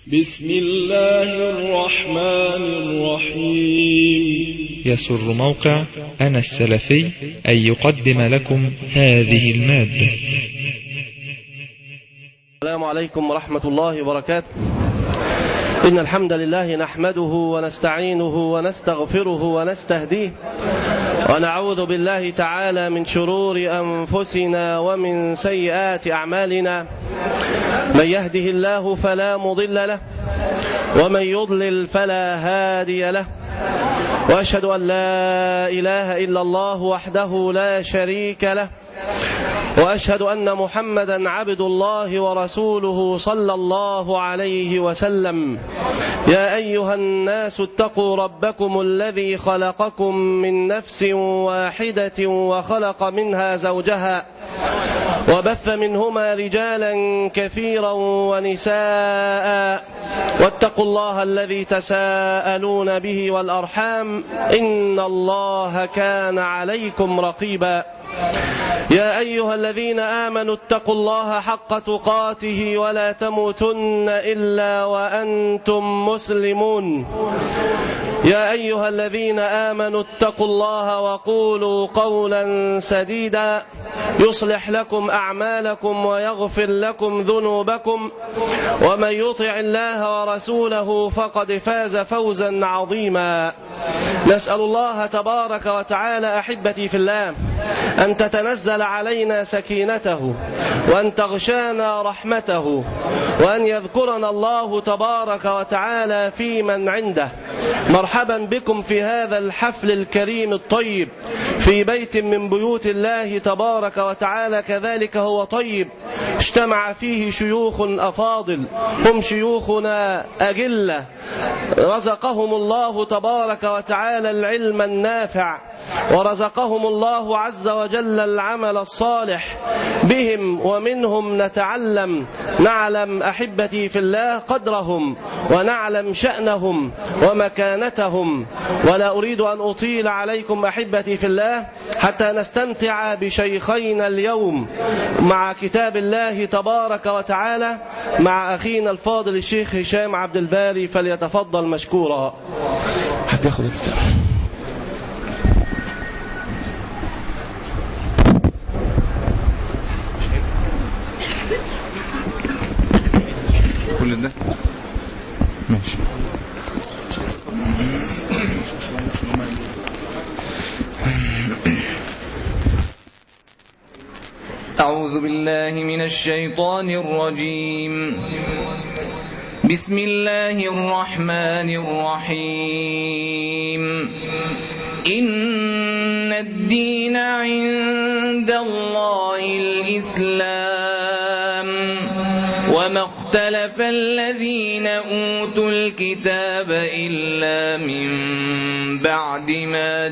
بسم الله الرحمن الرحيم يسر موقع أنا السلفي أن يقدم لكم هذه المادة السلام عليكم ورحمة الله وبركاته إن الحمد لله نحمده ونستعينه ونستغفره ونستهديه ونعوذ بالله تعالى من شرور أنفسنا ومن سيئات أعمالنا من يهده الله فلا مضل له ومن يضلل فلا هادي له وأشهد أن لا إله إلا الله وحده لا شريك له واشهد ان محمدا عبد الله ورسوله صلى الله عليه وسلم يا ايها الناس اتقوا ربكم الذي خلقكم من نفس واحده وخلق منها زوجها وبث منهما رجالا كثيرا ونساء واتقوا الله الذي تساءلون به والارحام ان الله كان عليكم رقيبا يا ايها الذين امنوا اتقوا الله حق تقاته ولا تموتن الا وانتم مسلمون يا ايها الذين امنوا اتقوا الله وقولوا قولا سديدا يصلح لكم اعمالكم ويغفر لكم ذنوبكم ومن يطع الله ورسوله فقد فاز فوزا عظيما نسال الله تبارك وتعالى احبتي في الله ان تتنزل علينا سكينته وان تغشانا رحمته وان يذكرنا الله تبارك وتعالى في من عنده مرحبا بكم في هذا الحفل الكريم الطيب في بيت من بيوت الله تبارك وتعالى كذلك هو طيب اجتمع فيه شيوخ افاضل هم شيوخنا اجله رزقهم الله تبارك وتعالى العلم النافع ورزقهم الله عز وجل العمل الصالح بهم ومنهم نتعلم نعلم احبتي في الله قدرهم ونعلم شانهم ومكانتهم ولا اريد ان اطيل عليكم احبتي في الله حتى نستمتع بشيخينا اليوم مع كتاب الله تبارك وتعالى مع اخينا الفاضل الشيخ هشام عبد الباري فليتفضل مشكورا حتى ياخذ الكتاب كل ده ماشي أعوذ بالله من الشيطان الرجيم بسم الله الرحمن الرحيم إن الدين عند الله الإسلام وما اختلف الذين أوتوا الكتاب إلا من بعد ما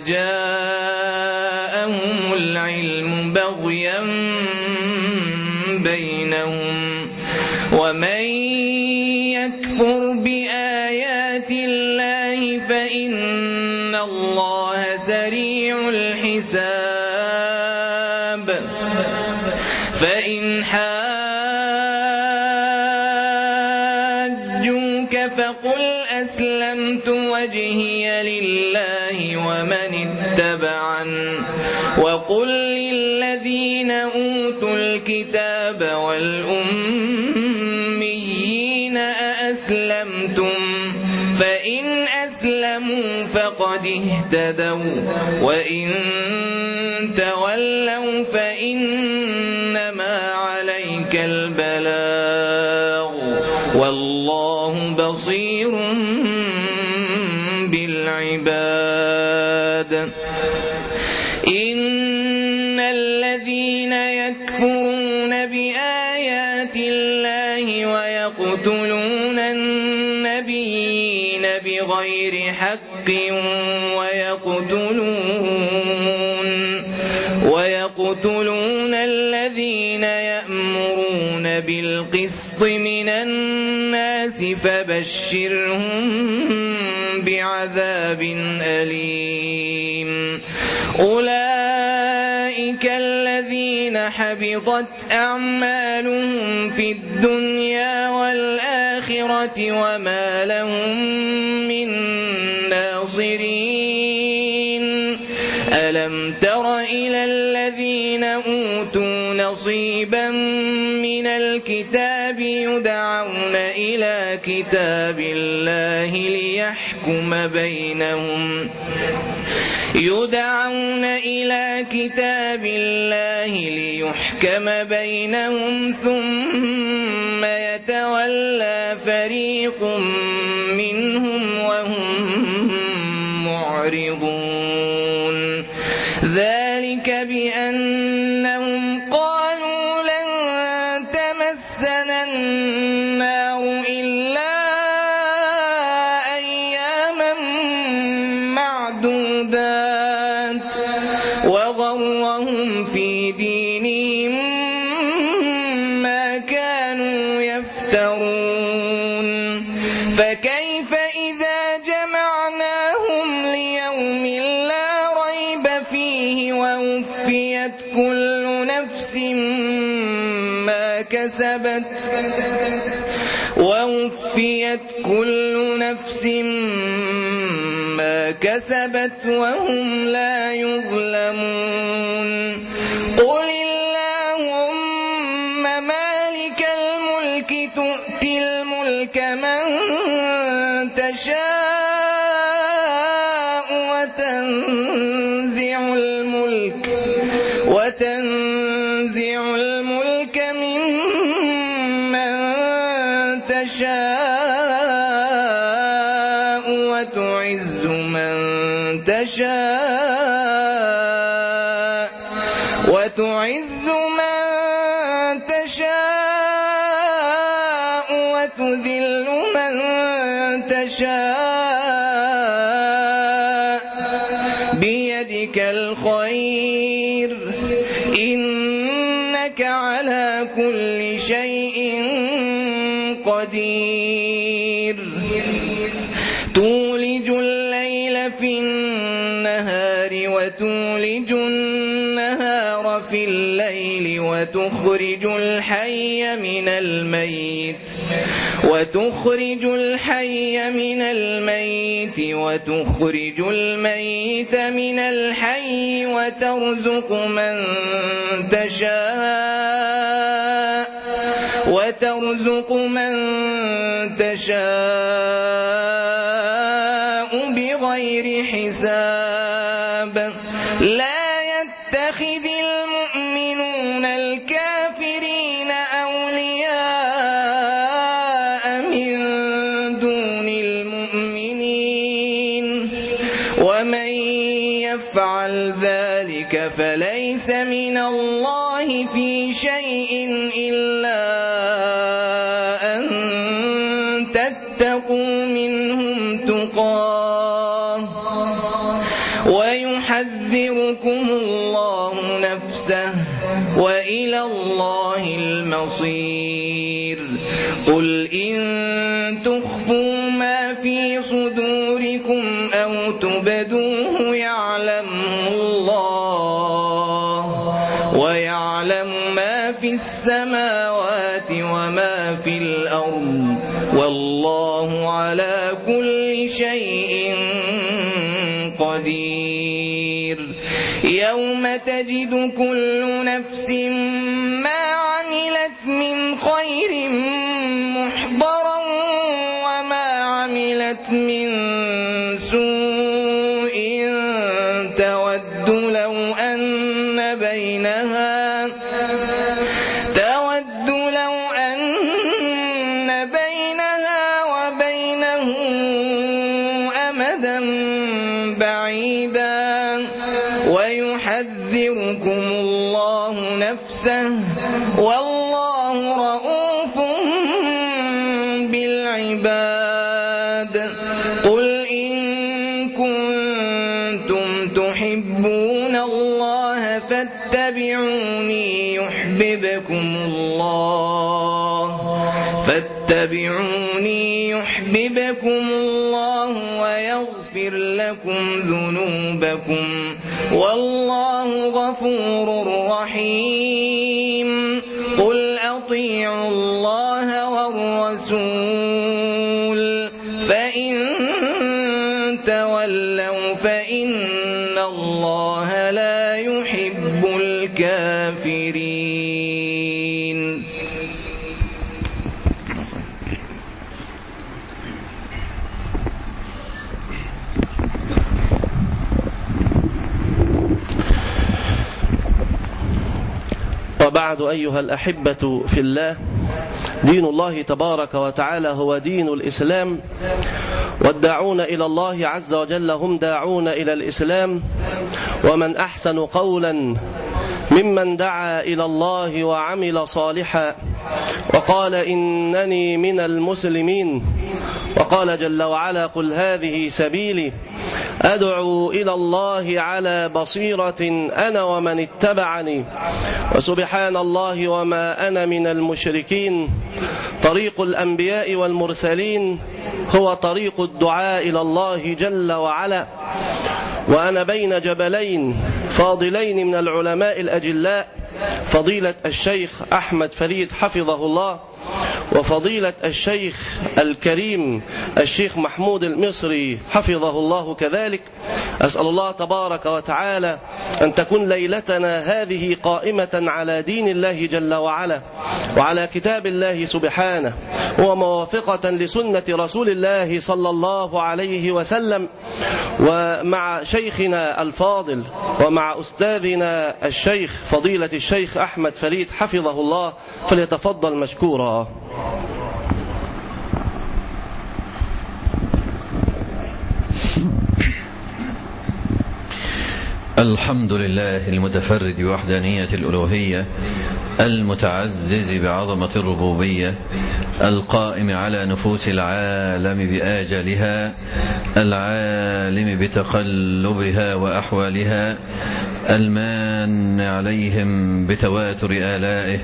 جاءهم العلم بغيا بينهم ومن يكفر بآيات الله فإن الله سريع الحساب فإن حاجوك فقل أسلمت وجهي لله ومن اتبعن وقل للذين أوتوا الكتاب والأميين أأسلمتم فإن أسلموا فقد اهتدوا وإن تولوا فإنما عليك البلاغ والله بصير بالعباد إن الذين يكفرون بآيات الله ويقتلون النبيين بغير حق ويقتلون ويقتلون الذين يأمرون بالقسط من الناس فبشرهم بعذاب أليم أولئك الذين حبطت أعمالهم في الدنيا والآخرة الآخرة وما لهم من ناصرين ألم تر إلى الذين أوتوا نصيبا من الكتاب يدعون إلى كتاب الله ليحكم بينهم يدعون إلى كتاب الله ليحكم بينهم ثم يتولى فريق منهم وهم معرضون ذلك بأنهم قالوا لن تمسنا النار إلا أياما معدودات وغرهم في دينهم ما كانوا يفترون فكيف إذا جمعناهم ليوم لا ريب فيه ووفيت كل نفس ما كسبت ووفيت كل نفس ما كسبت وهم لا يظلمون قل اللهم مالك الملك تؤتي الملك من تشاء وتنزع الملك وتنزع الملك ممن تشاء وتعز من تشاء وتعز من تشاء وتذل من تشاء بيدك الخير إنك على كل شيء قدير تولج الليل في النهار وتولج النهار في الليل وتخرج الحي من الميت وتخرج الحي من الميت وتخرج الميت من الحي وترزق من تشاء وترزق من تشاء بغير حساب لا يتخذ المؤمنون الكافرين أولياء من دون المؤمنين ومن يفعل ذلك فليس من الله في شيء إلا أن تتقوا منهم تقاه ويحذركم الله نفسه وإلى الله المصير قل إن تخفوا ما في صدوركم أو تبدوه يعلمه الله ويعلم ما في السماوات وما في الأرض والله على كل شيء قدير يوم تجد كل نفس ما عملت من خير محضرا وما عملت من سوء تود لو أن بينها تود لو أن بينها وبينه أمدا بعيدا ويحذركم الله نفسه والله رؤوف بالعباد قل إن كنتم تحبون الله فاتبعوني يحببكم الله فاتبعوني يحببكم الله ويغفر لكم ذنوبكم والله غفور رحيم قل أطيعوا الله والرسول فإن تولوا فإن الله لا يحب الكافرين وبعد أيها الأحبة في الله دين الله تبارك وتعالى هو دين الإسلام والداعون إلى الله عز وجل هم داعون إلى الإسلام ومن أحسن قولا ممن دعا إلى الله وعمل صالحا وقال إنني من المسلمين وقال جل وعلا قل هذه سبيلي أدعو إلى الله على بصيرة أنا ومن اتبعني وسبحان الله وما أنا من المشركين طريق الأنبياء والمرسلين هو طريق الدعاء إلى الله جل وعلا وأنا بين جبلين فاضلين من العلماء الأجلاء فضيلة الشيخ أحمد فريد حفظه الله وفضيلة الشيخ الكريم الشيخ محمود المصري حفظه الله كذلك أسأل الله تبارك وتعالى أن تكون ليلتنا هذه قائمة على دين الله جل وعلا وعلى كتاب الله سبحانه وموافقة لسنة رسول الله صلى الله عليه وسلم ومع شيخنا الفاضل ومع أستاذنا الشيخ فضيلة الشيخ أحمد فريد حفظه الله فليتفضل مشكورا الحمد لله المتفرد بوحدانية الألوهية المتعزز بعظمة الربوبية القائم على نفوس العالم بآجلها العالم بتقلبها وأحوالها المان عليهم بتواتر آلائه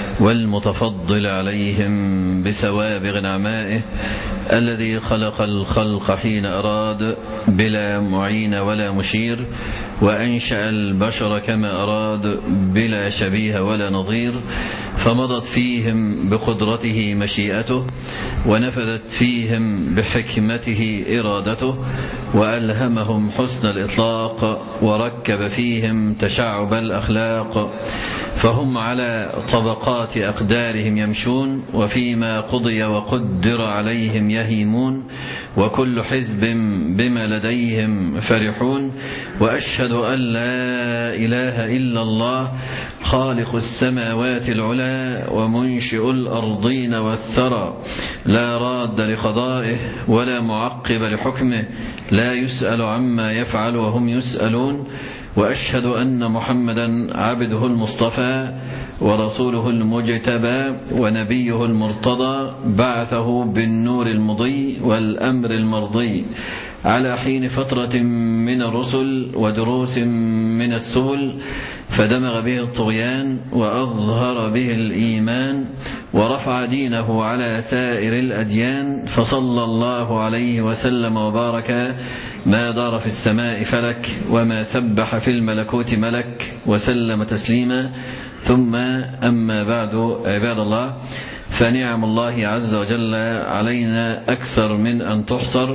والمتفضل عليهم بسوابغ نعمائه الذي خلق الخلق حين أراد بلا معين ولا مشير وأنشأ البشر كما أراد بلا شبيه ولا نظير فمضت فيهم بقدرته مشيئته ونفذت فيهم بحكمته إرادته وألهمهم حسن الإطلاق وركب فيهم تشعب الأخلاق فهم على طبقات أقدارهم يمشون وفيما قضي وقدر عليهم يهيمون وكل حزب بما لديهم فرحون وأشهد أن لا إله إلا الله خالق السماوات العلا ومنشئ الأرضين والثرى لا راد لقضائه ولا معقب لحكمه لا يسأل عما يفعل وهم يسألون واشهد ان محمدا عبده المصطفى ورسوله المجتبى ونبيه المرتضى بعثه بالنور المضي والامر المرضي على حين فتره من الرسل ودروس من السبل فدمغ به الطغيان واظهر به الايمان ورفع دينه على سائر الاديان فصلى الله عليه وسلم وبارك ما دار في السماء فلك وما سبح في الملكوت ملك وسلم تسليما ثم أما بعد عباد الله فنعم الله عز وجل علينا أكثر من أن تحصر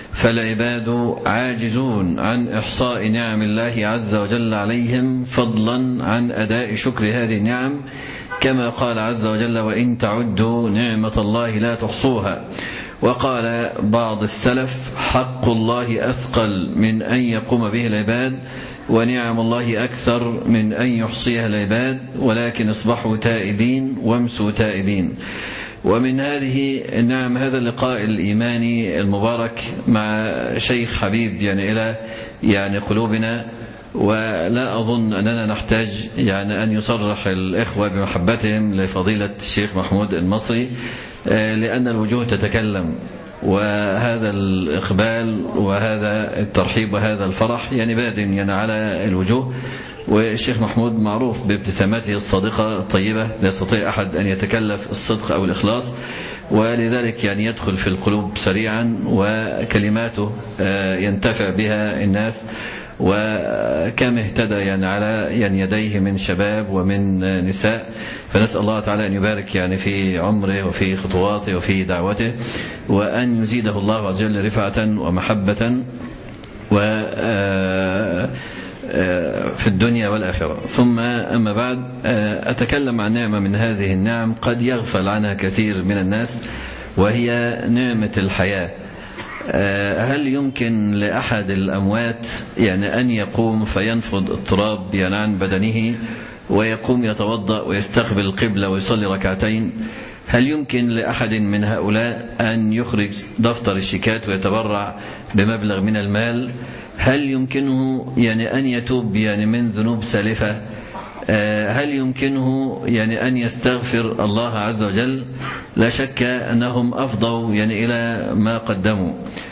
فالعباد عاجزون عن إحصاء نعم الله عز وجل عليهم فضلا عن أداء شكر هذه النعم كما قال عز وجل وإن تعدوا نعمة الله لا تحصوها وقال بعض السلف حق الله أثقل من أن يقوم به العباد ونعم الله أكثر من أن يحصيها العباد ولكن اصبحوا تائبين وامسوا تائبين ومن هذه النعم هذا اللقاء الإيماني المبارك مع شيخ حبيب يعني إلى يعني قلوبنا ولا أظن أننا نحتاج يعني أن يصرح الإخوة بمحبتهم لفضيلة الشيخ محمود المصري لأن الوجوه تتكلم وهذا الإقبال وهذا الترحيب وهذا الفرح يعني باد يعني على الوجوه والشيخ محمود معروف بابتساماته الصادقة الطيبة لا يستطيع أحد أن يتكلف الصدق أو الإخلاص ولذلك يعني يدخل في القلوب سريعا وكلماته ينتفع بها الناس وكم اهتدى يعني على يعني يديه من شباب ومن نساء فنسأل الله تعالى أن يبارك يعني في عمره وفي خطواته وفي دعوته وأن يزيده الله عز وجل رفعة ومحبة و في الدنيا والآخرة ثم أما بعد أتكلم عن نعمة من هذه النعم قد يغفل عنها كثير من الناس وهي نعمة الحياة هل يمكن لأحد الأموات يعني أن يقوم فينفض التراب يعني عن بدنه ويقوم يتوضأ ويستقبل القبلة ويصلي ركعتين هل يمكن لأحد من هؤلاء أن يخرج دفتر الشيكات ويتبرع بمبلغ من المال هل يمكنه يعني أن يتوب يعني من ذنوب سالفة هل يمكنه يعني أن يستغفر الله عز وجل لا شك أنهم أفضوا يعني إلى ما قدموا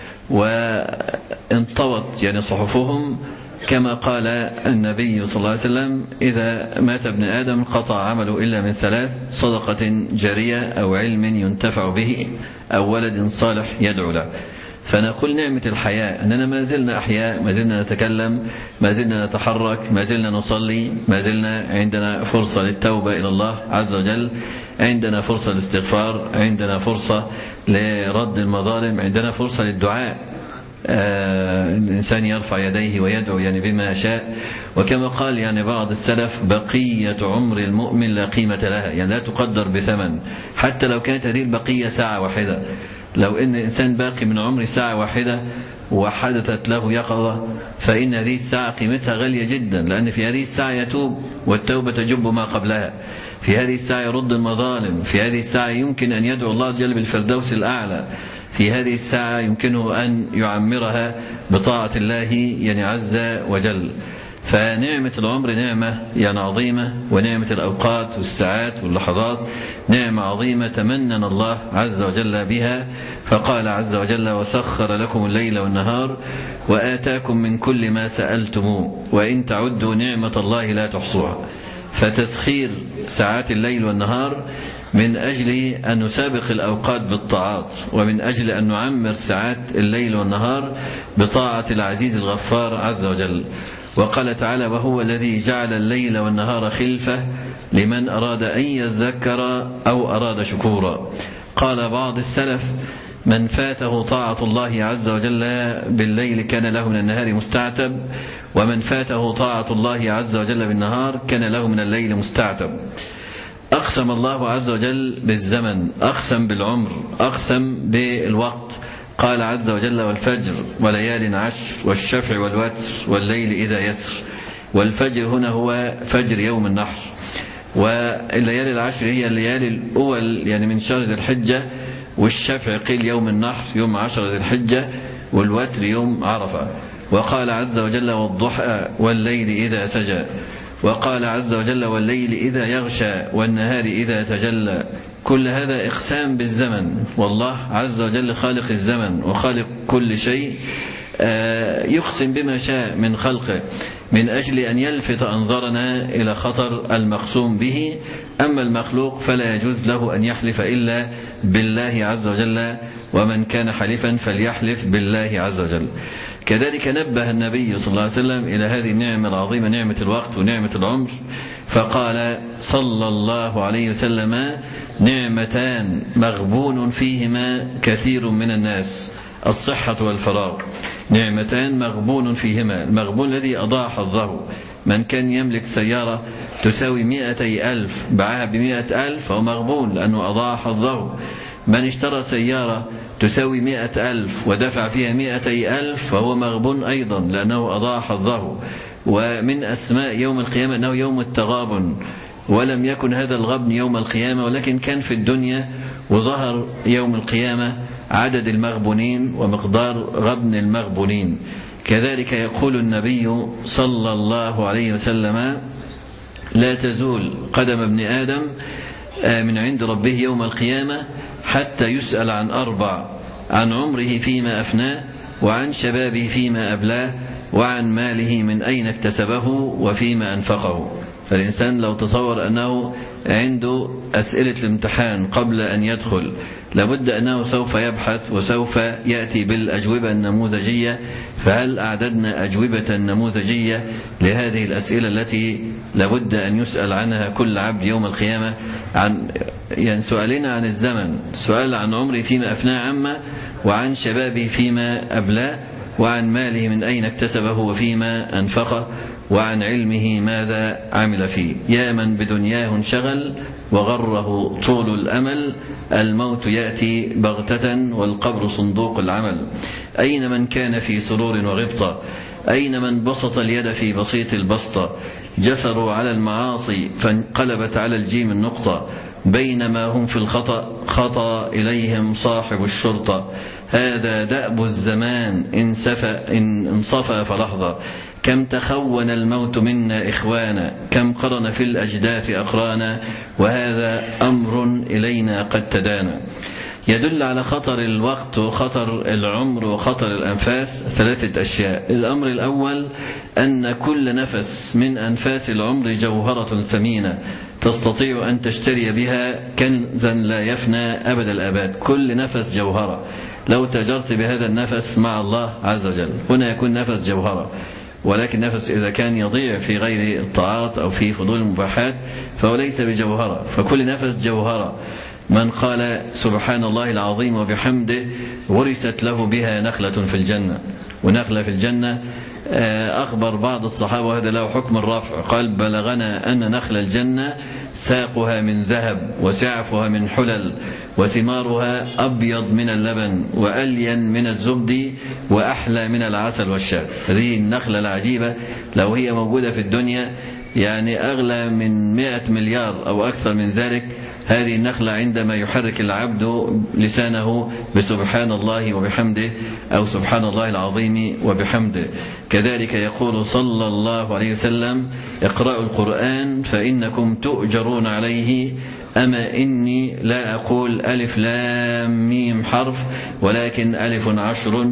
وانطوت يعني صحفهم كما قال النبي صلى الله عليه وسلم إذا مات ابن آدم قطع عمله إلا من ثلاث صدقة جارية أو علم ينتفع به أو ولد صالح يدعو له فنقول نعمة الحياة أننا ما زلنا أحياء ما زلنا نتكلم ما زلنا نتحرك ما زلنا نصلي ما زلنا عندنا فرصة للتوبة إلى الله عز وجل عندنا فرصة للاستغفار عندنا فرصة لرد المظالم عندنا فرصة للدعاء آه الإنسان يرفع يديه ويدعو يعني بما شاء وكما قال يعني بعض السلف بقية عمر المؤمن لا قيمة لها يعني لا تقدر بثمن حتى لو كانت هذه البقية ساعة واحدة لو ان الانسان باقي من عمره ساعه واحده وحدثت له يقظه فان هذه الساعه قيمتها غاليه جدا لان في هذه الساعه يتوب والتوبه تجب ما قبلها في هذه الساعه يرد المظالم في هذه الساعه يمكن ان يدعو الله عز وجل بالفردوس الاعلى في هذه الساعه يمكنه ان يعمرها بطاعه الله يعني عز وجل فنعمة العمر نعمة يعني عظيمة ونعمة الأوقات والساعات واللحظات نعمة عظيمة تمنن الله عز وجل بها فقال عز وجل وسخر لكم الليل والنهار وآتاكم من كل ما سألتموه وإن تعدوا نعمة الله لا تحصوها فتسخير ساعات الليل والنهار من أجل أن نسابق الأوقات بالطاعات ومن أجل أن نعمر ساعات الليل والنهار بطاعة العزيز الغفار عز وجل وقال تعالى وهو الذي جعل الليل والنهار خلفة لمن أراد أن يذكر أو أراد شكورا قال بعض السلف من فاته طاعة الله عز وجل بالليل كان له من النهار مستعتب ومن فاته طاعة الله عز وجل بالنهار كان له من الليل مستعتب أقسم الله عز وجل بالزمن أقسم بالعمر أقسم بالوقت قال عز وجل والفجر وليال عشر والشفع والوتر والليل إذا يسر والفجر هنا هو فجر يوم النحر والليالي العشر هي الليالي الأول يعني من شهر ذي الحجة والشفع قيل يوم النحر يوم عشر ذي الحجة والوتر يوم عرفة وقال عز وجل والضحى والليل إذا سجى وقال عز وجل والليل إذا يغشى والنهار إذا تجلى كل هذا إقسام بالزمن والله عز وجل خالق الزمن وخالق كل شيء يقسم بما شاء من خلقه من أجل أن يلفت أنظارنا إلى خطر المقسوم به أما المخلوق فلا يجوز له أن يحلف إلا بالله عز وجل ومن كان حلفا فليحلف بالله عز وجل كذلك نبه النبي صلى الله عليه وسلم إلى هذه النعمة العظيمة نعمة الوقت ونعمة العمر فقال صلى الله عليه وسلم نعمتان مغبون فيهما كثير من الناس الصحة والفراغ نعمتان مغبون فيهما المغبون الذي أضاع حظه من كان يملك سيارة تساوي مئتي ألف باعها بمئة ألف فهو مغبون لأنه أضاع حظه من اشترى سيارة تساوي مئة ألف ودفع فيها مئتي ألف فهو مغبون أيضا لأنه أضاع حظه ومن أسماء يوم القيامة أنه يوم التغابن ولم يكن هذا الغبن يوم القيامة ولكن كان في الدنيا وظهر يوم القيامة عدد المغبونين ومقدار غبن المغبونين كذلك يقول النبي صلى الله عليه وسلم لا تزول قدم ابن آدم من عند ربه يوم القيامة حتى يسأل عن أربع عن عمره فيما أفناه وعن شبابه فيما أبلاه وعن ماله من أين اكتسبه وفيما أنفقه فالإنسان لو تصور أنه عنده أسئلة الامتحان قبل أن يدخل لابد أنه سوف يبحث وسوف يأتي بالأجوبة النموذجية فهل أعددنا أجوبة نموذجية لهذه الأسئلة التي لابد أن يسأل عنها كل عبد يوم القيامة عن يعني سؤالنا عن الزمن سؤال عن عمري فيما أفناه عما وعن شبابه فيما أبلاه وعن ماله من أين اكتسبه وفيما أنفقه وعن علمه ماذا عمل فيه يا من بدنياه انشغل وغره طول الأمل الموت يأتي بغتة والقبر صندوق العمل أين من كان في سرور وغبطة أين من بسط اليد في بسيط البسطة جسروا على المعاصي فانقلبت على الجيم النقطة بينما هم في الخطأ خطى إليهم صاحب الشرطة هذا دأب الزمان إن, سفى إن انصفى فلحظة كم تخون الموت منا إخوانا كم قرن في الأجداث أقرانا وهذا أمر إلينا قد تدانا يدل على خطر الوقت وخطر العمر وخطر الأنفاس ثلاثة أشياء الأمر الأول أن كل نفس من أنفاس العمر جوهرة ثمينة تستطيع أن تشتري بها كنزا لا يفنى أبد الآباد كل نفس جوهرة لو تجرت بهذا النفس مع الله عز وجل هنا يكون نفس جوهرة ولكن نفس إذا كان يضيع في غير الطاعات أو في فضول المباحات فهو ليس بجوهرة فكل نفس جوهرة من قال سبحان الله العظيم وبحمده ورثت له بها نخلة في الجنة ونخلة في الجنة أخبر بعض الصحابة وهذا له حكم الرفع قال بلغنا أن نخل الجنة ساقها من ذهب وسعفها من حلل وثمارها أبيض من اللبن وألين من الزبد وأحلى من العسل والشاب هذه النخلة العجيبة لو هي موجودة في الدنيا يعني أغلى من مئة مليار أو أكثر من ذلك هذه النخلة عندما يحرك العبد لسانه بسبحان الله وبحمده أو سبحان الله العظيم وبحمده كذلك يقول صلى الله عليه وسلم اقرأوا القرآن فإنكم تؤجرون عليه أما إني لا أقول ألف لام ميم حرف ولكن ألف عشر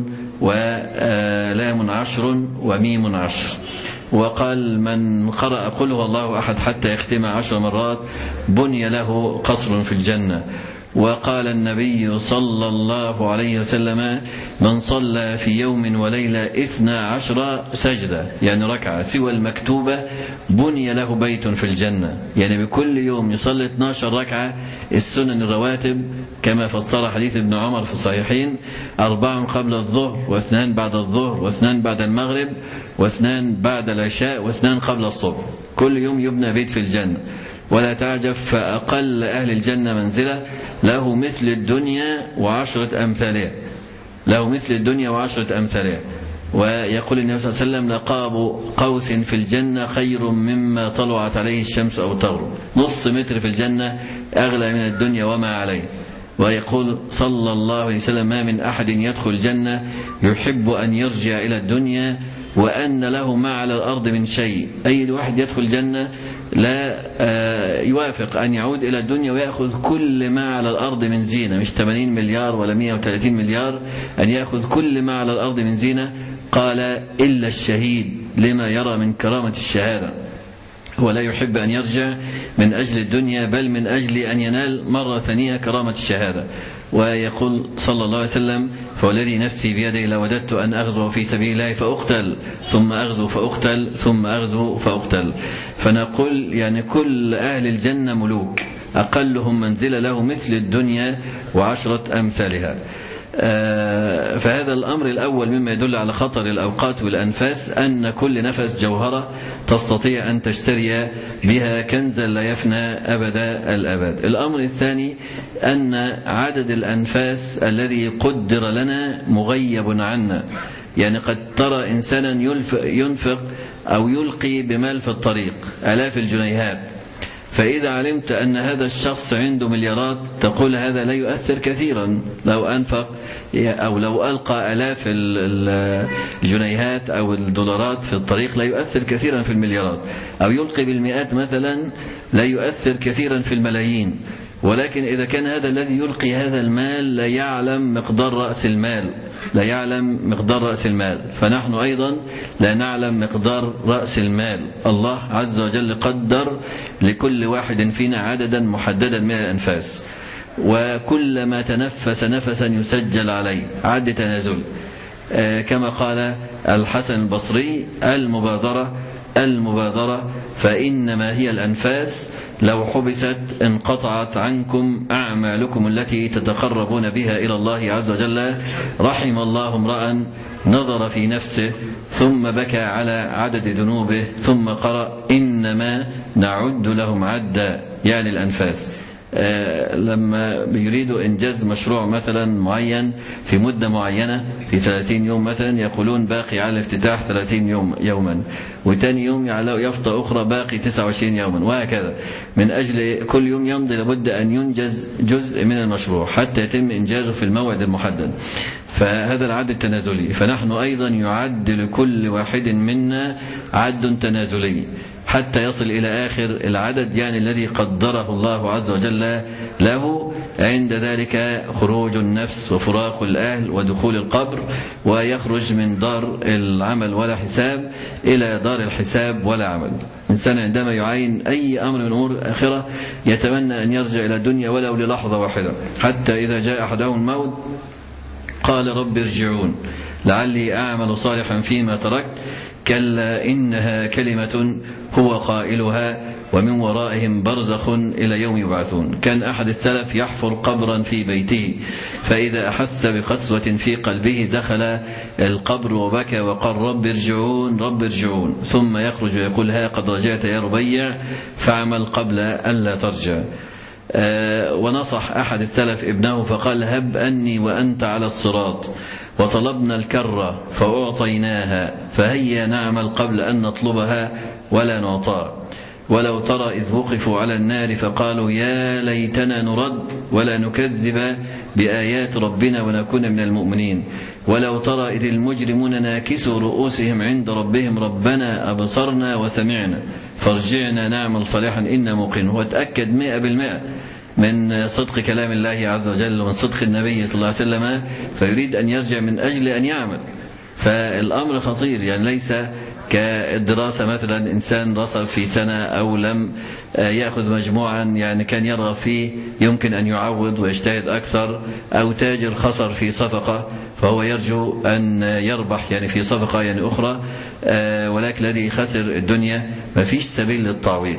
ولام عشر وميم عشر وقال من قرأ قل هو الله أحد حتى يختم عشر مرات بني له قصر في الجنة وقال النبي صلى الله عليه وسلم من صلى في يوم وليلة إثنى عشر سجدة يعني ركعة سوى المكتوبة بني له بيت في الجنة يعني بكل يوم يصلي 12 ركعة السنن الرواتب كما فسر حديث ابن عمر في الصحيحين أربع قبل الظهر واثنان بعد الظهر واثنان بعد المغرب واثنان بعد العشاء واثنان قبل الصبح كل يوم يبنى بيت في الجنة ولا تعجب فأقل أهل الجنة منزلة له مثل الدنيا وعشرة أمثالها له مثل الدنيا وعشرة أمثالها ويقول النبي صلى الله عليه وسلم لقاب قوس في الجنة خير مما طلعت عليه الشمس أو تغرب نص متر في الجنة أغلى من الدنيا وما عليه ويقول صلى الله عليه وسلم ما من أحد يدخل الجنة يحب أن يرجع إلى الدنيا وأن له ما على الأرض من شيء أي واحد يدخل الجنة لا يوافق أن يعود إلى الدنيا ويأخذ كل ما على الأرض من زينة مش 80 مليار ولا 130 مليار أن يأخذ كل ما على الأرض من زينة قال إلا الشهيد لما يرى من كرامة الشهادة هو لا يحب أن يرجع من أجل الدنيا بل من أجل أن ينال مرة ثانية كرامة الشهادة ويقول صلى الله عليه وسلم فوالذي نفسي بيده لوددت أن أغزو في سبيل الله فأقتل ثم أغزو فأقتل ثم أغزو فأقتل فنقول يعني كل أهل الجنة ملوك أقلهم منزلة له مثل الدنيا وعشرة أمثالها فهذا الأمر الأول مما يدل على خطر الأوقات والأنفاس أن كل نفس جوهرة تستطيع أن تشتري بها كنزا لا يفنى أبد الأبد الأمر الثاني أن عدد الأنفاس الذي قدر لنا مغيب عنا يعني قد ترى إنسانا ينفق أو يلقي بمال في الطريق ألاف الجنيهات فإذا علمت أن هذا الشخص عنده مليارات تقول هذا لا يؤثر كثيرا لو أنفق أو لو ألقى ألاف الجنيهات أو الدولارات في الطريق لا يؤثر كثيرا في المليارات أو يلقي بالمئات مثلا لا يؤثر كثيرا في الملايين ولكن إذا كان هذا الذي يلقي هذا المال لا يعلم مقدار رأس المال لا يعلم مقدار رأس المال فنحن أيضا لا نعلم مقدار رأس المال الله عز وجل قدر لكل واحد فينا عددا محددا من الأنفاس وكلما تنفس نفسا يسجل عليه عد تنازل كما قال الحسن البصري المبادرة المبادرة فإنما هي الأنفاس لو حبست انقطعت عنكم أعمالكم التي تتقربون بها إلى الله عز وجل رحم الله امرأ نظر في نفسه ثم بكى على عدد ذنوبه ثم قرأ إنما نعد لهم عدا يعني الأنفاس لما بيريدوا إنجاز مشروع مثلا معين في مدة معينة في 30 يوم مثلا يقولون باقي على الافتتاح 30 يوم يوما وتاني يوم يعلقوا يافطة أخرى باقي 29 يوما وهكذا من أجل كل يوم يمضي لابد أن ينجز جزء من المشروع حتى يتم إنجازه في الموعد المحدد فهذا العد التنازلي فنحن أيضا يعد لكل واحد منا عد تنازلي حتى يصل إلى آخر العدد يعني الذي قدره الله عز وجل له عند ذلك خروج النفس وفراق الأهل ودخول القبر ويخرج من دار العمل ولا حساب إلى دار الحساب ولا عمل الإنسان عندما يعين أي أمر من أمور الآخرة يتمنى أن يرجع إلى الدنيا ولو للحظة واحدة حتى إذا جاء أحدهم الموت قال رب ارجعون لعلي أعمل صالحا فيما تركت كلا إنها كلمة هو قائلها ومن ورائهم برزخ إلى يوم يبعثون كان أحد السلف يحفر قبرا في بيته فإذا أحس بقسوة في قلبه دخل القبر وبكى وقال رب ارجعون رب ارجعون ثم يخرج ويقول ها قد رجعت يا ربيع فاعمل قبل أن لا ترجع ونصح أحد السلف ابنه فقال هب أني وأنت على الصراط وطلبنا الكرة فأعطيناها فهيا نعمل قبل أن نطلبها ولا نعطى ولو ترى إذ وقفوا على النار فقالوا يا ليتنا نرد ولا نكذب بآيات ربنا ونكون من المؤمنين ولو ترى إذ المجرمون ناكسوا رؤوسهم عند ربهم ربنا أبصرنا وسمعنا فارجعنا نعمل صالحا إنا موقن وتأكد مئة بالمئة من صدق كلام الله عز وجل ومن صدق النبي صلى الله عليه وسلم فيريد أن يرجع من أجل أن يعمل فالأمر خطير يعني ليس كالدراسة مثلا إنسان رسب في سنة أو لم يأخذ مجموعا يعني كان يرغب فيه يمكن أن يعوض ويجتهد أكثر أو تاجر خسر في صفقة فهو يرجو أن يربح يعني في صفقة يعني أخرى ولكن الذي خسر الدنيا ما فيش سبيل للتعويض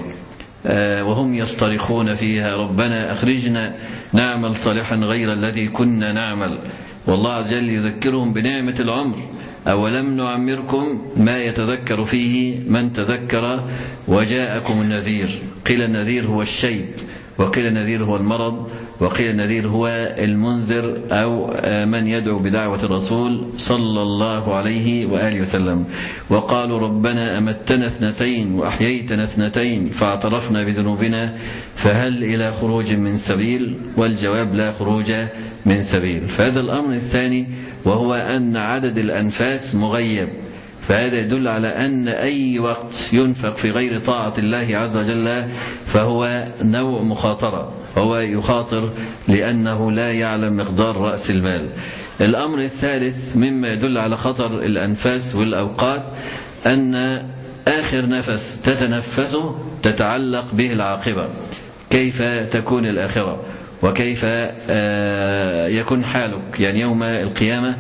وهم يصطرخون فيها ربنا أخرجنا نعمل صالحا غير الذي كنا نعمل والله عز وجل يذكرهم بنعمة العمر أولم نعمركم ما يتذكر فيه من تذكر وجاءكم النذير قيل النذير هو الشيب وقيل النذير هو المرض وقيل النذير هو المنذر أو من يدعو بدعوة الرسول صلى الله عليه وآله وسلم وقالوا ربنا أمتنا اثنتين وأحييتنا اثنتين فاعترفنا بذنوبنا فهل إلى خروج من سبيل والجواب لا خروج من سبيل فهذا الأمر الثاني وهو أن عدد الأنفاس مغيب فهذا يدل على أن أي وقت ينفق في غير طاعة الله عز وجل فهو نوع مخاطرة فهو يخاطر لأنه لا يعلم مقدار رأس المال الأمر الثالث مما يدل على خطر الأنفاس والأوقات أن آخر نفس تتنفسه تتعلق به العاقبة كيف تكون الآخرة وكيف يكون حالك يعني يوم القيامة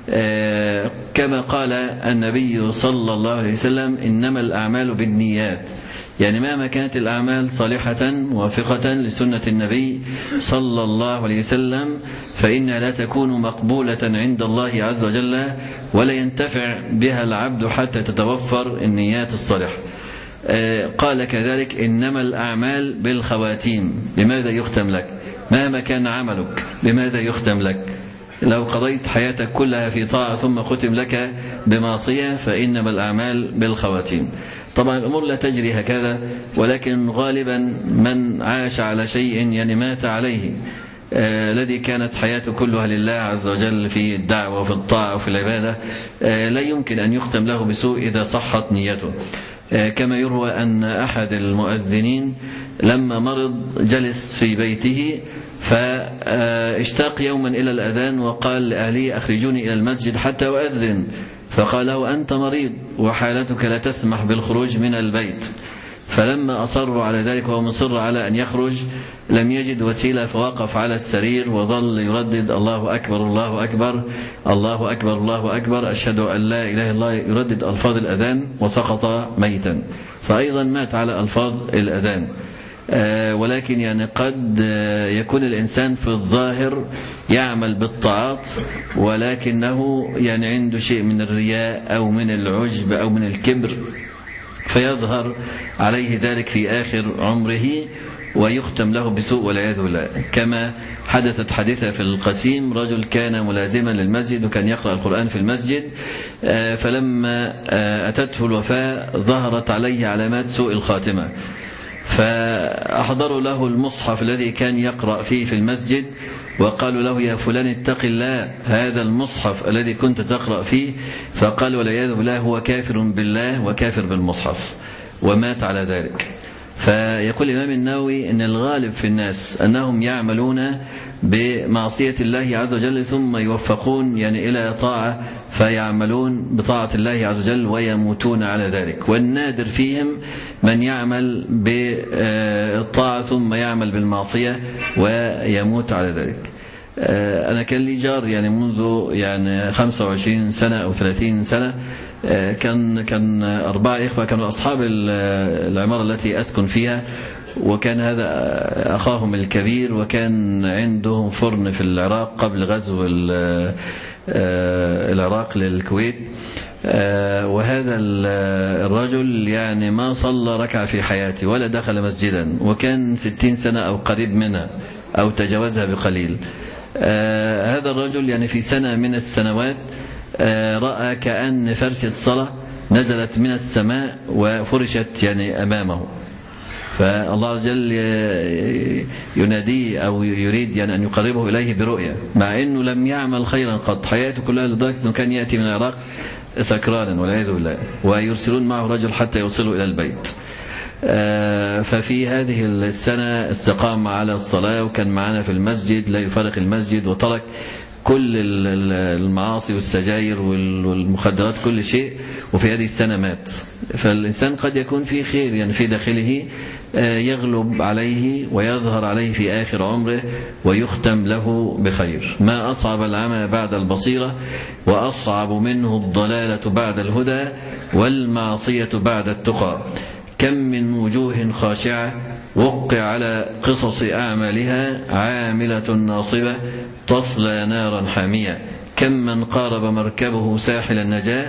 كما قال النبي صلى الله عليه وسلم إنما الأعمال بالنيات يعني مهما كانت الأعمال صالحة موافقة لسنة النبي صلى الله عليه وسلم فإنها لا تكون مقبولة عند الله عز وجل ولا ينتفع بها العبد حتى تتوفر النيات الصالحة قال كذلك إنما الأعمال بالخواتيم لماذا يختم لك مهما كان عملك لماذا يختم لك لو قضيت حياتك كلها في طاعة ثم ختم لك بمعصية فإنما الأعمال بالخواتيم طبعا الأمور لا تجري هكذا ولكن غالبا من عاش على شيء يعني مات عليه آه الذي كانت حياته كلها لله عز وجل في الدعوة وفي الطاعة وفي العبادة آه لا يمكن أن يختم له بسوء إذا صحت نيته آه كما يروى أن أحد المؤذنين لما مرض جلس في بيته فاشتاق يوما إلى الأذان وقال لأهله أخرجوني إلى المسجد حتى أؤذن فقال له أنت مريض وحالتك لا تسمح بالخروج من البيت فلما أصروا على ذلك وهو مصر على أن يخرج لم يجد وسيلة فوقف على السرير وظل يردد الله أكبر الله أكبر الله أكبر الله أكبر أشهد أن لا إله إلا الله يردد ألفاظ الأذان وسقط ميتا فأيضا مات على ألفاظ الأذان آه، ولكن يعني قد آه، يكون الإنسان في الظاهر يعمل بالطاعات ولكنه يعني عنده شيء من الرياء أو من العجب أو من الكبر فيظهر عليه ذلك في آخر عمره ويختم له بسوء والعياذ بالله كما حدثت حادثة في القسيم رجل كان ملازما للمسجد وكان يقرأ القرآن في المسجد آه، فلما أتته الوفاة ظهرت عليه علامات سوء الخاتمة فأحضروا له المصحف الذي كان يقرأ فيه في المسجد وقالوا له يا فلان اتق الله هذا المصحف الذي كنت تقرأ فيه فقال والعياذ بالله هو كافر بالله وكافر بالمصحف ومات على ذلك فيقول الإمام النووي أن الغالب في الناس أنهم يعملون بمعصية الله عز وجل ثم يوفقون يعني إلى طاعة فيعملون بطاعة الله عز وجل ويموتون على ذلك والنادر فيهم من يعمل بالطاعة ثم يعمل بالمعصية ويموت على ذلك أنا كان لي جار يعني منذ يعني 25 سنة أو 30 سنة كان كان أربعة إخوة كانوا أصحاب العمارة التي أسكن فيها وكان هذا أخاهم الكبير وكان عندهم فرن في العراق قبل غزو العراق للكويت وهذا الرجل يعني ما صلى ركعة في حياته ولا دخل مسجدا وكان ستين سنة أو قريب منها أو تجاوزها بقليل هذا الرجل يعني في سنة من السنوات رأى كأن فرشة صلاة نزلت من السماء وفرشت يعني أمامه فالله عز وجل يناديه أو يريد يعني أن يقربه إليه برؤية مع أنه لم يعمل خيرا قط حياته كلها لدرجة أنه كان يأتي من العراق سكرانا والعياذ بالله ويرسلون معه رجل حتى يوصلوا إلى البيت ففي هذه السنة استقام على الصلاة وكان معنا في المسجد لا يفارق المسجد وترك كل المعاصي والسجاير والمخدرات كل شيء وفي هذه السنة مات فالإنسان قد يكون في خير يعني في داخله يغلب عليه ويظهر عليه في آخر عمره ويختم له بخير ما أصعب العمى بعد البصيرة وأصعب منه الضلالة بعد الهدى والمعصية بعد التقى كم من وجوه خاشعة وقع على قصص أعمالها عاملة ناصبة تصلى نارا حامية كم من قارب مركبه ساحل النجاة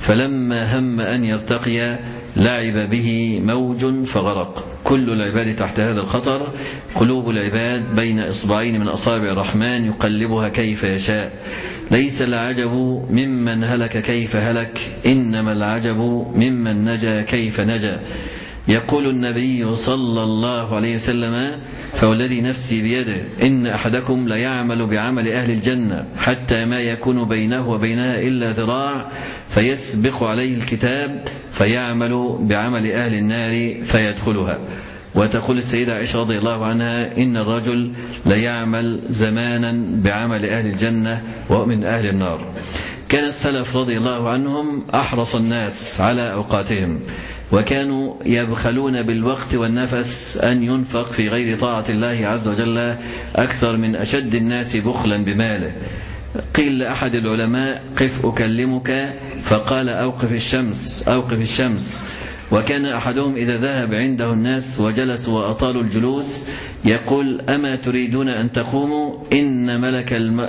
فلما هم أن يرتقي لعب به موج فغرق كل العباد تحت هذا الخطر قلوب العباد بين إصبعين من أصابع الرحمن يقلبها كيف يشاء ليس العجب ممن هلك كيف هلك إنما العجب ممن نجا كيف نجا يقول النبي صلى الله عليه وسلم فوالذي نفسي بيده إن أحدكم ليعمل بعمل أهل الجنة حتى ما يكون بينه وبينها إلا ذراع فيسبق عليه الكتاب فيعمل بعمل أهل النار فيدخلها وتقول السيدة عائشة رضي الله عنها إن الرجل ليعمل زمانا بعمل أهل الجنة ومن أهل النار كان السلف رضي الله عنهم أحرص الناس على أوقاتهم وكانوا يبخلون بالوقت والنفس أن ينفق في غير طاعة الله عز وجل أكثر من أشد الناس بخلا بماله قيل لأحد العلماء قف أكلمك فقال أوقف الشمس أوقف الشمس وكان أحدهم إذا ذهب عنده الناس وجلسوا وأطالوا الجلوس يقول أما تريدون أن تقوموا إن ملك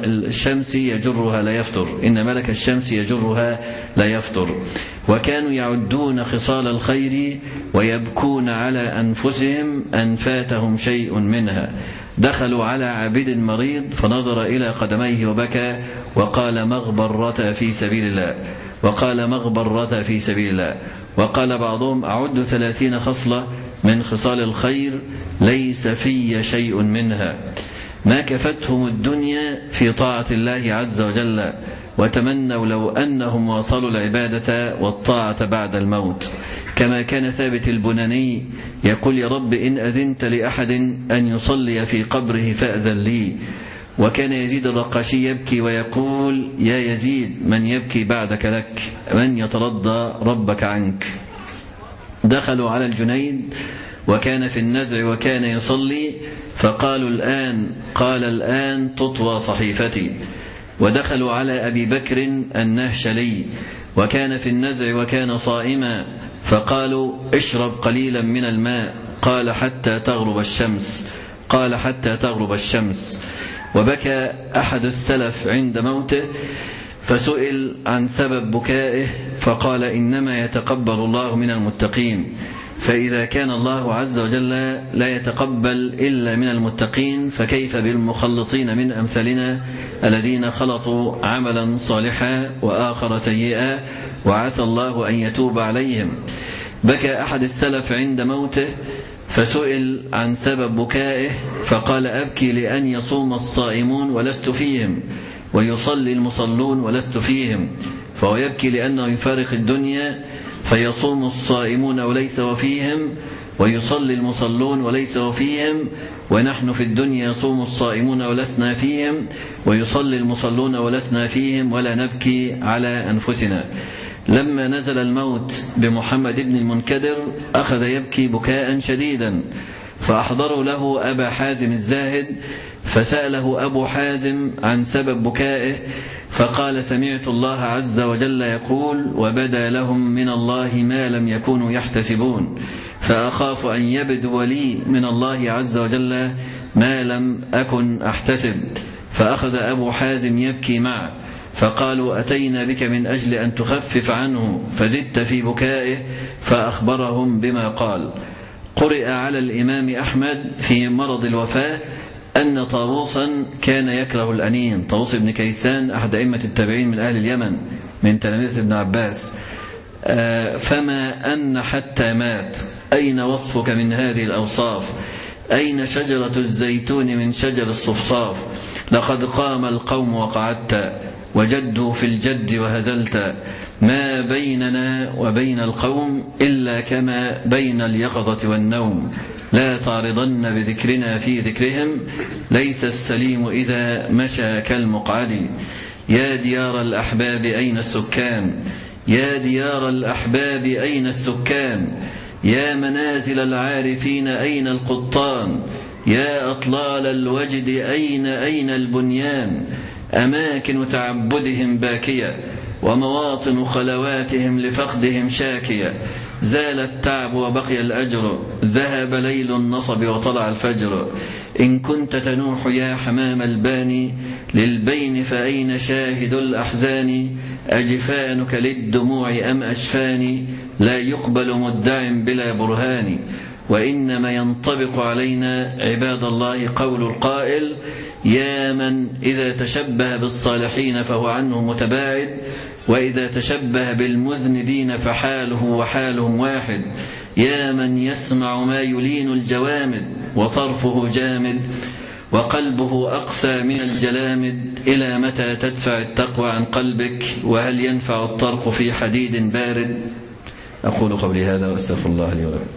الشمس يجرها لا يفطر إن ملك الشمس يجرها لا يفطر وكانوا يعدون خصال الخير ويبكون على أنفسهم أن فاتهم شيء منها دخلوا على عابد مريض فنظر إلى قدميه وبكى وقال مغبرة في سبيل الله وقال مغبرة في سبيل الله وقال بعضهم أعد ثلاثين خصلة من خصال الخير ليس في شيء منها ما كفتهم الدنيا في طاعة الله عز وجل وتمنوا لو أنهم واصلوا العبادة والطاعة بعد الموت كما كان ثابت البناني يقول يا رب إن أذنت لأحد أن يصلي في قبره فأذن لي وكان يزيد الرقاشي يبكي ويقول يا يزيد من يبكي بعدك لك من يترضى ربك عنك دخلوا على الجنيد وكان في النزع وكان يصلي فقالوا الآن قال الآن تطوى صحيفتي ودخلوا على أبي بكر النهشلي وكان في النزع وكان صائما فقالوا اشرب قليلا من الماء قال حتى تغرب الشمس قال حتى تغرب الشمس وبكى أحد السلف عند موته فسئل عن سبب بكائه فقال إنما يتقبل الله من المتقين فإذا كان الله عز وجل لا يتقبل إلا من المتقين فكيف بالمخلطين من أمثالنا الذين خلطوا عملا صالحا وآخر سيئا وعسى الله أن يتوب عليهم بكى أحد السلف عند موته فسئل عن سبب بكائه فقال أبكي لأن يصوم الصائمون ولست فيهم ويصلي المصلون ولست فيهم فهو يبكي لأنه يفارق الدنيا فيصوم الصائمون وليس وفيهم ويصلي المصلون وليس وفيهم ونحن في الدنيا يصوم الصائمون ولسنا فيهم ويصلي المصلون ولسنا فيهم ولا نبكي على أنفسنا لما نزل الموت بمحمد بن المنكدر أخذ يبكي بكاء شديدا فأحضروا له أبا حازم الزاهد فسأله أبو حازم عن سبب بكائه فقال سمعت الله عز وجل يقول وبدا لهم من الله ما لم يكونوا يحتسبون فأخاف أن يبدو لي من الله عز وجل ما لم أكن أحتسب فأخذ أبو حازم يبكي معه فقالوا أتينا بك من أجل أن تخفف عنه فزدت في بكائه فأخبرهم بما قال قرئ على الإمام أحمد في مرض الوفاة أن طاووسا كان يكره الأنين طاووس بن كيسان أحد أئمة التابعين من أهل اليمن من تلاميذ ابن عباس فما أن حتى مات أين وصفك من هذه الأوصاف أين شجرة الزيتون من شجر الصفصاف لقد قام القوم وقعدت وجدوا في الجد وهزلت ما بيننا وبين القوم إلا كما بين اليقظة والنوم لا تعرضن بذكرنا في ذكرهم ليس السليم إذا مشى كالمقعد يا ديار الأحباب أين السكان يا ديار الأحباب أين السكان يا منازل العارفين أين القطان يا أطلال الوجد أين أين البنيان أماكن تعبدهم باكية ومواطن خلواتهم لفقدهم شاكية زال التعب وبقي الأجر ذهب ليل النصب وطلع الفجر إن كنت تنوح يا حمام الباني للبين فأين شاهد الأحزان أجفانك للدموع أم أشفاني لا يقبل مدع بلا برهان وإنما ينطبق علينا عباد الله قول القائل يا من إذا تشبه بالصالحين فهو عنه متباعد وإذا تشبه بالمذنبين فحاله وحالهم واحد يا من يسمع ما يلين الجوامد وطرفه جامد وقلبه أقسى من الجلامد إلى متى تدفع التقوى عن قلبك وهل ينفع الطرق في حديد بارد أقول قولي هذا وأستغفر الله لي ولكم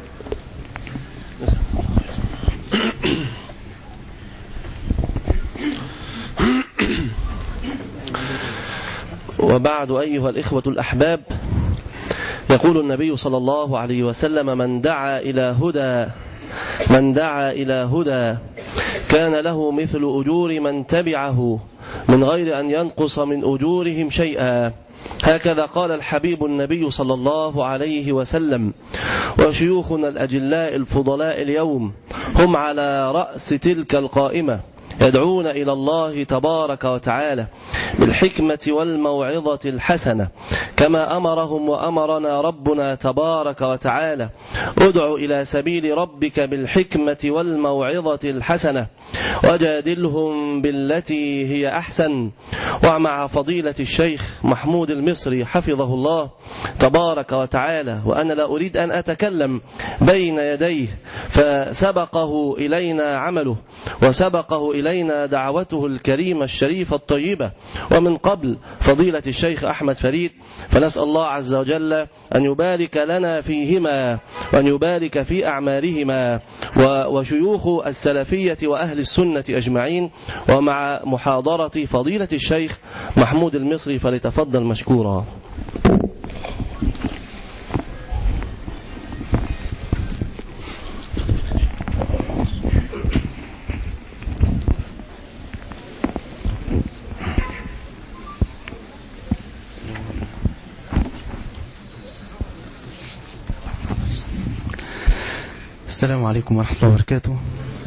وبعد أيها الإخوة الأحباب يقول النبي صلى الله عليه وسلم من دعا إلى هدى من دعا إلى هدى كان له مثل أجور من تبعه من غير أن ينقص من أجورهم شيئا هكذا قال الحبيب النبي صلى الله عليه وسلم وشيوخنا الأجلاء الفضلاء اليوم هم على رأس تلك القائمة يدعون إلى الله تبارك وتعالى بالحكمة والموعظة الحسنة كما أمرهم وأمرنا ربنا تبارك وتعالى ادع إلى سبيل ربك بالحكمة والموعظة الحسنة وجادلهم بالتي هي أحسن ومع فضيلة الشيخ محمود المصري حفظه الله تبارك وتعالى وأنا لا أريد أن أتكلم بين يديه فسبقه إلينا عمله وسبقه إلينا دعوته الكريمة الشريفة الطيبة ومن قبل فضيلة الشيخ أحمد فريد فنسأل الله عز وجل أن يبارك لنا فيهما وأن يبارك في أعمالهما وشيوخ السلفية وأهل السنة أجمعين ومع محاضرة فضيلة الشيخ محمود المصري فليتفضل مشكورا السلام عليكم ورحمة الله وبركاته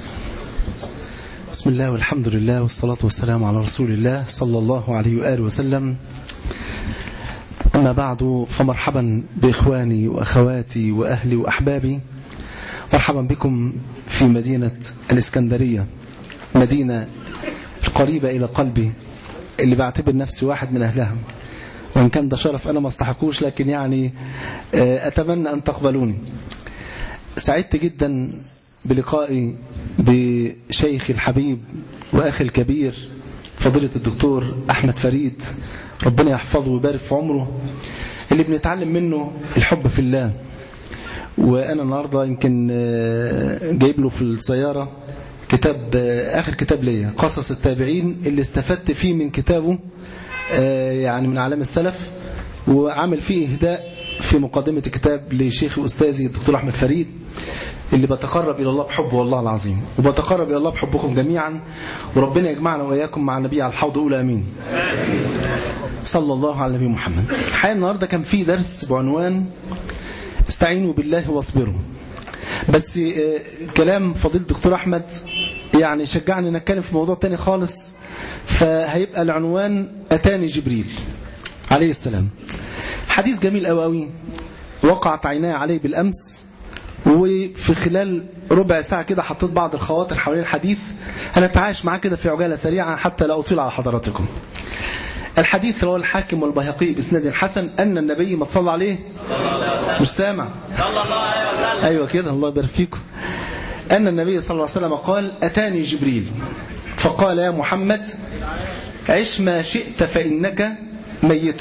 بسم الله والحمد لله والصلاة والسلام على رسول الله صلى الله عليه وآله وسلم أما بعد فمرحبا بإخواني وأخواتي وأهلي وأحبابي مرحبا بكم في مدينة الإسكندرية مدينة قريبة إلى قلبي اللي بعتبر نفسي واحد من أهلها وإن كان ده شرف أنا ما استحقوش لكن يعني أتمنى أن تقبلوني سعدت جدا بلقائي بشيخ الحبيب وأخي الكبير فضيلة الدكتور أحمد فريد ربنا يحفظه ويبارك في عمره اللي بنتعلم منه الحب في الله وأنا النهاردة يمكن جايب له في السيارة كتاب آخر كتاب ليا قصص التابعين اللي استفدت فيه من كتابه يعني من علام السلف وعامل فيه إهداء في مقدمة الكتاب لشيخ أستاذي الدكتور أحمد فريد اللي بتقرب إلى الله بحبه والله العظيم وبتقرب إلى الله بحبكم جميعا وربنا يجمعنا وإياكم مع النبي على الحوض أولى أمين صلى الله على النبي محمد حقيقة النهاردة كان في درس بعنوان استعينوا بالله واصبروا بس كلام فضيل الدكتور أحمد يعني شجعني نتكلم في موضوع تاني خالص فهيبقى العنوان أتاني جبريل عليه السلام حديث جميل قوي قوي وقعت عيناي عليه بالأمس وفي خلال ربع ساعة كده حطيت بعض الخواطر حوالين الحديث هنتعايش معاه كده في عجالة سريعة حتى لا أطيل على حضراتكم الحديث رواه الحاكم والبيهقي بإسناد حسن أن النبي ما تصلى عليه مش سامع صلى الله عليه وسلم أيوة كده الله يبارك فيكم أن النبي صلى الله عليه وسلم قال أتاني جبريل فقال يا محمد عش ما شئت فإنك ميت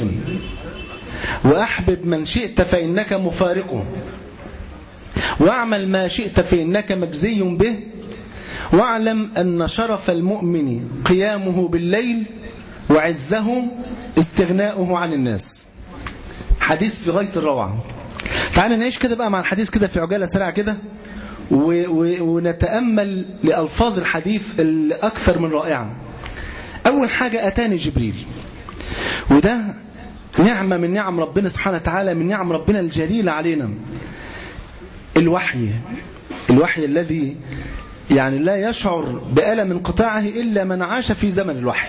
وأحبب من شئت فإنك مفارقه واعمل ما شئت فإنك مجزي به واعلم أن شرف المؤمن قيامه بالليل وعزه استغناؤه عن الناس حديث في غاية الروعة تعال نعيش كده بقى مع الحديث كده في عجالة سريعة كده ونتأمل لألفاظ الحديث الأكثر من رائعة أول حاجة أتاني جبريل وده نعمة من نعم ربنا سبحانه وتعالى من نعم ربنا الجليلة علينا الوحي الوحي الذي يعني لا يشعر بألم انقطاعه إلا من عاش في زمن الوحي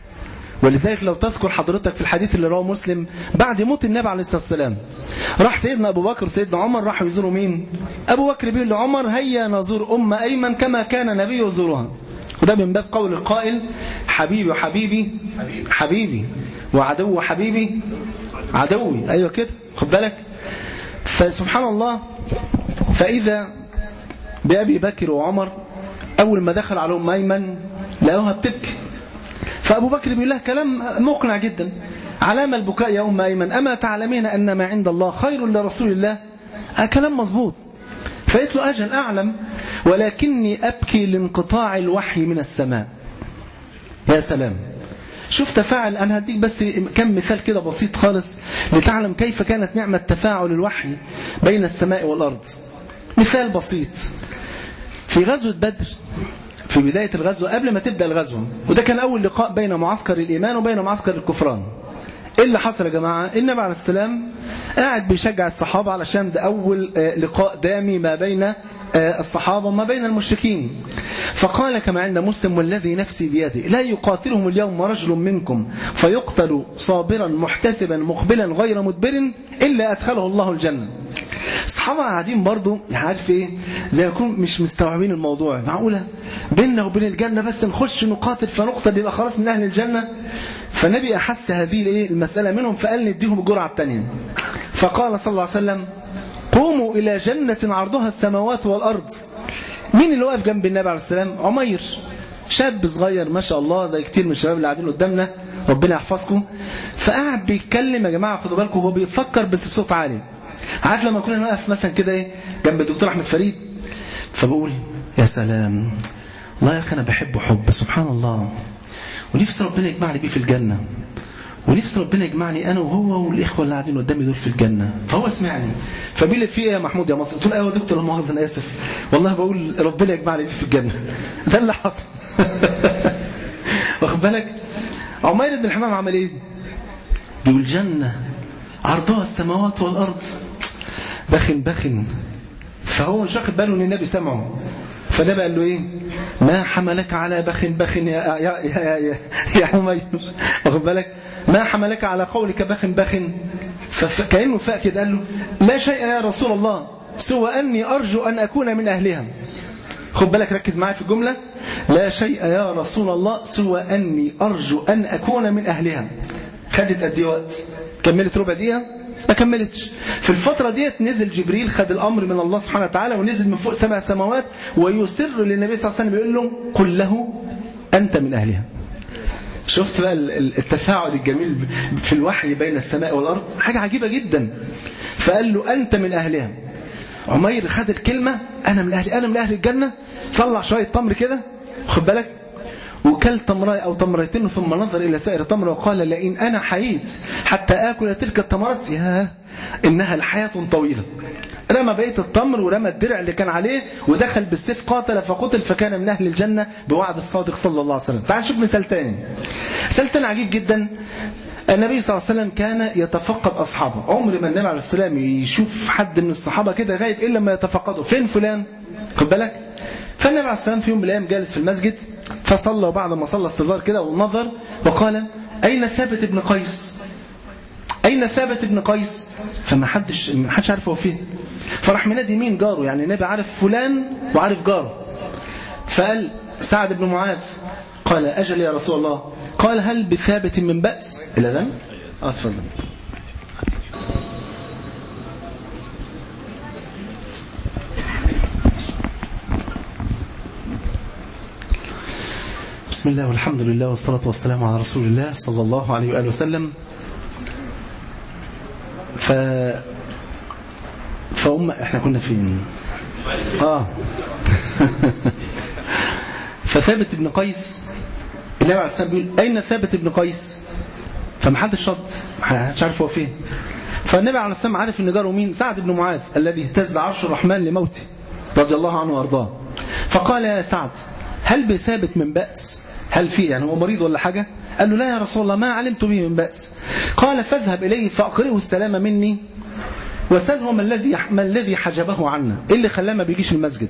ولذلك لو تذكر حضرتك في الحديث اللي رواه مسلم بعد موت النبي عليه الصلاة والسلام راح سيدنا أبو بكر وسيدنا عمر راحوا يزوروا مين أبو بكر بيقول لعمر هيا نزور أم أيمن كما كان نبي يزورها وده من باب قول القائل حبيبي وحبيبي حبيبي وعدو حبيبي عدوي أيوة كده خد بالك فسبحان الله فإذا بأبي بكر وعمر أول ما دخل على أم أيمن لقوها بتبكي فأبو بكر بيقول لها كلام مقنع جدا علام البكاء يا أم أيمن أما تعلمين أن ما عند الله خير لرسول الله آه كلام مظبوط فقلت له أجل أعلم ولكني أبكي لانقطاع الوحي من السماء يا سلام شوف تفاعل أنا هديك بس كم مثال كده بسيط خالص لتعلم كيف كانت نعمة تفاعل الوحي بين السماء والأرض مثال بسيط في غزوة بدر في بداية الغزوة قبل ما تبدأ الغزوة وده كان أول لقاء بين معسكر الإيمان وبين معسكر الكفران إيه اللي حصل يا جماعة النبي عليه السلام قاعد بيشجع الصحابة علشان ده أول لقاء دامي ما بين الصحابة وما بين المشركين فقال كما عند مسلم والذي نفسي بيده لا يقاتلهم اليوم رجل منكم فيقتل صابرا محتسبا مقبلا غير مدبر إلا أدخله الله الجنة الصحابة قاعدين برضو عارف ايه زي ما يكون مش مستوعبين الموضوع معقولة بيننا وبين الجنة بس نخش نقاتل فنقتل يبقى خلاص من أهل الجنة فالنبي أحس هذه الايه المسألة منهم فقال نديهم الجرعة الثانية فقال صلى الله عليه وسلم قوموا إلى جنة عرضها السماوات والأرض مين اللي واقف جنب النبي عليه السلام عمير شاب صغير ما شاء الله زي كتير من الشباب اللي قاعدين قدامنا ربنا يحفظكم فقعد بيتكلم يا جماعة خدوا بالكم هو بيفكر بس بصوت عالي عارف لما كنا نقف مثلا كده ايه جنب الدكتور احمد فريد فبقول يا سلام والله يا اخي انا بحبه حب سبحان الله ونفسي ربنا يجمعني بيه في الجنه ونفسي ربنا يجمعني انا وهو والاخوه اللي قاعدين قدامي دول في الجنه فهو سمعني فبيقول لي في ايه يا محمود يا مصر قلت له ايوه يا دكتور المؤاخذه انا اسف والله بقول ربنا يجمعني بيه في الجنه ده اللي حصل واخد بالك عمير بن الحمام عمل ايه بيقول جنه عرضها السماوات والارض بخن بخن فهو مش واخد باله ان النبي سمعه فالنبي قال له ايه ما حملك على بخ بخ يا يا يا, يا, يا حمير واخد بالك ما حملك على قولك بخ بخ فكأنه فاق كده قال له لا شيء يا رسول الله سوى أني أرجو أن أكون من أهلها خد بالك ركز معايا في الجملة لا شيء يا رسول الله سوى أني أرجو أن أكون من أهلها خدت قد ايه وقت كملت ربع دقيقة ما كملتش في الفترة ديت نزل جبريل خد الأمر من الله سبحانه وتعالى ونزل من فوق سبع سماوات ويسر للنبي صلى الله عليه وسلم يقول له قل له أنت من أهلها شفت بقى التفاعل الجميل في الوحي بين السماء والأرض حاجة عجيبة جدا فقال له أنت من أهلها عمير خد الكلمة أنا من أهل أنا من أهل الجنة طلع شوية تمر كده خد بالك وكل تمراية أو تمرتين ثم نظر إلى سائر التمر وقال لئن أنا حييت حتى آكل تلك التمرات يا إنها الحياة طويلة رمى بيت التمر ورمى الدرع اللي كان عليه ودخل بالسيف قاتل فقتل فكان من أهل الجنة بوعد الصادق صلى الله عليه وسلم تعال نشوف مثال تاني مثال تاني عجيب جدا النبي صلى الله عليه وسلم كان يتفقد أصحابه عمر ما النبي عليه السلام يشوف حد من الصحابة كده غايب إلا ما يتفقده فين فلان خد بالك فالنبي عليه السلام في يوم من الأيام جالس في المسجد فصلى وبعد ما صلى استظهار كده ونظر وقال أين ثابت بن قيس أين ثابت بن قيس فما حدش ما حدش عارف هو فين فراح منادي مين جاره يعني النبي عارف فلان وعارف جاره فقال سعد بن معاذ قال أجل يا رسول الله قال هل بثابت من بأس إلى ذلك آه تفضل بسم الله والحمد لله والصلاة والسلام على رسول الله صلى الله عليه وآله وسلم ف فأم احنا كنا فين اه فثابت بن قيس النبي عليه السلام بيقول أين ثابت بن قيس فمحدش رد محدش عارف هو فين فالنبي عليه السلام عارف ان جاره مين سعد بن معاذ الذي اهتز عرش الرحمن لموته رضي الله عنه وارضاه فقال يا سعد هل بثابت من بأس هل في يعني هو مريض ولا حاجة قال له لا يا رسول الله ما علمت به من بأس قال فاذهب إليه فأقرئه السلام مني وسأله ما الذي ما الذي حجبه عنا ايه اللي خلاه ما بيجيش المسجد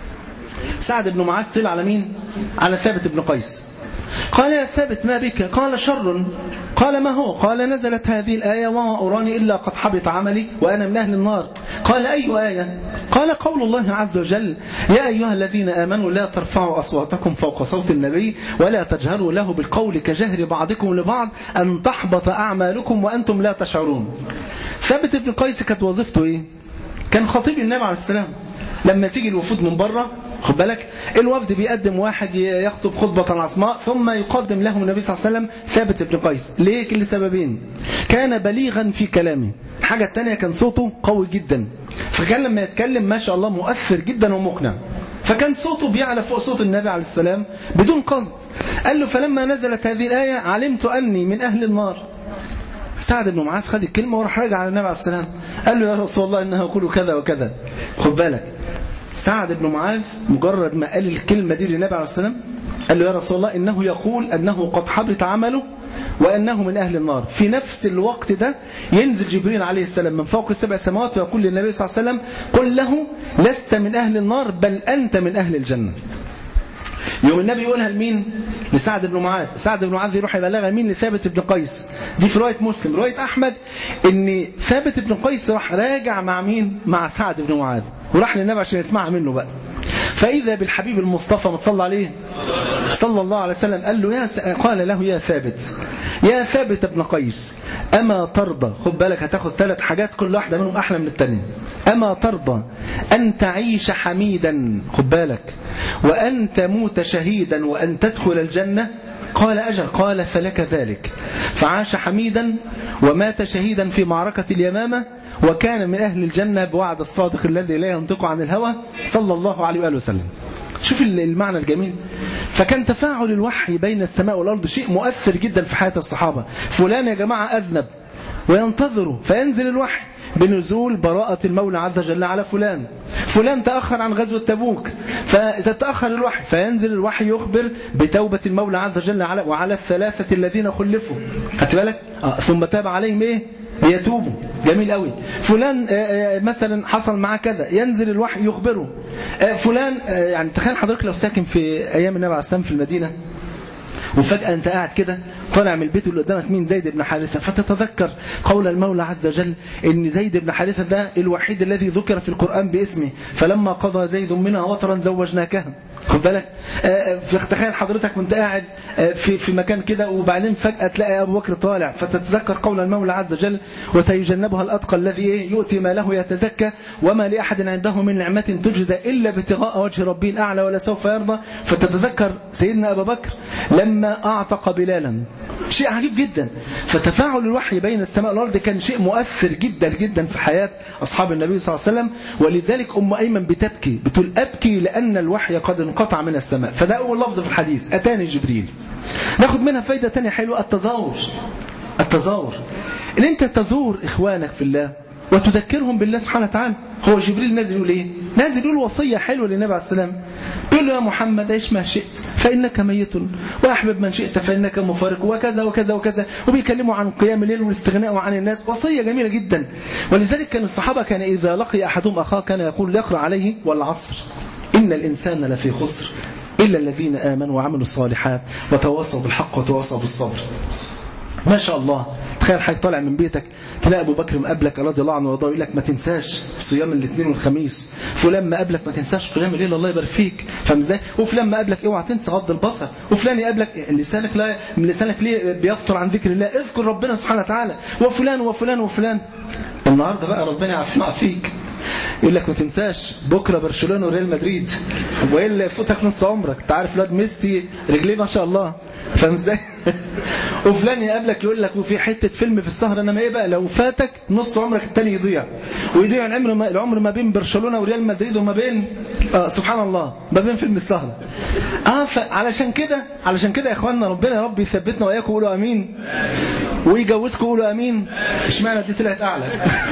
سعد بن معاذ طلع على مين على ثابت بن قيس قال يا ثابت ما بك قال شر قال ما هو قال نزلت هذه الآية وما أراني إلا قد حبط عملي وأنا من أهل النار قال أي آية قال قول الله عز وجل يا أيها الذين آمنوا لا ترفعوا أصواتكم فوق صوت النبي ولا تجهروا له بالقول كجهر بعضكم لبعض أن تحبط أعمالكم وأنتم لا تشعرون ثابت بن قيس كانت وظيفته إيه كان خطيب النبي عليه السلام لما تيجي الوفود من بره خد بالك الوفد بيقدم واحد يخطب خطبة عصماء ثم يقدم له النبي صلى الله عليه وسلم ثابت بن قيس ليه لسببين كان بليغا في كلامه الحاجة الثانية كان صوته قوي جدا فكان لما يتكلم ما شاء الله مؤثر جدا ومقنع فكان صوته بيعلى فوق صوت النبي عليه السلام بدون قصد قال له فلما نزلت هذه الآية علمت أني من أهل النار سعد بن معاذ خد الكلمة وراح راجع على النبي عليه السلام قال له يا رسول الله إنها يقول كذا وكذا خد بالك سعد بن معاذ مجرد ما قال الكلمة دي للنبي عليه السلام قال له يا رسول الله إنه يقول أنه قد حبط عمله وأنه من أهل النار في نفس الوقت ده ينزل جبريل عليه السلام من فوق السبع سماوات ويقول للنبي صلى الله عليه وسلم قل له لست من أهل النار بل أنت من أهل الجنة يوم النبي يقولها لمين لسعد بن معاذ سعد بن معاذ يروح يبلغها مين لثابت بن قيس دي في رواية مسلم رواية أحمد ان ثابت بن قيس راح راجع مع مين مع سعد بن معاذ وراح للنبي عشان يسمعها منه بقى فإذا بالحبيب المصطفى متصلى عليه صلى الله عليه وسلم قال له يا س... قال له يا ثابت يا ثابت بن قيس أما ترضى خد بالك هتاخد ثلاث حاجات كل واحدة منهم أحلى من الثانية أما ترضى أن تعيش حميدا خد بالك وأن تموت شهيدا وأن تدخل الجنة قال أجل قال فلك ذلك فعاش حميدا ومات شهيدا في معركة اليمامة وكان من أهل الجنة بوعد الصادق الذي لا ينطق عن الهوى صلى الله عليه وآله وسلم شوف المعنى الجميل فكان تفاعل الوحي بين السماء والأرض شيء مؤثر جدا في حياة الصحابة فلان يا جماعة أذنب وينتظروا فينزل الوحي بنزول براءة المولى عز وجل على فلان فلان تأخر عن غزوة تبوك فتتأخر الوحي فينزل الوحي يخبر بتوبة المولى عز وجل على وعلى الثلاثة الذين خلفوا خدت بالك آه ثم تاب عليهم ايه يتوبوا جميل قوي فلان آه، آه، مثلا حصل معاه كذا ينزل الوحي يخبره آه، فلان آه، يعني تخيل حضرتك لو ساكن في ايام النبي عليه السلام في المدينه وفجأة أنت قاعد كده طالع من البيت اللي قدامك مين زيد بن حارثة فتتذكر قول المولى عز وجل إن زيد بن حارثة ده الوحيد الذي ذكر في القرآن باسمه فلما قضى زيد منها وطرا زوجناكها خد بالك آه، آه، تخيل حضرتك وانت قاعد آه، في في مكان كده وبعدين فجأة تلاقي أبو بكر طالع فتتذكر قول المولى عز وجل وسيجنبها الأتقى الذي إيه يؤتي ماله يتزكى وما لأحد عنده من نعمة تجزى إلا ابتغاء وجه ربه الأعلى ولا سوف يرضى فتتذكر سيدنا أبا بكر لما أعتق بلالا شيء عجيب جدا فتفاعل الوحي بين السماء والأرض كان شيء مؤثر جدا جدا في حياة أصحاب النبي صلى الله عليه وسلم ولذلك أم أيمن بتبكي بتقول أبكي لأن الوحي قد انقطع من السماء فده أول لفظ في الحديث أتاني جبريل ناخد منها فايدة تانية حلوة التزاور التزاور ان انت تزور اخوانك في الله وتذكرهم بالله سبحانه وتعالى هو جبريل نازل يقول ايه نازل يقول وصيه حلوه للنبي عليه السلام يقول له يا محمد عيش ما شئت فانك ميت واحبب من شئت فانك مفارق وكذا وكذا وكذا وبيكلموا عن قيام الليل والاستغناء عن الناس وصيه جميله جدا ولذلك كان الصحابه كان اذا لقي احدهم اخاه كان يقول يقرا عليه والعصر ان الانسان لفي خسر الا الذين امنوا وعملوا الصالحات وتواصوا بالحق وتواصوا بالصبر ما شاء الله تخيل حضرتك طالع من بيتك تلاقي ابو بكر مقابلك رضي الله عنه وارضاه يقول لك ما تنساش صيام الاثنين والخميس فلان مقابلك ما تنساش قيام الليل الله يبارك فيك فاهم ازاي وفلان مقابلك اوعى تنسى غض البصر وفلان يقابلك لسانك لا من لسانك ليه بيفطر عن ذكر الله اذكر ربنا سبحانه وتعالى وفلان وفلان وفلان النهارده بقى ربنا يعافينا ويعافيك يقول لك ما تنساش بكره برشلونه وريال مدريد والا يفوتك نص عمرك انت عارف الواد ميسي رجليه ما شاء الله فاهم ازاي وفلان يقابلك يقول لك وفي حته فيلم في السهره انما ايه بقى لو فاتك نص عمرك التاني يضيع ويضيع العمر ما العمر ما بين برشلونه وريال مدريد وما بين آه سبحان الله ما بين فيلم السهره اه علشان كده علشان كده يا اخواننا ربنا يا رب يثبتنا واياكم قولوا امين ويجوزكم قولوا امين اشمعنى دي طلعت اعلى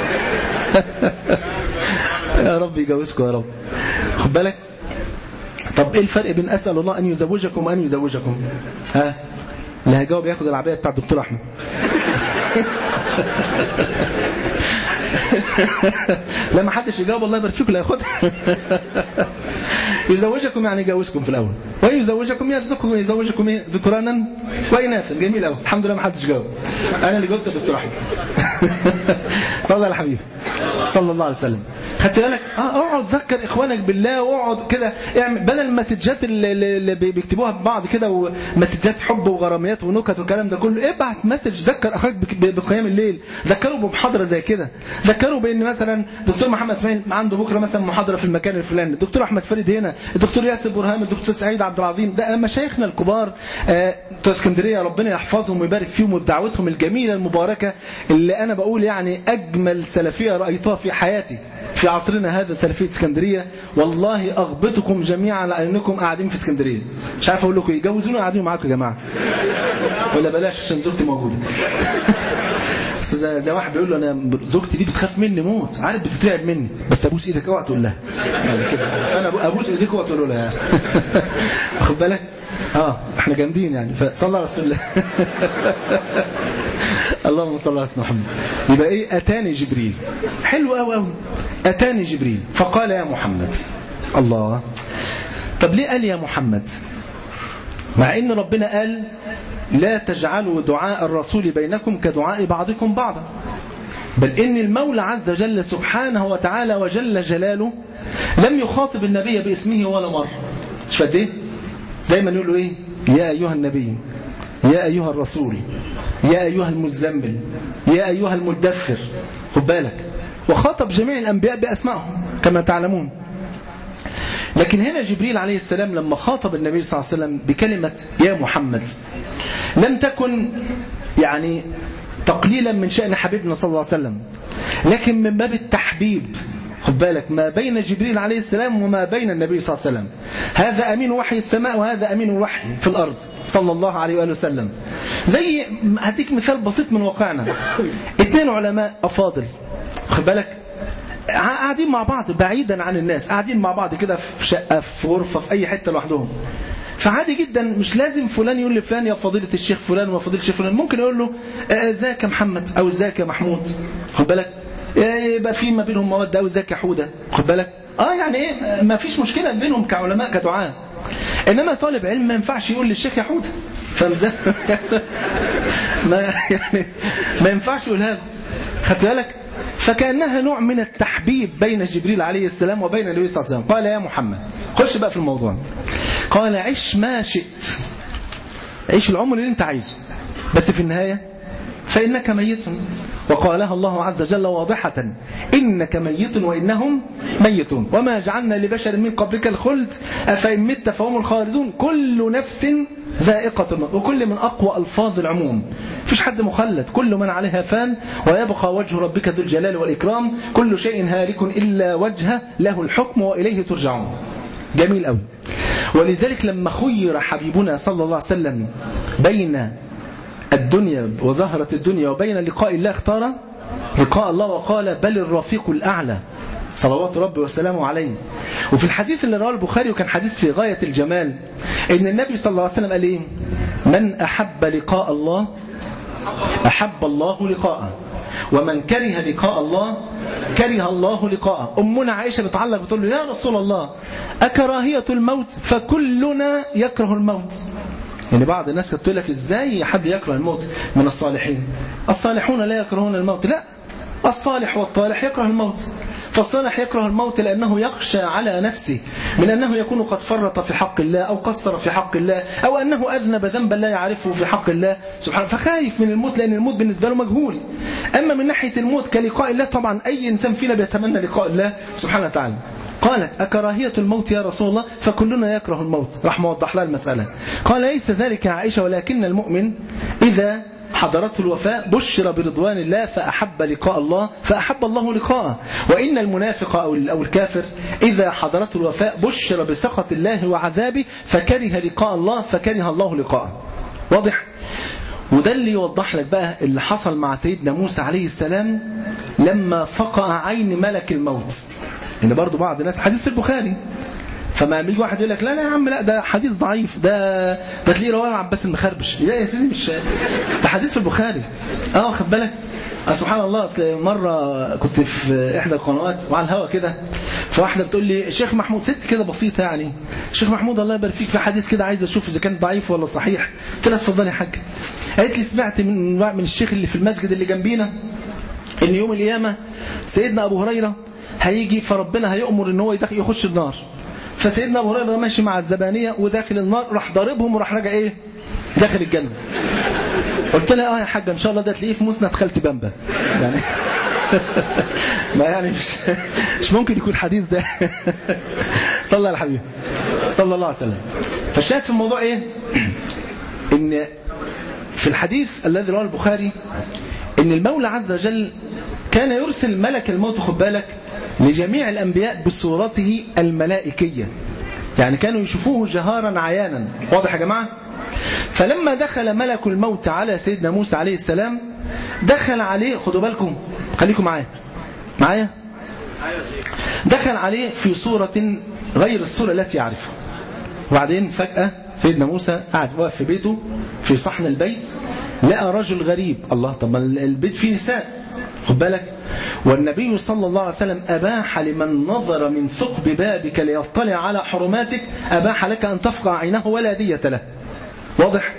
يا رب يجوزكم يا رب خد بالك طب ايه الفرق بين اسال الله ان يزوجكم وان يزوجكم ها اللي هيجاوب ياخد العبايه بتاع الدكتور احمد لا ما حدش يجاوب الله يبارك فيكم لا ياخدها يزوجكم يعني يجوزكم في الاول ويزوجكم يرزقكم ويزوجكم ايه ذكرانا واناثا جميل قوي الحمد لله ما حدش جاوب انا اللي جاوبت يا دكتور احمد صلى على الحبيب صلى الله عليه وسلم خدت بالك اه اقعد ذكر اخوانك بالله واقعد كده اعمل بدل المسجات اللي, اللي بيكتبوها ببعض كده ومسجات حب وغراميات ونكت والكلام ده كله ابعت مسج ذكر اخوك بقيام الليل ذكره بمحاضره زي كده ذكره بان مثلا دكتور محمد اسماعيل عنده بكره مثلا محاضره في المكان الفلاني الدكتور احمد فريد هنا الدكتور ياسر برهام الدكتور سعيد عبد العظيم ده مشايخنا الكبار آه بتوع اسكندريه ربنا يحفظهم ويبارك فيهم وبدعوتهم الجميله المباركه اللي انا بقول يعني اجمل سلفيه رايتها في حياتي في عصرنا هذا سلفيه اسكندريه والله اغبطكم جميعا على انكم قاعدين في اسكندريه مش عارف اقول لكم ايه جوزوني قاعدين معاكم يا جماعه ولا بلاش عشان زوجتي موجوده بس زي, زي واحد بيقول له انا زوجتي دي بتخاف مني موت عارف بتترعب مني بس ابوس ايدك اوعى تقول لها يعني كده فانا ابوس ايديك اوعى تقول لها واخد بالك اه احنا جامدين يعني فصلى على رسول الله اللهم صل على سيدنا محمد يبقى ايه اتاني جبريل حلو قوي قوي اتاني جبريل فقال يا محمد الله طب ليه قال يا محمد مع ان ربنا قال لا تجعلوا دعاء الرسول بينكم كدعاء بعضكم بعضا بل إن المولى عز وجل سبحانه وتعالى وجل جلاله لم يخاطب النبي باسمه ولا مرة مش فد ايه دايما يقول له ايه يا أيها النبي يا أيها الرسول يا أيها المزمل يا أيها المدثر خد بالك وخاطب جميع الأنبياء بأسمائهم كما تعلمون لكن هنا جبريل عليه السلام لما خاطب النبي صلى الله عليه وسلم بكلمة يا محمد لم تكن يعني تقليلا من شأن حبيبنا صلى الله عليه وسلم لكن من باب التحبيب خد بالك ما بين جبريل عليه السلام وما بين النبي صلى الله عليه وسلم هذا أمين وحي السماء وهذا أمين الوحي في الأرض صلى الله عليه وآله وسلم زي هديك مثال بسيط من واقعنا اثنين علماء أفاضل خد بالك قاعدين مع بعض بعيدا عن الناس قاعدين مع بعض كده في شقة في غرفة في أي حتة لوحدهم فعادي جدا مش لازم فلان يقول لفلان يا فضيلة الشيخ فلان وفضيلة الشيخ فلان ممكن يقول له آه، ازيك يا محمد او ازيك يا محمود خد بالك آه، يبقى في ما بينهم مودة او ازيك يا حودة خد بالك اه يعني ايه آه، ما فيش مشكلة بينهم كعلماء كدعاء انما طالب علم ما ينفعش يقول للشيخ يا حودة فاهم ازاي؟ ما يعني ما ينفعش يقولها له خدت بالك فكانها نوع من التحبيب بين جبريل عليه السلام وبين النبي صلى الله عليه وسلم قال يا محمد خش بقى في الموضوع قال عش ما شئت عيش العمر اللي انت عايزه بس في النهايه فانك ميت وقالها الله عز وجل واضحة إنك ميت وإنهم ميتون وما جعلنا لبشر من قبلك الخلد أفإن مت فهم الخالدون كل نفس ذائقة الموت وكل من أقوى ألفاظ العموم فيش حد مخلد كل من عليها فان ويبقى وجه ربك ذو الجلال والإكرام كل شيء هالك إلا وجهه له الحكم وإليه ترجعون جميل قوي ولذلك لما خير حبيبنا صلى الله عليه وسلم بين الدنيا وزهرة الدنيا وبين لقاء الله اختار لقاء الله وقال بل الرفيق الأعلى صلوات ربي وسلامه عليه وفي الحديث اللي رواه البخاري وكان حديث في غاية الجمال ان النبي صلى الله عليه وسلم قال ايه من أحب لقاء الله أحب الله لقاءه ومن كره لقاء الله كره الله لقاءه أمنا عائشة بتعلق بتقول له يا رسول الله أكراهية الموت فكلنا يكره الموت يعني بعض الناس كانت تقول لك ازاي حد يكره الموت من الصالحين الصالحون لا يكرهون الموت لا الصالح والطالح يكره الموت فالصالح يكره الموت لأنه يخشى على نفسه من أنه يكون قد فرط في حق الله أو قصر في حق الله أو أنه أذنب ذنبا لا يعرفه في حق الله سبحانه فخايف من الموت لأن الموت بالنسبة له مجهول أما من ناحية الموت كلقاء الله طبعا أي إنسان فينا بيتمنى لقاء الله سبحانه وتعالى قالت أكراهية الموت يا رسول الله فكلنا يكره الموت راح موضح لها المسألة قال ليس ذلك يا عائشة ولكن المؤمن إذا حضرته الوفاة بشر برضوان الله فأحب لقاء الله فأحب الله لقاءه وإن المنافق أو أو الكافر إذا حضرته الوفاة بشر بسخط الله وعذابه فكره لقاء الله فكره الله لقاءه واضح؟ وده اللي يوضح لك بقى اللي حصل مع سيدنا موسى عليه السلام لما فقع عين ملك الموت ان برضو بعض الناس حديث في البخاري فما يجي واحد يقول لك لا لا يا عم لا ده حديث ضعيف ده ده تلاقيه رواه عباس المخربش لا يا سيدي مش ده حديث في البخاري اه خد بالك آه سبحان الله اصل مره كنت في احدى القنوات وعلى الهوا كده فواحده بتقول لي شيخ محمود ست كده بسيطه يعني شيخ محمود الله يبارك فيك في حديث كده عايز اشوف اذا كان ضعيف ولا صحيح قلت لها اتفضلي يا حاج قالت لي سمعت من من الشيخ اللي في المسجد اللي جنبينا ان يوم القيامه سيدنا ابو هريره هيجي فربنا هيأمر ان هو يدخل يخش النار فسيدنا ابو هريره ماشي مع الزبانيه وداخل النار راح ضاربهم وراح راجع ايه داخل الجنه قلت لها اه يا حاجه ان شاء الله ده تلاقيه في مسند خالتي بامبا يعني ما يعني مش مش ممكن يكون حديث ده صلى الله على الحبيب صلى الله عليه وسلم فالشاهد في الموضوع ايه ان في الحديث الذي رواه البخاري ان المولى عز وجل كان يرسل ملك الموت خد بالك لجميع الأنبياء بصورته الملائكية يعني كانوا يشوفوه جهارا عيانا واضح يا جماعة فلما دخل ملك الموت على سيدنا موسى عليه السلام دخل عليه خدوا بالكم خليكم معايا معايا دخل عليه في صورة غير الصورة التي يعرفها وبعدين فجأة سيدنا موسى قاعد واقف في بيته في صحن البيت لقى رجل غريب الله طب البيت فيه نساء خد بالك والنبي صلى الله عليه وسلم أباح لمن نظر من ثقب بابك ليطلع على حرماتك أباح لك أن تفقع عينه ولا دية له واضح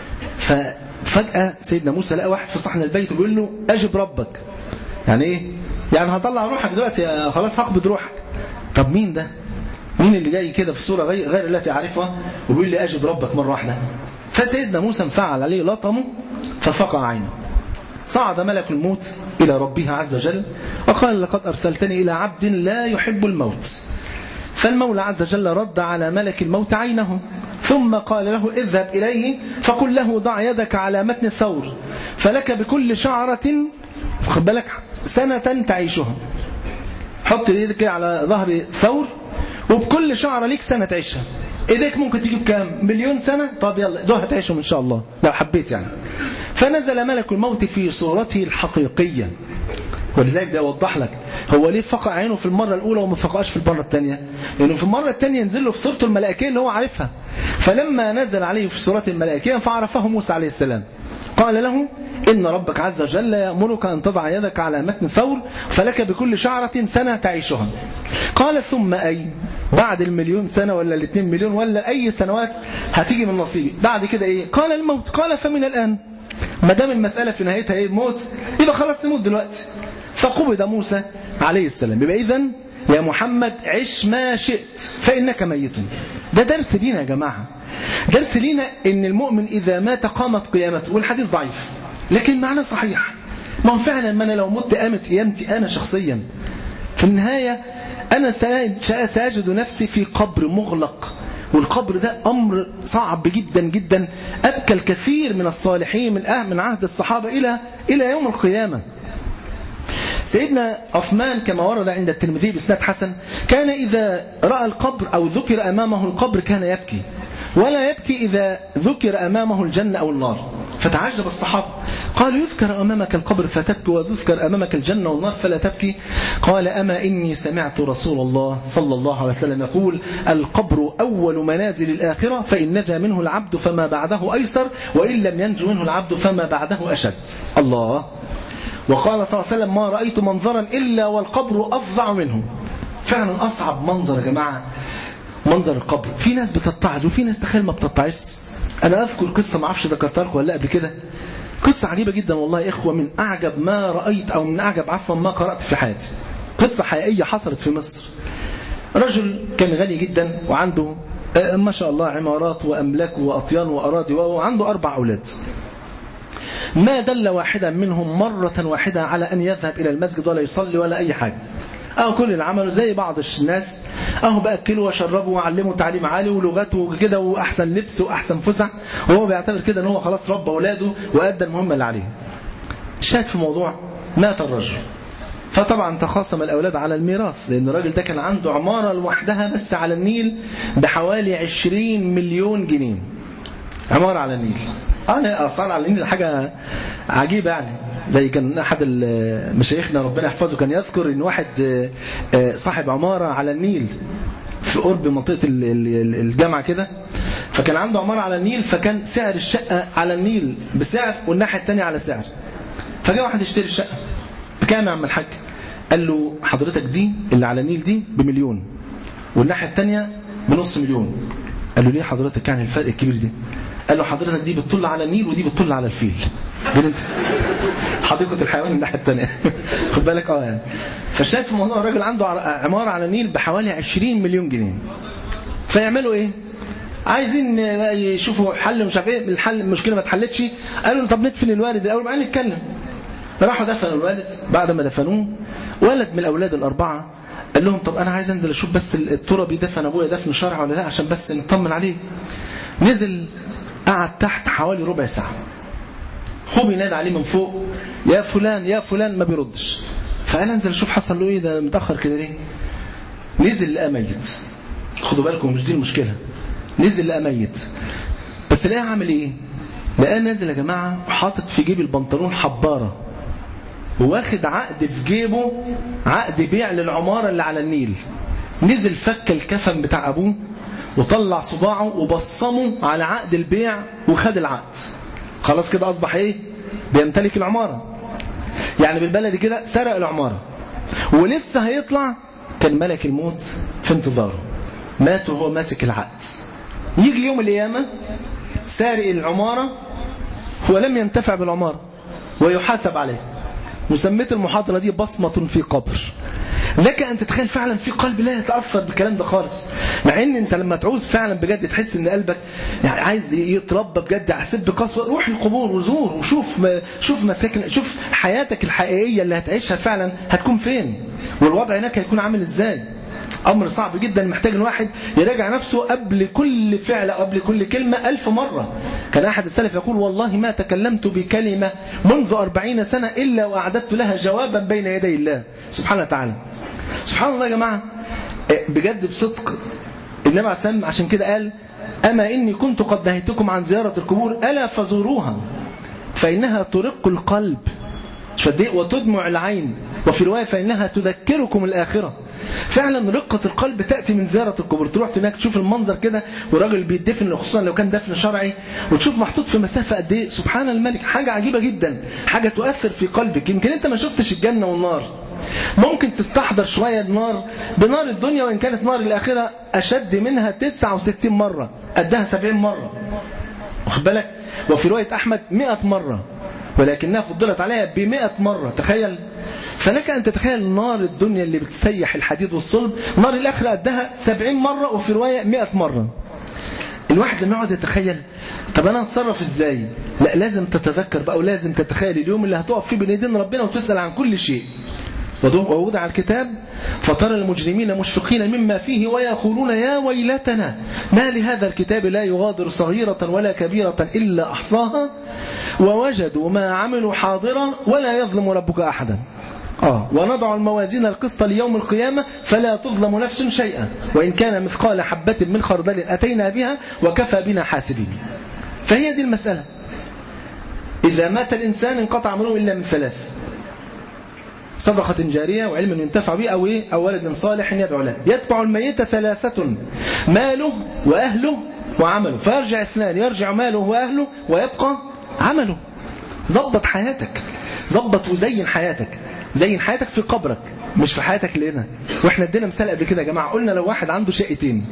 ففجأة سيدنا موسى لقى واحد في صحن البيت وبيقول له أجب ربك يعني إيه يعني هطلع روحك دلوقتي خلاص هقبض روحك طب مين ده مين اللي جاي كده في صورة غير, غير التي أعرفها وبيقول لي أجب ربك مرة واحدة فسيدنا موسى انفعل عليه لطمه ففقع عينه صعد ملك الموت إلى ربه عز وجل وقال لقد أرسلتني إلى عبد لا يحب الموت فالمولى عز وجل رد على ملك الموت عينه ثم قال له اذهب إليه فقل له ضع يدك على متن الثور فلك بكل شعرة خد بالك سنة تعيشها حط ايدك على ظهر ثور وبكل شعرة ليك سنة تعيشها ايديك ممكن تجيب كام مليون سنة طب يلا دول هتعيشهم ان شاء الله لو حبيت يعني فنزل ملك الموت في صورته الحقيقية ولذلك ده يوضح لك هو ليه فقع عينه في المرة الأولى وما فقعش في المرة الثانية لأنه في المرة الثانية ينزل له في صورته الملائكية اللي هو عارفها فلما نزل عليه في صورة الملائكية فعرفه موسى عليه السلام قال له إن ربك عز وجل يأمرك أن تضع يدك على متن ثور فلك بكل شعرة سنة تعيشها قال ثم أي بعد المليون سنة ولا الاثنين مليون ولا أي سنوات هتيجي من نصيبي بعد كده إيه قال الموت قال فمن الآن ما دام المسألة في نهايتها إيه الموت يبقى خلاص نموت دلوقتي فقبض موسى عليه السلام يبقى إذن يا محمد عش ما شئت فإنك ميت ده درس لينا يا جماعة درس لينا إن المؤمن إذا مات قامت قيامته والحديث ضعيف لكن معنى صحيح ما هو فعلا ما أنا لو مت قامت قيامتي أنا شخصيا في النهاية أنا سأجد نفسي في قبر مغلق والقبر ده أمر صعب جدا جدا أبكى الكثير من الصالحين من أه من عهد الصحابة إلى إلى يوم القيامة سيدنا عثمان كما ورد عند الترمذي بإسناد حسن كان إذا رأى القبر أو ذكر أمامه القبر كان يبكي ولا يبكي إذا ذكر أمامه الجنة أو النار فتعجب الصحابة قالوا يذكر أمامك القبر فتبكي ويذكر أمامك الجنة والنار فلا تبكي قال أما إني سمعت رسول الله صلى الله عليه وسلم يقول القبر أول منازل الآخرة فإن نجا منه العبد فما بعده أيسر وإن لم ينج منه العبد فما بعده أشد الله وقال صلى الله عليه وسلم ما رأيت منظرا إلا والقبر أفظع منه فعلا أصعب منظر يا جماعة منظر القبر في ناس بتتعظ وفي ناس تخيل ما بتتعظ أنا أذكر قصة ما أعرفش ذكرتها لكم ولا قبل كده قصة عجيبة جدا والله يا إخوة من أعجب ما رأيت أو من أعجب عفوا ما قرأت في حياتي قصة حقيقية حصلت في مصر رجل كان غني جدا وعنده ما شاء الله عمارات وأملاك وأطيان وأراضي وعنده أربع أولاد ما دل واحدا منهم مرة واحدة على أن يذهب إلى المسجد ولا يصلي ولا أي حاجة أو كل اللي عمله زي بعض الناس أهو بأكله وشربه وعلمه تعليم عالي ولغته وكده وأحسن لبس وأحسن فسح وهو بيعتبر كده أن هو خلاص ربى أولاده وأدى المهمة اللي عليه الشاهد في موضوع مات الرجل فطبعا تخاصم الأولاد على الميراث لأن الراجل ده كان عنده عمارة لوحدها بس على النيل بحوالي 20 مليون جنيه عمارة على النيل أنا أصلا على النيل حاجة عجيبة يعني زي كان أحد مشايخنا ربنا يحفظه كان يذكر إن واحد صاحب عمارة على النيل في قرب منطقة الجامعة كده فكان عنده عمارة على النيل فكان سعر الشقة على النيل بسعر والناحية الثانية على سعر فجاء واحد يشتري الشقة بكام يا عم الحاج قال له حضرتك دي اللي على النيل دي بمليون والناحية الثانية بنص مليون قال له ليه حضرتك يعني الفرق الكبير ده قال له حضرتك دي بتطل على النيل ودي بتطل على الفيل قال انت حديقة الحيوان الناحية الثانية خد بالك اه يعني فشايف في موضوع الراجل عنده عمارة على النيل بحوالي 20 مليون جنيه فيعملوا ايه عايزين يشوفوا حل مش عارف ايه الحل المشكله ما اتحلتش قالوا طب ندفن الوالد الاول بعدين نتكلم راحوا دفنوا الوالد بعد ما دفنوه ولد من الاولاد الاربعه قال لهم طب انا عايز انزل اشوف بس التربي دفن ابويا دفن شرعي ولا لا عشان بس نطمن عليه نزل قعد تحت حوالي ربع ساعه هو بينادي عليه من فوق يا فلان يا فلان ما بيردش فقال انزل اشوف حصل له ايه ده متاخر كده ليه نزل لقى ميت خدوا بالكم مش دي المشكله نزل لقى ميت بس لقاه عامل ايه لقاه نازل يا جماعه حاطط في جيب البنطلون حباره واخد عقد في جيبه عقد بيع للعماره اللي على النيل نزل فك الكفن بتاع ابوه وطلع صباعه وبصمه على عقد البيع وخد العقد خلاص كده اصبح ايه بيمتلك العماره يعني بالبلدي كده سرق العماره ولسه هيطلع كان ملك الموت في انتظاره مات وهو ماسك العقد يجي يوم القيامه سارق العماره هو لم ينتفع بالعماره ويحاسب عليه وسميت المحاضرة دي بصمة في قبر لك أن تتخيل فعلا في قلب لا يتأثر بالكلام ده خالص مع أن أنت لما تعوز فعلا بجد تحس أن قلبك يعني عايز يتربى بجد حسيت بقسوة روح القبور وزور وشوف ما شوف مساكن شوف حياتك الحقيقية اللي هتعيشها فعلا هتكون فين والوضع هناك هيكون عامل ازاي أمر صعب جدا محتاج الواحد يراجع نفسه قبل كل فعل أو قبل كل كلمة ألف مرة كان أحد السلف يقول والله ما تكلمت بكلمة منذ أربعين سنة إلا وأعددت لها جوابا بين يدي الله سبحانه وتعالى سبحان الله يا جماعة بجد بصدق النبي عليه السلام عشان كده قال أما إني كنت قد نهيتكم عن زيارة القبور ألا فزوروها فإنها ترق القلب مش قد ايه وتدمع العين وفي روايه فانها تذكركم الاخره فعلا رقه القلب تاتي من زياره القبور تروح هناك تشوف المنظر كده والراجل بيدفن خصوصا لو كان دفن شرعي وتشوف محطوط في مسافه قد ايه سبحان الملك حاجه عجيبه جدا حاجه تؤثر في قلبك يمكن انت ما شفتش الجنه والنار ممكن تستحضر شويه النار بنار الدنيا وان كانت نار الاخره اشد منها 69 مره قدها 70 مره واخد بالك وفي روايه احمد 100 مره ولكنها فضلت عليها بمئة مرة تخيل فلك أن تتخيل نار الدنيا اللي بتسيح الحديد والصلب نار الآخرة قدها سبعين مرة وفي رواية مئة مرة الواحد لما يقعد يتخيل طب أنا هتصرف إزاي لا لازم تتذكر بقى ولازم تتخيل اليوم اللي هتقف فيه بين ايدين ربنا وتسأل عن كل شيء ووضع الكتاب فترى المجرمين مشفقين مما فيه ويقولون يا ويلتنا ما لهذا الكتاب لا يغادر صغيرة ولا كبيرة إلا أحصاها ووجدوا ما عملوا حاضرا ولا يظلم ربك أحدا آه ونضع الموازين القسط ليوم القيامة فلا تظلم نفس شيئا وإن كان مثقال حبة من خردل أتينا بها وكفى بنا حاسبين فهي دي المسألة إذا مات الإنسان انقطع عمله إلا من ثلاث صدقة جارية وعلم ينتفع به أو, إيه؟ أو ولد صالح يدعو له يتبع الميت ثلاثة ماله وأهله وعمله فيرجع اثنان يرجع ماله وأهله ويبقى عمله ظبط حياتك ظبط وزين حياتك زين حياتك في قبرك مش في حياتك اللي هنا واحنا ادينا مثال قبل كده يا جماعه قلنا لو واحد عنده شقتين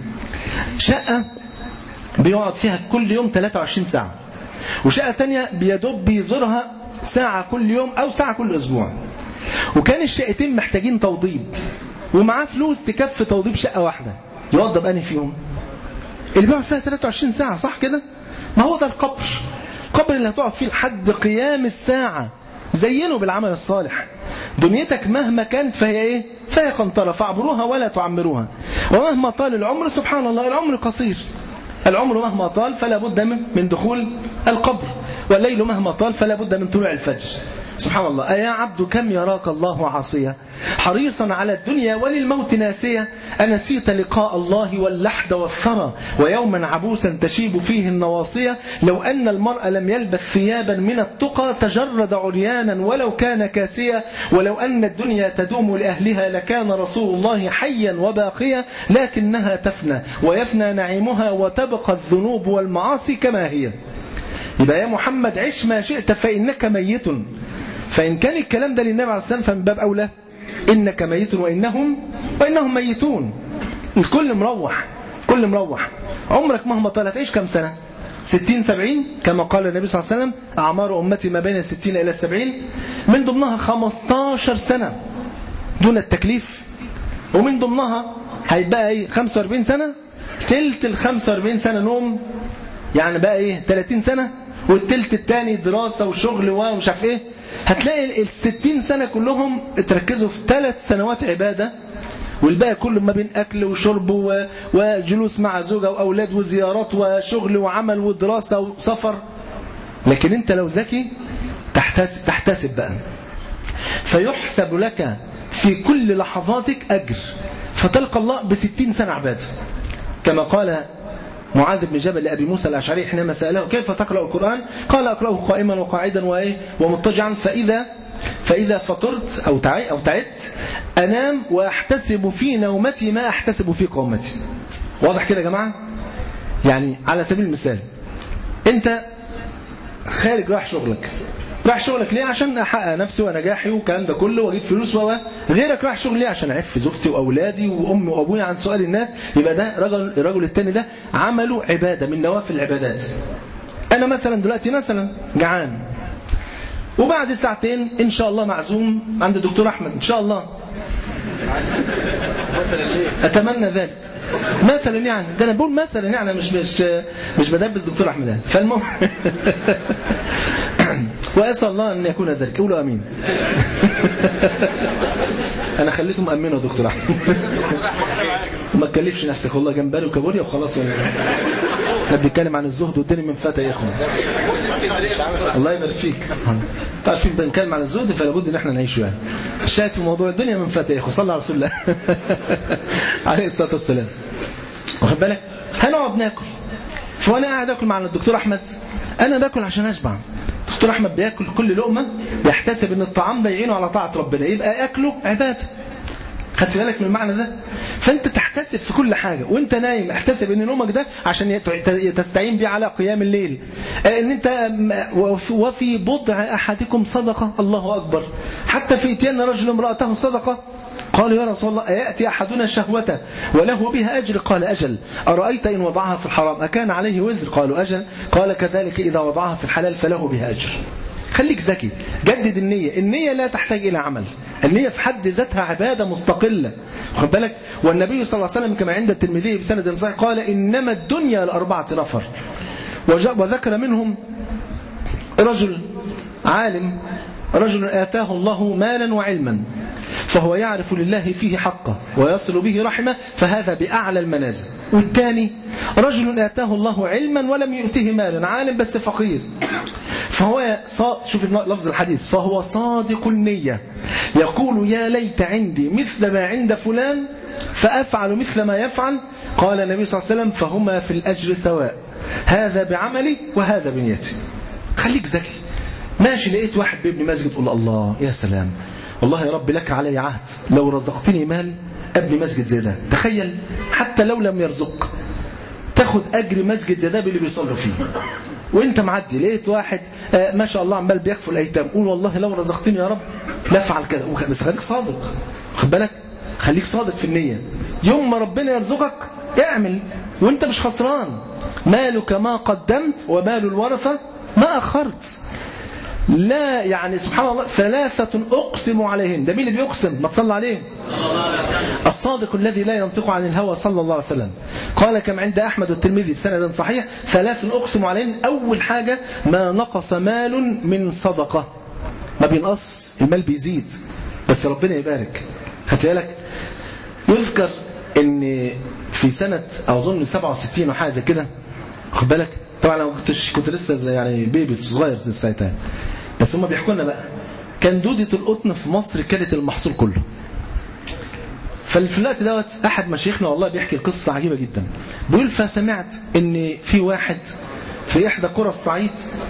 شقه بيقعد فيها كل يوم 23 ساعه وشقه تانية بيدوب بيزورها ساعه كل يوم او ساعه كل اسبوع وكان الشقتين محتاجين توضيب ومعاه فلوس تكفي توضيب شقه واحده يوضب انهي فيهم اللي بيقعد فيها 23 ساعه صح كده ما هو ده القبر القبر اللي هتقعد فيه لحد قيام الساعه زينه بالعمل الصالح دنيتك مهما كانت فهي ايه فهي قنطرة فاعبروها ولا تعمروها ومهما طال العمر سبحان الله العمر قصير العمر مهما طال فلا بد من دخول القبر والليل مهما طال فلا بد من طلوع الفجر سبحان الله أيا عبد كم يراك الله عاصيا حريصا على الدنيا وللموت ناسيا أنسيت لقاء الله واللحد والثرى ويوما عبوسا تشيب فيه النواصية لو أن المرء لم يلبث ثيابا من التقى تجرد عريانا ولو كان كاسيا ولو أن الدنيا تدوم لأهلها لكان رسول الله حيا وباقيا لكنها تفنى ويفنى نعيمها وتبقى الذنوب والمعاصي كما هي يبقى يا محمد عش ما شئت فإنك ميت فإن كان الكلام ده للنبي عليه السلام فمن باب أولى إنك ميت وإنهم وإنهم ميتون الكل مروح كل مروح عمرك مهما طال هتعيش كم سنة ستين سبعين كما قال النبي صلى الله عليه وسلم أعمار أمتي ما بين الستين إلى السبعين من ضمنها خمستاشر سنة دون التكليف ومن ضمنها هيبقى ايه 45 سنة تلت ال 45 سنة نوم يعني بقى ايه 30 سنة والتلت التاني دراسة وشغل ومش عارف ايه هتلاقي ال 60 سنة كلهم اتركزوا في ثلاث سنوات عبادة والباقي كله ما بين أكل وشرب وجلوس مع زوجة وأولاد وزيارات وشغل وعمل ودراسة وسفر لكن أنت لو ذكي تحتسب, تحتسب بقى فيحسب لك في كل لحظاتك أجر فتلقى الله بستين سنة عبادة كما قال معاذ بن جبل لأبي موسى الأشعري حينما سأله كيف تقرأ القرآن قال أقرأه قائما وقاعدا وإيه ومضطجعا فإذا فإذا فطرت أو أو تعبت أنام وأحتسب في نومتي ما أحتسب في قومتي واضح كده يا جماعة يعني على سبيل المثال أنت خارج رايح شغلك رايح شغلك ليه عشان احقق نفسي ونجاحي والكلام ده كله واجيب فلوس و غيرك رايح شغل ليه عشان اعف زوجتي واولادي وامي وابويا عن سؤال الناس يبقى ده رجل الرجل الثاني ده عمله عباده من نوافل العبادات انا مثلا دلوقتي مثلا جعان وبعد ساعتين ان شاء الله معزوم عند الدكتور احمد ان شاء الله اتمنى ذلك مثلا يعني ده انا بقول مثلا يعني مش مش مش بدبس دكتور احمد فالمهم واسال الله ان يكون ذلك قولوا امين انا خليته مامنه يا دكتور احمد ما تكلفش نفسك والله جمبري وكابوريا وخلاص ولا احنا بنتكلم عن الزهد والدنيا من فتى يا اخوان الله يبارك فيك عارفين بنتكلم عن الزهد فلا بد ان احنا نعيشه يعني الشاهد في موضوع الدنيا من فتى يا اخوان صلى على رسول الله عليه الصلاه والسلام واخد بالك هنقعد ناكل فانا قاعد اكل مع الدكتور احمد انا باكل عشان اشبع دكتور احمد بياكل كل لقمه بيحتسب ان الطعام ده يعينه على طاعه ربنا يبقى اكله عباده خدت بالك من المعنى ده فانت تحتسب في كل حاجه وانت نايم احتسب ان نومك ده عشان تستعين بيه على قيام الليل ان انت وفي بضع احدكم صدقه الله اكبر حتى في اتيان رجل امراته صدقه قال يا رسول الله أيأتي أحدنا شهوته وله بها أجر قال أجل أرأيت إن وضعها في الحرام أكان عليه وزر قالوا أجل قال كذلك إذا وضعها في الحلال فله بها أجر خليك ذكي جدد النية النية لا تحتاج إلى عمل النية في حد ذاتها عبادة مستقلة خد بالك والنبي صلى الله عليه وسلم كما عند الترمذي بسند صحيح قال إنما الدنيا لأربعة نفر وذكر منهم رجل عالم رجل آتاه الله مالا وعلما فهو يعرف لله فيه حقه ويصل به رحمه فهذا بأعلى المنازل والثاني رجل آتاه الله علما ولم يؤته مالا عالم بس فقير فهو شوف لفظ الحديث فهو صادق النية يقول يا ليت عندي مثل ما عند فلان فأفعل مثل ما يفعل قال النبي صلى الله عليه وسلم فهما في الأجر سواء هذا بعملي وهذا بنيتي خليك ذكي ماشي لقيت واحد بيبني مسجد قول الله يا سلام والله يا رب لك علي عهد لو رزقتني مال ابني مسجد زي ده تخيل حتى لو لم يرزق تاخد اجر مسجد زي ده باللي بيصلوا فيه وانت معدي لقيت واحد آه ما شاء الله عمال بيكفل الايتام قول والله لو رزقتني يا رب لافعل كذا بس خليك صادق خد بالك خليك صادق في النيه يوم ما ربنا يرزقك اعمل وانت مش خسران مالك ما قدمت ومال الورثه ما اخرت لا يعني سبحان الله ثلاثة أقسم عليهم ده مين اللي بيقسم ما تصلى عليه الصادق الذي لا ينطق عن الهوى صلى الله عليه وسلم قال كما عند أحمد والترمذي بسند صحيح ثلاث أقسم عليهم أول حاجة ما نقص مال من صدقة ما بينقص المال بيزيد بس ربنا يبارك خدت بالك يذكر ان في سنة أظن 67 وحاجة زي كده خد بالك طبعا انا كنت كنت لسه زي يعني بيبي صغير ساعتها بس هم بيحكوا لنا بقى كان دودة القطن في مصر كانت المحصول كله ففي الوقت دوت احد مشايخنا والله بيحكي قصه عجيبه جدا بيقول فسمعت ان في واحد في احدى قرى الصعيد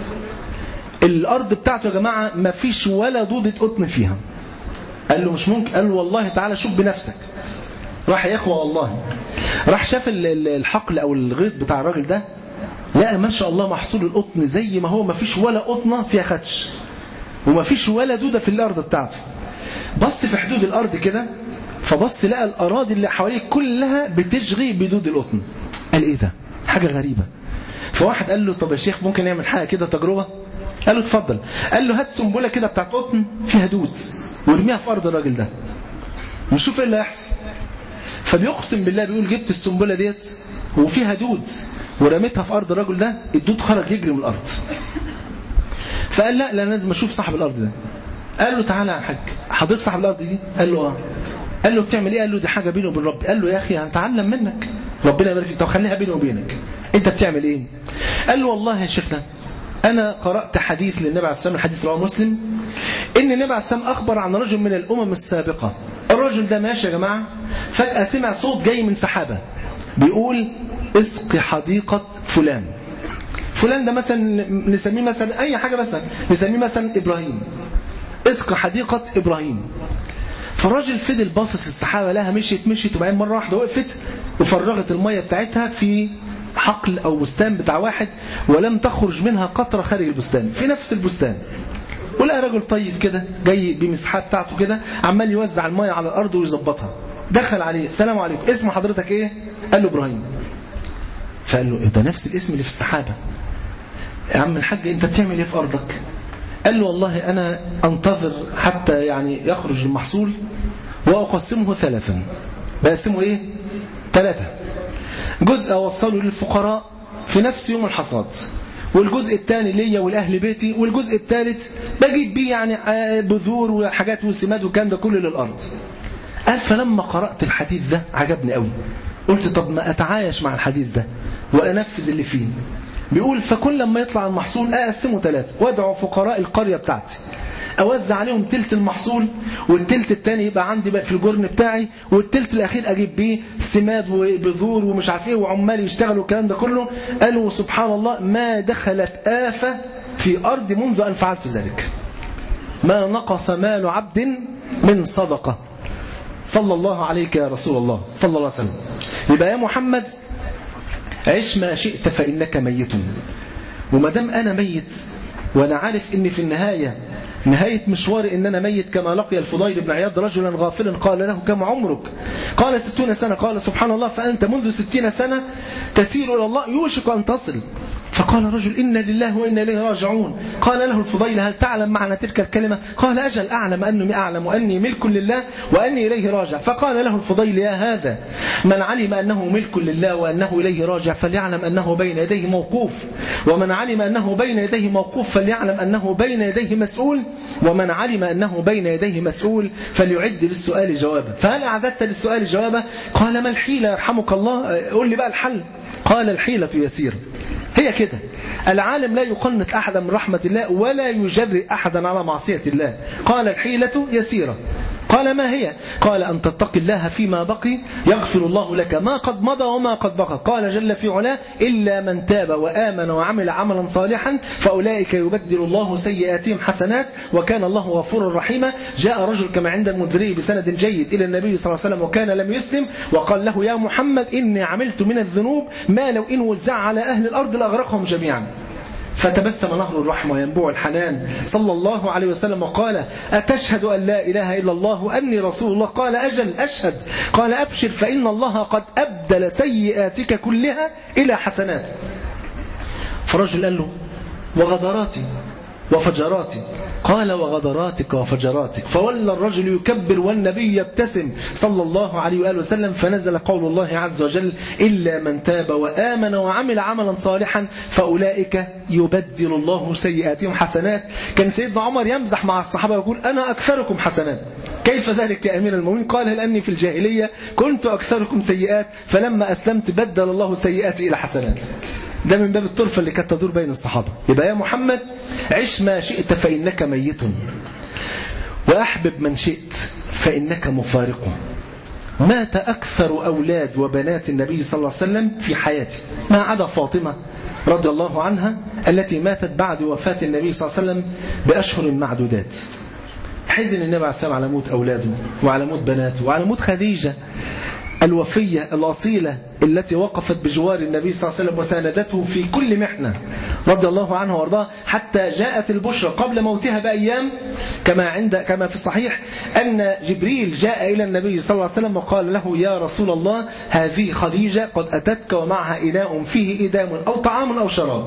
الارض بتاعته يا جماعه ما فيش ولا دودة قطن فيها قال له مش ممكن قال له والله تعالى شوف بنفسك راح يا اخوه والله راح شاف الحقل او الغيط بتاع الراجل ده لقى ما شاء الله محصول القطن زي ما هو ما فيش ولا قطنه فيها خدش وما فيش ولا دوده في الارض بتاعته بص في حدود الارض كده فبص لقى الاراضي اللي حواليه كلها بتشغي بدود القطن قال ايه ده حاجه غريبه فواحد قال له طب يا شيخ ممكن نعمل حاجه كده تجربه قال له اتفضل قال له هات سنبله كده بتاعت قطن فيها دود وارميها في ارض الراجل ده ونشوف ايه اللي هيحصل فبيقسم بالله بيقول جبت السنبله ديت وفيها دود ورميتها في ارض الرجل ده الدود خرج يجري من الارض فقال لا لا لازم اشوف صاحب الارض ده قال له تعالى يا حاج حضرتك صاحب الارض دي قال له اه قال له بتعمل ايه قال له دي حاجه بيني وبين ربي قال له يا اخي هنتعلم منك ربنا يبارك فيك طب خليها بيني وبينك انت بتعمل ايه قال له والله يا شيخنا انا قرات حديث للنبي عليه الصلاه والسلام الحديث رواه مسلم ان النبي عليه الصلاه والسلام اخبر عن رجل من الامم السابقه الرجل ده ماشي يا جماعه فجاه سمع صوت جاي من سحابه بيقول اسقي حديقة فلان فلان ده مثلا نسميه مثلا أي حاجة مثلا نسميه مثلا إبراهيم اسقي حديقة إبراهيم فالراجل فضل باصص السحابة لها مشيت مشيت وبعدين مرة واحدة وقفت وفرغت المية بتاعتها في حقل أو بستان بتاع واحد ولم تخرج منها قطرة خارج البستان في نفس البستان ولقى راجل طيب كده جاي بمسحات بتاعته كده عمال يوزع المية على الأرض ويظبطها دخل عليه السلام عليكم اسم حضرتك ايه قال له ابراهيم فقال له ده نفس الاسم اللي في السحابة يا عم الحاج انت بتعمل ايه في ارضك قال له والله انا انتظر حتى يعني يخرج المحصول واقسمه ثلاثا بقسمه ايه ثلاثة جزء اوصله للفقراء في نفس يوم الحصاد والجزء الثاني ليا والاهل بيتي والجزء الثالث بجيب بيه يعني بذور وحاجات وسماد والكلام ده كله للارض قال فلما قرات الحديث ده عجبني قوي قلت طب ما اتعايش مع الحديث ده وانفذ اللي فيه بيقول فكل لما يطلع المحصول اقسمه ثلاثه وادعو فقراء القريه بتاعتي اوزع عليهم تلت المحصول والتلت الثاني يبقى عندي بقى في الجرن بتاعي والتلت الاخير اجيب بيه سماد وبذور ومش عارف ايه وعمال يشتغلوا الكلام ده كله قالوا سبحان الله ما دخلت آفة في أرض منذ أن فعلت ذلك ما نقص مال عبد من صدقة صلى الله عليك يا رسول الله صلى الله عليه وسلم يبقى يا محمد عش ما شئت فإنك ميت وما دام أنا ميت وأنا عارف إن في النهاية نهاية مشواري إن أنا ميت كما لقي الفضيل بن عياض رجلا غافلا قال له كم عمرك قال ستون سنة قال سبحان الله فأنت منذ ستين سنة تسير إلى الله يوشك أن تصل فقال رجل إنا لله وإنا إليه راجعون قال له الفضيل هل تعلم معنى تلك الكلمة قال أجل أعلم أني أعلم وأني ملك لله وأني إليه راجع فقال له الفضيل يا هذا من علم أنه ملك لله وأنه إليه راجع فليعلم أنه بين يديه موقوف ومن علم أنه بين يديه موقوف فليعلم أنه بين يديه مسؤول ومن علم أنه بين يديه مسؤول فليعد للسؤال جوابا فهل أعددت للسؤال جوابا قال ما الحيلة يرحمك الله قول لي بقى الحل قال الحيلة يسير هي كده العالم لا يقنط أحدا من رحمة الله ولا يجرئ أحدا على معصية الله قال الحيلة يسيرة قال ما هي قال أن تتقي الله فيما بقي يغفر الله لك ما قد مضى وما قد بقى قال جل في علاه إلا من تاب وآمن وعمل عملا صالحا فأولئك يبدل الله سيئاتهم حسنات وكان الله غفورا رحيما جاء رجل كما عند المنذري بسند جيد إلى النبي صلى الله عليه وسلم وكان لم يسلم وقال له يا محمد إني عملت من الذنوب ما لو إن وزع على أهل الأرض لأغرقهم جميعا فتبسم نهر الرحمة وينبوع الحنان صلى الله عليه وسلم وقال أتشهد أن لا إله إلا الله وأني رسول الله قال أجل أشهد قال أبشر فإن الله قد أبدل سيئاتك كلها إلى حسنات فرجل قال له وغدراتي وفجراتي قال وغدراتك وفجراتك فولى الرجل يكبر والنبي يبتسم صلى الله عليه وآله وسلم فنزل قول الله عز وجل إلا من تاب وآمن وعمل عملا صالحا فأولئك يبدل الله سيئاتهم حسنات كان سيدنا عمر يمزح مع الصحابة ويقول أنا أكثركم حسنات كيف ذلك يا أمير المؤمنين قال لأني في الجاهلية كنت أكثركم سيئات فلما أسلمت بدل الله سيئاتي إلى حسنات ده من باب الطرفة اللي كانت تدور بين الصحابة يبقى يا محمد عش ما شئت فإنك ميت وأحبب من شئت فإنك مفارقه مات أكثر أولاد وبنات النبي صلى الله عليه وسلم في حياته ما عدا فاطمة رضي الله عنها التي ماتت بعد وفاة النبي صلى الله عليه وسلم بأشهر معدودات حزن النبي عليه السلام على موت أولاده وعلى موت بناته وعلى موت خديجة الوفية الأصيلة التي وقفت بجوار النبي صلى الله عليه وسلم وساندته في كل محنة رضي الله عنها وارضاها حتى جاءت البشرى قبل موتها بأيام كما عند كما في الصحيح أن جبريل جاء إلى النبي صلى الله عليه وسلم وقال له يا رسول الله هذه خديجة قد أتتك ومعها إناء فيه إدام أو طعام أو شراب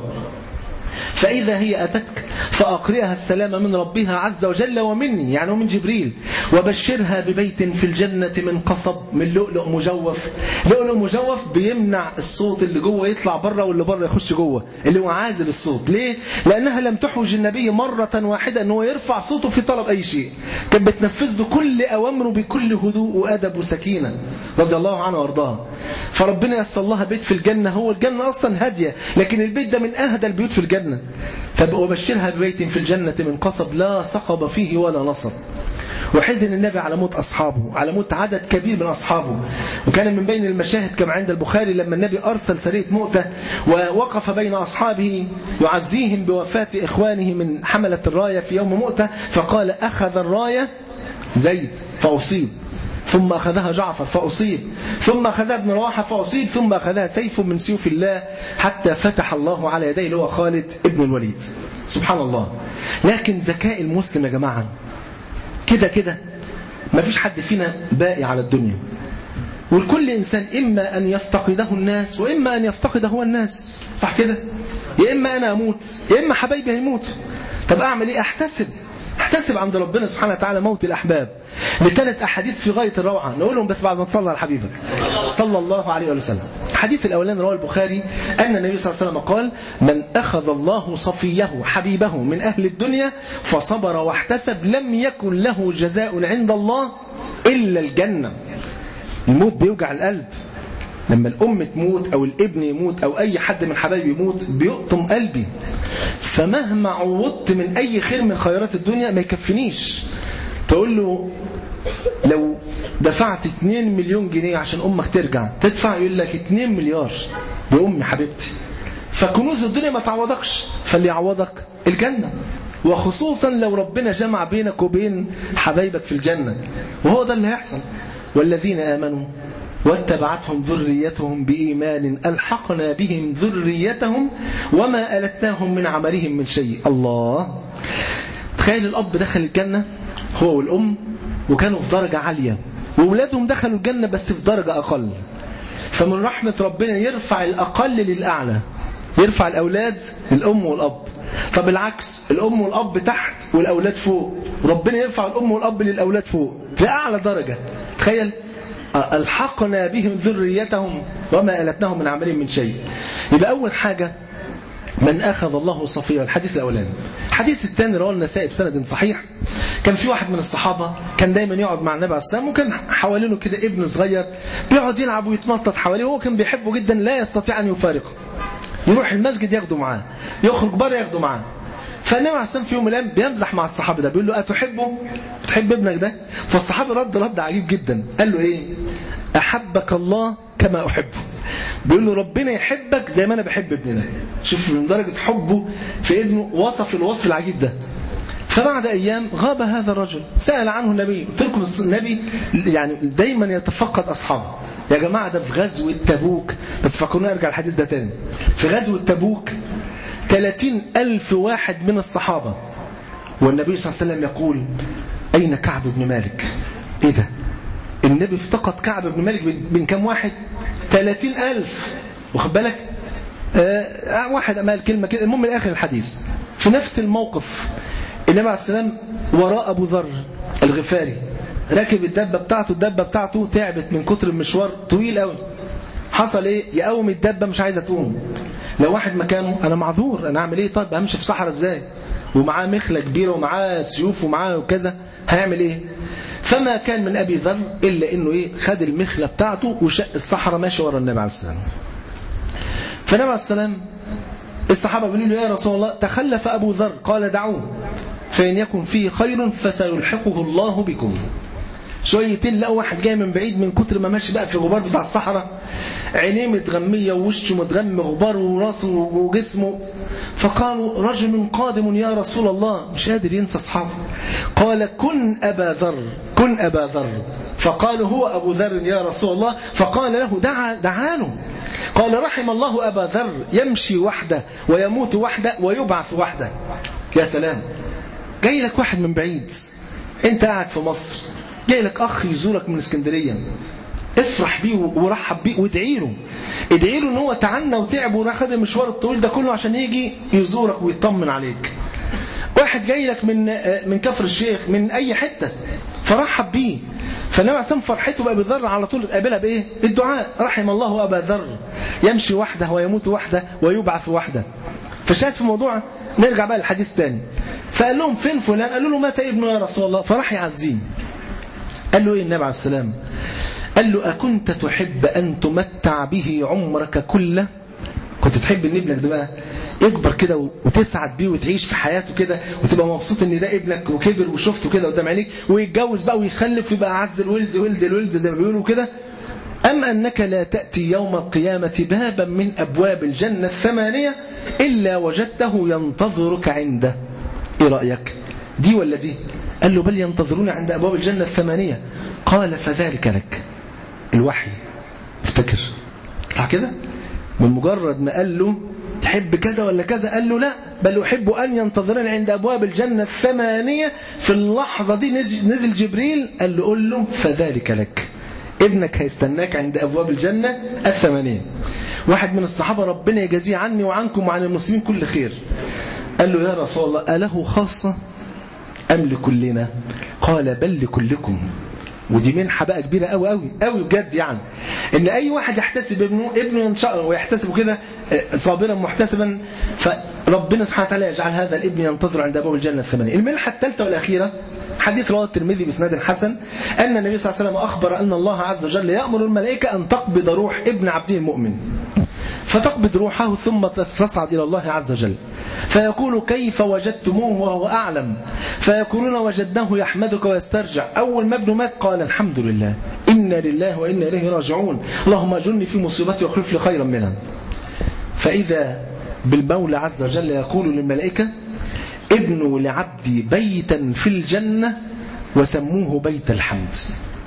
فإذا هي أتتك فأقرئها السلام من ربها عز وجل ومني يعني ومن جبريل وبشرها ببيت في الجنة من قصب من لؤلؤ مجوف لؤلؤ مجوف بيمنع الصوت اللي جوه يطلع بره واللي بره يخش جوه اللي هو عازل الصوت ليه؟ لأنها لم تحوج النبي مرة واحدة أنه يرفع صوته في طلب أي شيء كانت بتنفذ له كل أوامره بكل هدوء وأدب وسكينة رضي الله عنه وارضاه فربنا يسر لها بيت في الجنة هو الجنة أصلا هادية لكن البيت ده من أهدى البيوت في الجنة وبشرها ببيت في الجنة من قصب لا صقب فيه ولا نصب وحزن النبي على موت أصحابه على موت عدد كبير من أصحابه وكان من بين المشاهد كما عند البخاري لما النبي أرسل سرية مؤتة ووقف بين أصحابه يعزيهم بوفاة إخوانه من حملة الراية في يوم مؤتة فقال أخذ الراية زيد فأصيب ثم أخذها جعفر فأصيب ثم أخذها ابن رواحة فأصيب ثم أخذها سيف من سيوف الله حتى فتح الله على يديه اللي هو خالد ابن الوليد سبحان الله لكن ذكاء المسلم يا جماعة كده كده ما فيش حد فينا باقي على الدنيا والكل إنسان إما أن يفتقده الناس وإما أن يفتقده هو الناس صح كده يا إما أنا أموت يا إما حبايبي هيموتوا طب أعمل إيه أحتسب احتسب عند ربنا سبحانه وتعالى موت الأحباب لثلاث أحاديث في غاية الروعة نقولهم بس بعد ما تصلى على حبيبك صلى الله عليه وسلم الحديث الأولاني رواه البخاري أن النبي صلى الله عليه وسلم قال من أخذ الله صفيه حبيبه من أهل الدنيا فصبر واحتسب لم يكن له جزاء عند الله إلا الجنة الموت بيوجع القلب لما الأم تموت أو الابن يموت أو أي حد من حبايبي يموت بيقطم قلبي فمهما عوضت من أي خير من خيرات الدنيا ما يكفنيش تقول له لو دفعت 2 مليون جنيه عشان أمك ترجع تدفع يقول لك 2 مليار دي أمي حبيبتي فكنوز الدنيا ما تعوضكش فاللي يعوضك الجنة وخصوصا لو ربنا جمع بينك وبين حبايبك في الجنة وهو ده اللي هيحصل والذين آمنوا واتبعتهم ذريتهم بإيمان ألحقنا بهم ذريتهم وما ألتناهم من عملهم من شيء الله تخيل الأب دخل الجنة هو والأم وكانوا في درجة عالية وأولادهم دخلوا الجنة بس في درجة أقل فمن رحمة ربنا يرفع الأقل للأعلى يرفع الأولاد للأم والأب طب العكس الأم والأب تحت والأولاد فوق ربنا يرفع الأم والأب للأولاد فوق في أعلى درجة تخيل ألحقنا بهم ذريتهم وما ألتناهم من عملهم من شيء يبقى أول حاجة من أخذ الله صفيه الحديث الأولاني الحديث الثاني رواه النسائي بسند صحيح كان في واحد من الصحابة كان دايما يقعد مع النبي عليه السلام وكان حوالينه كده ابن صغير بيقعد يلعب ويتنطط حواليه وهو كان بيحبه جدا لا يستطيع أن يفارقه يروح المسجد ياخده معاه يخرج بره ياخده معاه فالنبي عليه السلام في يوم من الايام بيمزح مع الصحابي ده بيقول له أتحبه؟ بتحب ابنك ده؟ فالصحابي رد رد عجيب جدا قال له ايه؟ أحبك الله كما أحبه بيقول له ربنا يحبك زي ما أنا بحب ابننا شوف من درجة حبه في ابنه وصف الوصف العجيب ده فبعد أيام غاب هذا الرجل سأل عنه النبي قلت لكم النبي يعني دايما يتفقد أصحابه يا جماعة ده في غزوة تبوك بس فكرنا أرجع الحديث ده تاني في غزوة تبوك 30 ألف واحد من الصحابة والنبي صلى الله عليه وسلم يقول أين كعب بن مالك إيه ده النبي افتقد كعب بن مالك من كم واحد 30 ألف واخد بالك آه واحد قال كلمة كده المهم الآخر الحديث في نفس الموقف النبي عليه السلام وراء أبو ذر الغفاري راكب الدبة بتاعته الدبة بتاعته تعبت من كتر المشوار طويل قوي حصل ايه يقوم الدبة مش عايزة تقوم لو واحد مكانه انا معذور انا اعمل ايه طيب همشي في صحراء ازاي ومعاه مخلة كبيرة ومعاه سيوف ومعاه وكذا هيعمل ايه فما كان من ابي ذر الا انه ايه خد المخلة بتاعته وشق الصحراء ماشي ورا النبي عليه السلام فالنبي عليه السلام الصحابة بيقولوا له يا رسول الله تخلف أبو ذر قال دعوه فإن يكن فيه خير فسيلحقه الله بكم شويتين لقوا واحد جاي من بعيد من كتر ما ماشي بقى في غبار بتاع الصحراء عينيه متغمية ووشه متغمي غبار وراسه وجسمه فقالوا رجل قادم يا رسول الله مش قادر ينسى أصحابه قال كن أبا ذر كن أبا ذر فقالوا هو أبو ذر يا رسول الله فقال له دعا دعانه قال رحم الله أبا ذر يمشي وحده ويموت وحده ويبعث وحده يا سلام جاي لك واحد من بعيد انت قاعد في مصر جاي لك أخ يزورك من اسكندرية افرح بيه ورحب بيه وادعي له ادعي له ان هو تعنى وتعب وراخد المشوار الطويل ده كله عشان يجي يزورك ويطمن عليك واحد جاي لك من من كفر الشيخ من اي حته فرحب بيه فالنبي عليه فرحته بقى بذر على طول قابلها بايه بالدعاء رحم الله ابا ذر يمشي وحده ويموت وحده ويبعث وحده فشاهد في موضوع نرجع بقى للحديث تاني فقال لهم فين فلان قالوا له مات ابنه يا رسول الله فراح يعزيه قال له ايه النبي عليه السلام قال له أكنت تحب أن تمتع به عمرك كله كنت تحب ان ابنك ده بقى يكبر كده وتسعد بيه وتعيش في حياته كده وتبقى مبسوط ان ده ابنك وكبر وشفته كده قدام عينيك ويتجوز بقى ويخلف ويبقى اعز الولد ولد الولد زي ما بيقولوا كده أم أنك لا تأتي يوم القيامة بابا من أبواب الجنة الثمانية إلا وجدته ينتظرك عنده إيه رأيك دي ولا دي قال له بل ينتظرون عند أبواب الجنة الثمانية قال فذلك لك الوحي افتكر صح كده من مجرد ما قال له تحب كذا ولا كذا قال له لا بل أحب أن ينتظرني عند أبواب الجنة الثمانية في اللحظة دي نزل, نزل جبريل قال له قل له فذلك لك ابنك هيستناك عند أبواب الجنة الثمانية واحد من الصحابة ربنا يجازيه عني وعنكم وعن المسلمين كل خير قال له يا رسول الله أله خاصة أم لكلنا قال بل لكلكم ودي منحة بقى كبيرة قوي قوي قوي بجد يعني ان اي واحد يحتسب ابنه ابنه ان شاء الله ويحتسبه كده صابرا محتسبا فربنا سبحانه وتعالى يجعل هذا الابن ينتظر عند ابواب الجنه الثمانيه المنحه الثالثه والاخيره حديث رواه الترمذي باسناد حسن ان النبي صلى الله عليه وسلم اخبر ان الله عز وجل يامر الملائكه ان تقبض روح ابن عبده المؤمن فتقبض روحه ثم تصعد إلى الله عز وجل فيقول كيف وجدتموه وهو أعلم فيقولون وجدناه يحمدك ويسترجع أول ما ابنه مات قال الحمد لله إنا لله وإنا إليه راجعون اللهم أجرني في مصيبتي واخلف لي خيرا منها فإذا بالمولى عز وجل يقول للملائكة ابنوا لعبدي بيتا في الجنة وسموه بيت الحمد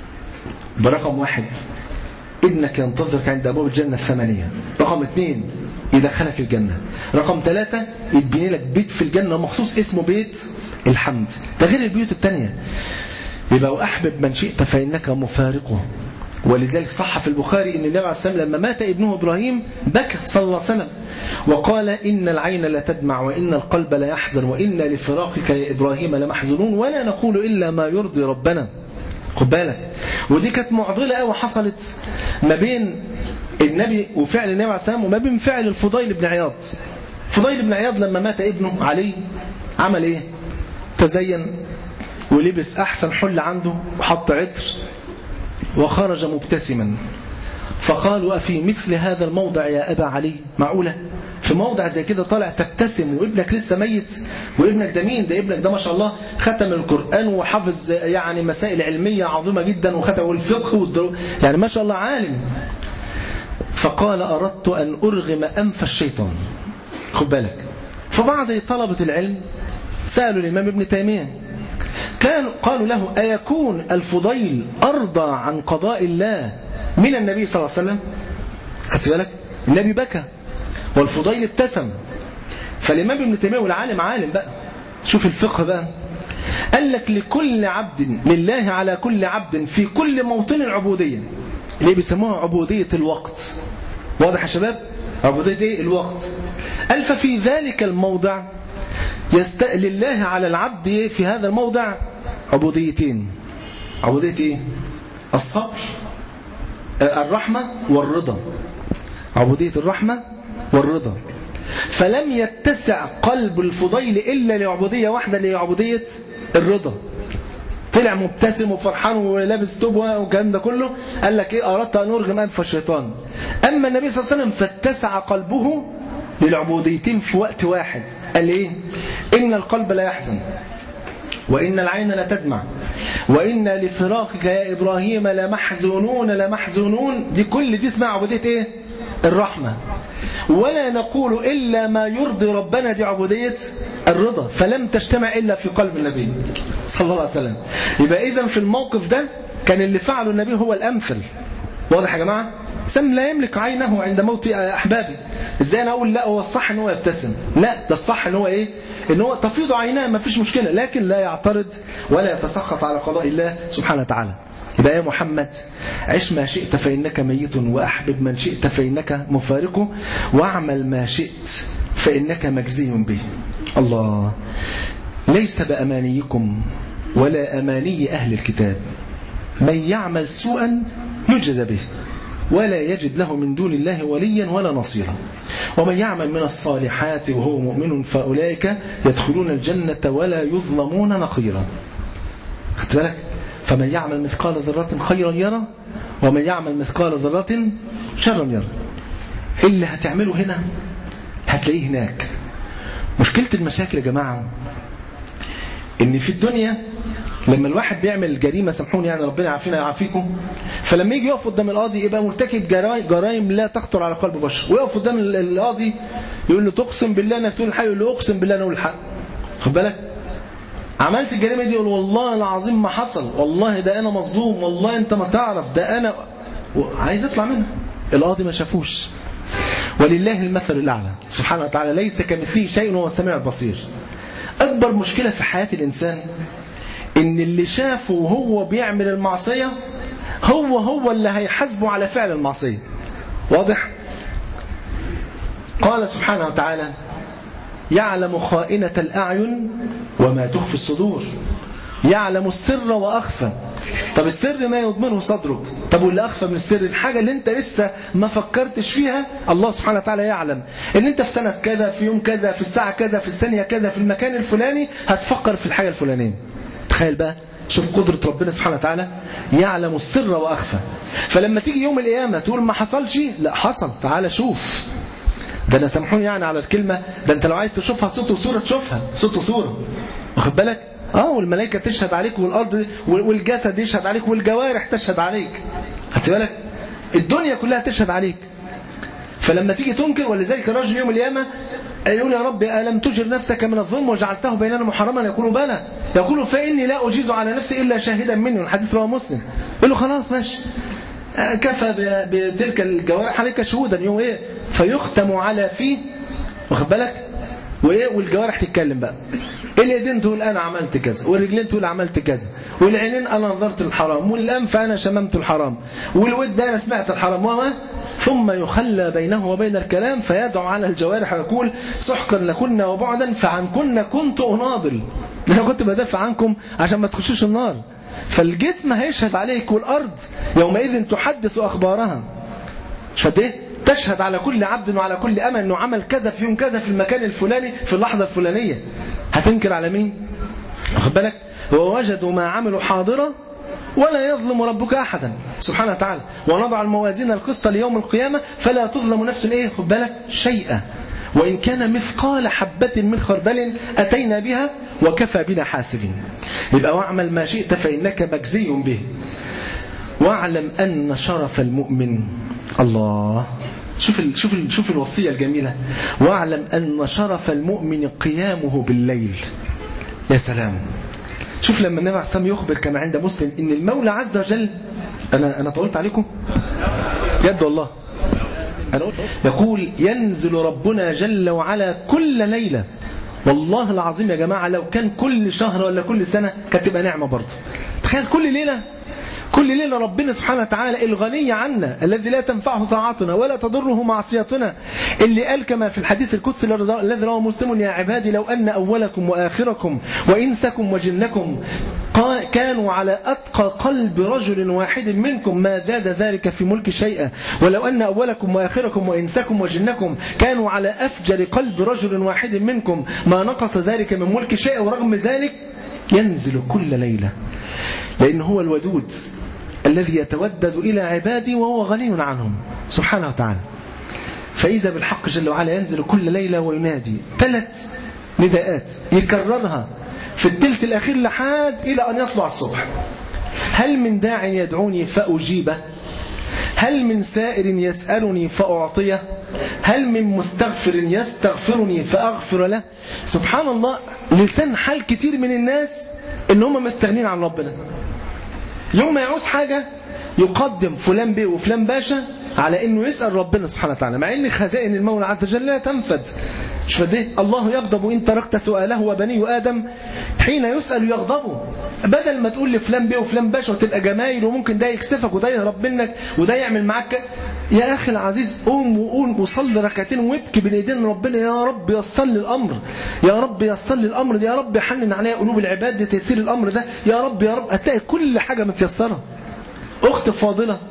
برقم واحد ابنك ينتظرك عند أبواب الجنة الثمانية رقم اثنين يدخلك الجنة رقم ثلاثة يتبني لك بيت في الجنة مخصوص اسمه بيت الحمد ده غير البيوت الثانية يبقى وأحبب من شئت فإنك مفارقه ولذلك صح في البخاري ان النبي عليه الصلاه والسلام لما مات ابنه ابراهيم بكى صلى الله عليه وسلم وقال ان العين لا تدمع وان القلب لا يحزن وانا لفراقك يا ابراهيم لمحزونون ولا نقول الا ما يرضي ربنا خد بالك ودي كانت معضله قوي حصلت ما بين النبي وفعل النبي عليه الصلاه والسلام وما بين فعل الفضيل بن عياض فضيل بن عياض لما مات ابنه علي عمل ايه تزين ولبس احسن حل عنده وحط عطر وخرج مبتسما فقالوا أفي مثل هذا الموضع يا أبا علي معقولة في موضع زي كده طالع تبتسم وابنك لسه ميت وابنك ده مين ده ابنك ده ما شاء الله ختم القرآن وحافظ يعني مسائل علمية عظيمة جدا وختم الفقه والدرو يعني ما شاء الله عالم فقال أردت أن أرغم أنف الشيطان خد بالك فبعض طلبة العلم سألوا الإمام ابن تيمية كانوا قالوا له أيكون الفضيل أرضى عن قضاء الله من النبي صلى الله عليه وسلم خدت بالك النبي بكى والفضيل ابتسم فالإمام ابن تيمية والعالم عالم بقى شوف الفقه بقى قال لك لكل عبد لله على كل عبد في كل موطن عبودية ليه بيسموها عبودية الوقت واضح يا شباب عبودية ايه الوقت قال ففي ذلك الموضع يست... لله على العبد في هذا الموضع عبوديتين عبودية ايه الصبر الرحمة والرضا عبودية الرحمة والرضا فلم يتسع قلب الفضيل إلا لعبودية واحدة لعبودية الرضا طلع مبتسم وفرحان ولابس توبه والكلام ده كله قال لك ايه اردت ان ارغم انف الشيطان اما النبي صلى الله عليه وسلم فاتسع قلبه للعبوديتين في وقت واحد قال ايه ان القلب لا يحزن وان العين لا تدمع وان لفراقك يا ابراهيم لمحزونون لمحزونون دي كل دي اسمها عبوديه ايه الرحمه ولا نقول الا ما يرضي ربنا دي عبوديه الرضا فلم تجتمع الا في قلب النبي صلى الله عليه وسلم يبقى اذا في الموقف ده كان اللي فعله النبي هو الامثل واضح يا جماعه سم لا يملك عينه عند موت احبابه ازاي انا اقول لا هو الصح ان هو يبتسم لا ده الصح ان هو ايه ان هو تفيض عيناه ما فيش مشكله لكن لا يعترض ولا يتسخط على قضاء الله سبحانه وتعالى يبقى يا محمد عش ما شئت فإنك ميت وأحبب من شئت فإنك مفارقه واعمل ما شئت فإنك مجزي به الله ليس بأمانيكم ولا أماني أهل الكتاب من يعمل سوءا يجز به ولا يجد له من دون الله وليا ولا نصيرا ومن يعمل من الصالحات وهو مؤمن فأولئك يدخلون الجنة ولا يظلمون نقيرا خدت بالك فمن يعمل مثقال ذرة خيرا يرى ومن يعمل مثقال ذرة شرا يرى اللي هتعمله هنا هتلاقيه هناك مشكلة المشاكل يا جماعة ان في الدنيا لما الواحد بيعمل جريمة سامحوني يعني ربنا يعافينا يعافيكم فلما يجي يقف قدام القاضي يبقى مرتكب جرائم لا تخطر على قلب بشر ويقف قدام القاضي يقول له تقسم بالله انك تقول الحق يقول له اقسم بالله انا اقول الحق خد بالك عملت الجريمه دي يقول والله العظيم ما حصل والله ده انا مظلوم والله انت ما تعرف ده انا عايز يطلع منها القاضي ما شافوش ولله المثل الاعلى سبحانه وتعالى ليس كمثله شيء وهو السميع البصير اكبر مشكله في حياه الانسان ان اللي شافه وهو بيعمل المعصيه هو هو اللي هيحاسبه على فعل المعصيه واضح قال سبحانه وتعالى يعلم خائنة الأعين وما تخفي الصدور يعلم السر وأخفى طب السر ما يضمنه صدرك طب واللي أخفى من السر الحاجة اللي انت لسه ما فكرتش فيها الله سبحانه وتعالى يعلم ان انت في سنة كذا في يوم كذا في الساعة كذا في الثانية كذا في المكان الفلاني هتفكر في الحاجة الفلانية تخيل بقى شوف قدرة ربنا سبحانه وتعالى يعلم السر وأخفى فلما تيجي يوم القيامة تقول ما حصلش لا حصل تعالى شوف ده انا سامحوني يعني على الكلمة ده انت لو عايز تشوفها صوت وصورة تشوفها صوت وصورة واخد بالك اه والملائكة تشهد عليك والارض والجسد يشهد عليك والجوارح تشهد عليك خدت بالك الدنيا كلها تشهد عليك فلما تيجي تنكر ولذلك الرجل يوم القيامة يقول يا رب ألم تجر نفسك من الظلم وجعلته بيننا محرما يقول بلى يقول فإني لا أجيز على نفسي إلا شاهدا مني والحديث رواه مسلم يقول له خلاص ماشي كفى بتلك الجوارح عليك شهودا يوم ايه فيختم على فيه واخد بالك وايه والجوارح تتكلم بقى اليدين تقول انا عملت كذا والرجلين تقول عملت كذا والعينين انا نظرت الحرام والانف انا شممت الحرام والود ده انا سمعت الحرام وما ثم يخلى بينه وبين الكلام فيدعو على الجوارح ويقول سحقا لكنا وبعدا فعنكن كنت اناضل انا كنت بدافع عنكم عشان ما تخشوش النار فالجسم هيشهد عليك والارض يومئذ تحدث اخبارها مش ايه تشهد على كل عبد وعلى كل أمل أنه عمل كذا في يوم كذا في المكان الفلاني في اللحظة الفلانية هتنكر على مين واخد بالك ووجدوا ما عملوا حاضرة ولا يظلم ربك أحدا سبحانه وتعالى ونضع الموازين القسط ليوم القيامة فلا تظلم نفس إيه خد بالك شيئا وإن كان مثقال حبة من خردل أتينا بها وكفى بنا حاسبين يبقى واعمل ما شئت فإنك مجزي به واعلم أن شرف المؤمن الله شوف ال شوف ال شوف الوصية الجميلة واعلم أن شرف المؤمن قيامه بالليل يا سلام شوف لما النبي عليه الصلاة يخبر كما عند مسلم إن المولى عز وجل أنا أنا طولت عليكم جد والله أنا يقول ينزل ربنا جل وعلا كل ليلة والله العظيم يا جماعة لو كان كل شهر ولا كل سنة كانت تبقى نعمة برضه تخيل كل ليلة كل ليلة ربنا سبحانه وتعالى الغني عنا الذي لا تنفعه طاعتنا ولا تضره معصيتنا اللي قال كما في الحديث القدسي الذي رواه مسلم يا عبادي لو أن أولكم وآخركم وإنسكم وجنكم كانوا على أتقى قلب رجل واحد منكم ما زاد ذلك في ملك شيئا ولو أن أولكم وآخركم وإنسكم وجنكم كانوا على أفجر قلب رجل واحد منكم ما نقص ذلك من ملك شيئا ورغم ذلك ينزل كل ليلة لأن هو الودود الذي يتودد إلى عبادي وهو غني عنهم سبحانه وتعالى فإذا بالحق جل وعلا ينزل كل ليلة وينادي ثلاث نداءات يكررها في الثلث الأخير لحد إلى أن يطلع الصبح هل من داع يدعوني فأجيبه هل من سائر يسألني فأعطيه هل من مستغفر يستغفرني فأغفر له سبحان الله لسان حال كتير من الناس ان هم مستغنين عن ربنا يوم ما يعوز حاجة يقدم فلان بيه وفلان باشا على انه يسأل ربنا سبحانه وتعالى مع ان خزائن المولى عز وجل لا تنفد مش فده الله يغضب ان تركت سؤاله وبني ادم حين يسأل يغضب بدل ما تقول لفلان بيه وفلان باشا وتبقى جمايل وممكن ده يكسفك وده يهرب منك وده يعمل معاك يا اخي العزيز قوم وقوم وصلي ركعتين وابكي بين ايدين ربنا يا رب يسر لي الامر يا رب يسر لي الامر ده يا رب حنن عليا قلوب العباد لتيسير الامر ده يا رب يا رب هتلاقي كل حاجه متيسره اخت فاضله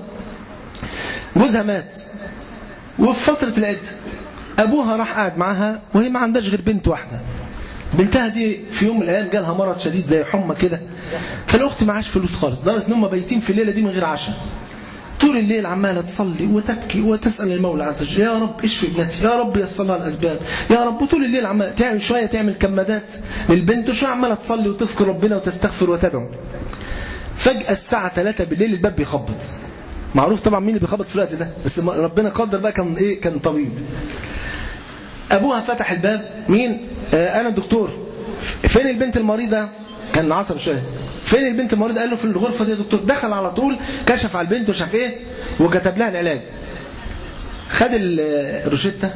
جوزها مات وفي فتره العده ابوها راح قاعد معاها وهي ما عندهاش غير بنت واحده بنتها دي في يوم من الايام جالها مرض شديد زي حمى كده فالاخت معاش فلوس خالص لدرجه ان هم بايتين في الليله دي من غير عشاء طول الليل عمالة تصلي وتبكي وتسأل المولى عز وجل يا رب اشفي ابنتي يا رب يسر لها الأسباب يا رب وطول الليل عمالة تعمل شوية تعمل كمادات للبنت وشوية عمالة تصلي وتذكر ربنا وتستغفر وتدعو فجأة الساعة 3 بالليل الباب بيخبط معروف طبعا مين اللي بيخبط في الوقت ده بس ربنا قدر بقى كان ايه كان طبيب ابوها فتح الباب مين آه انا الدكتور فين البنت المريضه كان العصر شويه فين البنت المريضه قال له في الغرفه دي يا دكتور دخل على طول كشف على البنت وشاف ايه وكتب لها العلاج خد الروشته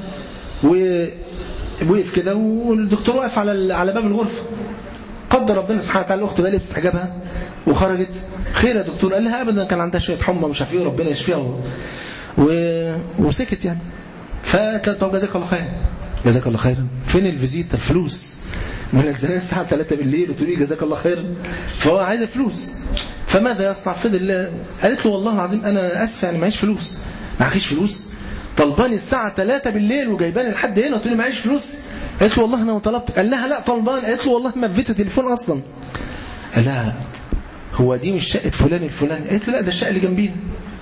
ووقف كده والدكتور واقف على على باب الغرفه قدر ربنا سبحانه وتعالى الاخت بقى لبست حجابها وخرجت خير يا دكتور قال لها ابدا كان عندها شويه حمى مش عارف ايه ربنا يشفيها و... و... وسكت يعني فكانت طب جزاك الله خير جزاك الله خيرا فين الفيزيتا الفلوس من الزمان الساعة 3 بالليل وتقولي جزاك الله خيرا فهو عايز فلوس فماذا يصنع فضل قالت له والله العظيم أنا أسفة يعني معيش فلوس معكيش فلوس طلباني الساعة 3 بالليل وجايباني لحد هنا وتقولي معيش فلوس قالت له والله أنا طلبت قال لها لا طلبان قالت له والله ما فيته تليفون أصلا قال لها هو دي مش شقة فلان الفلاني قالت له لا ده الشقة اللي جنبينا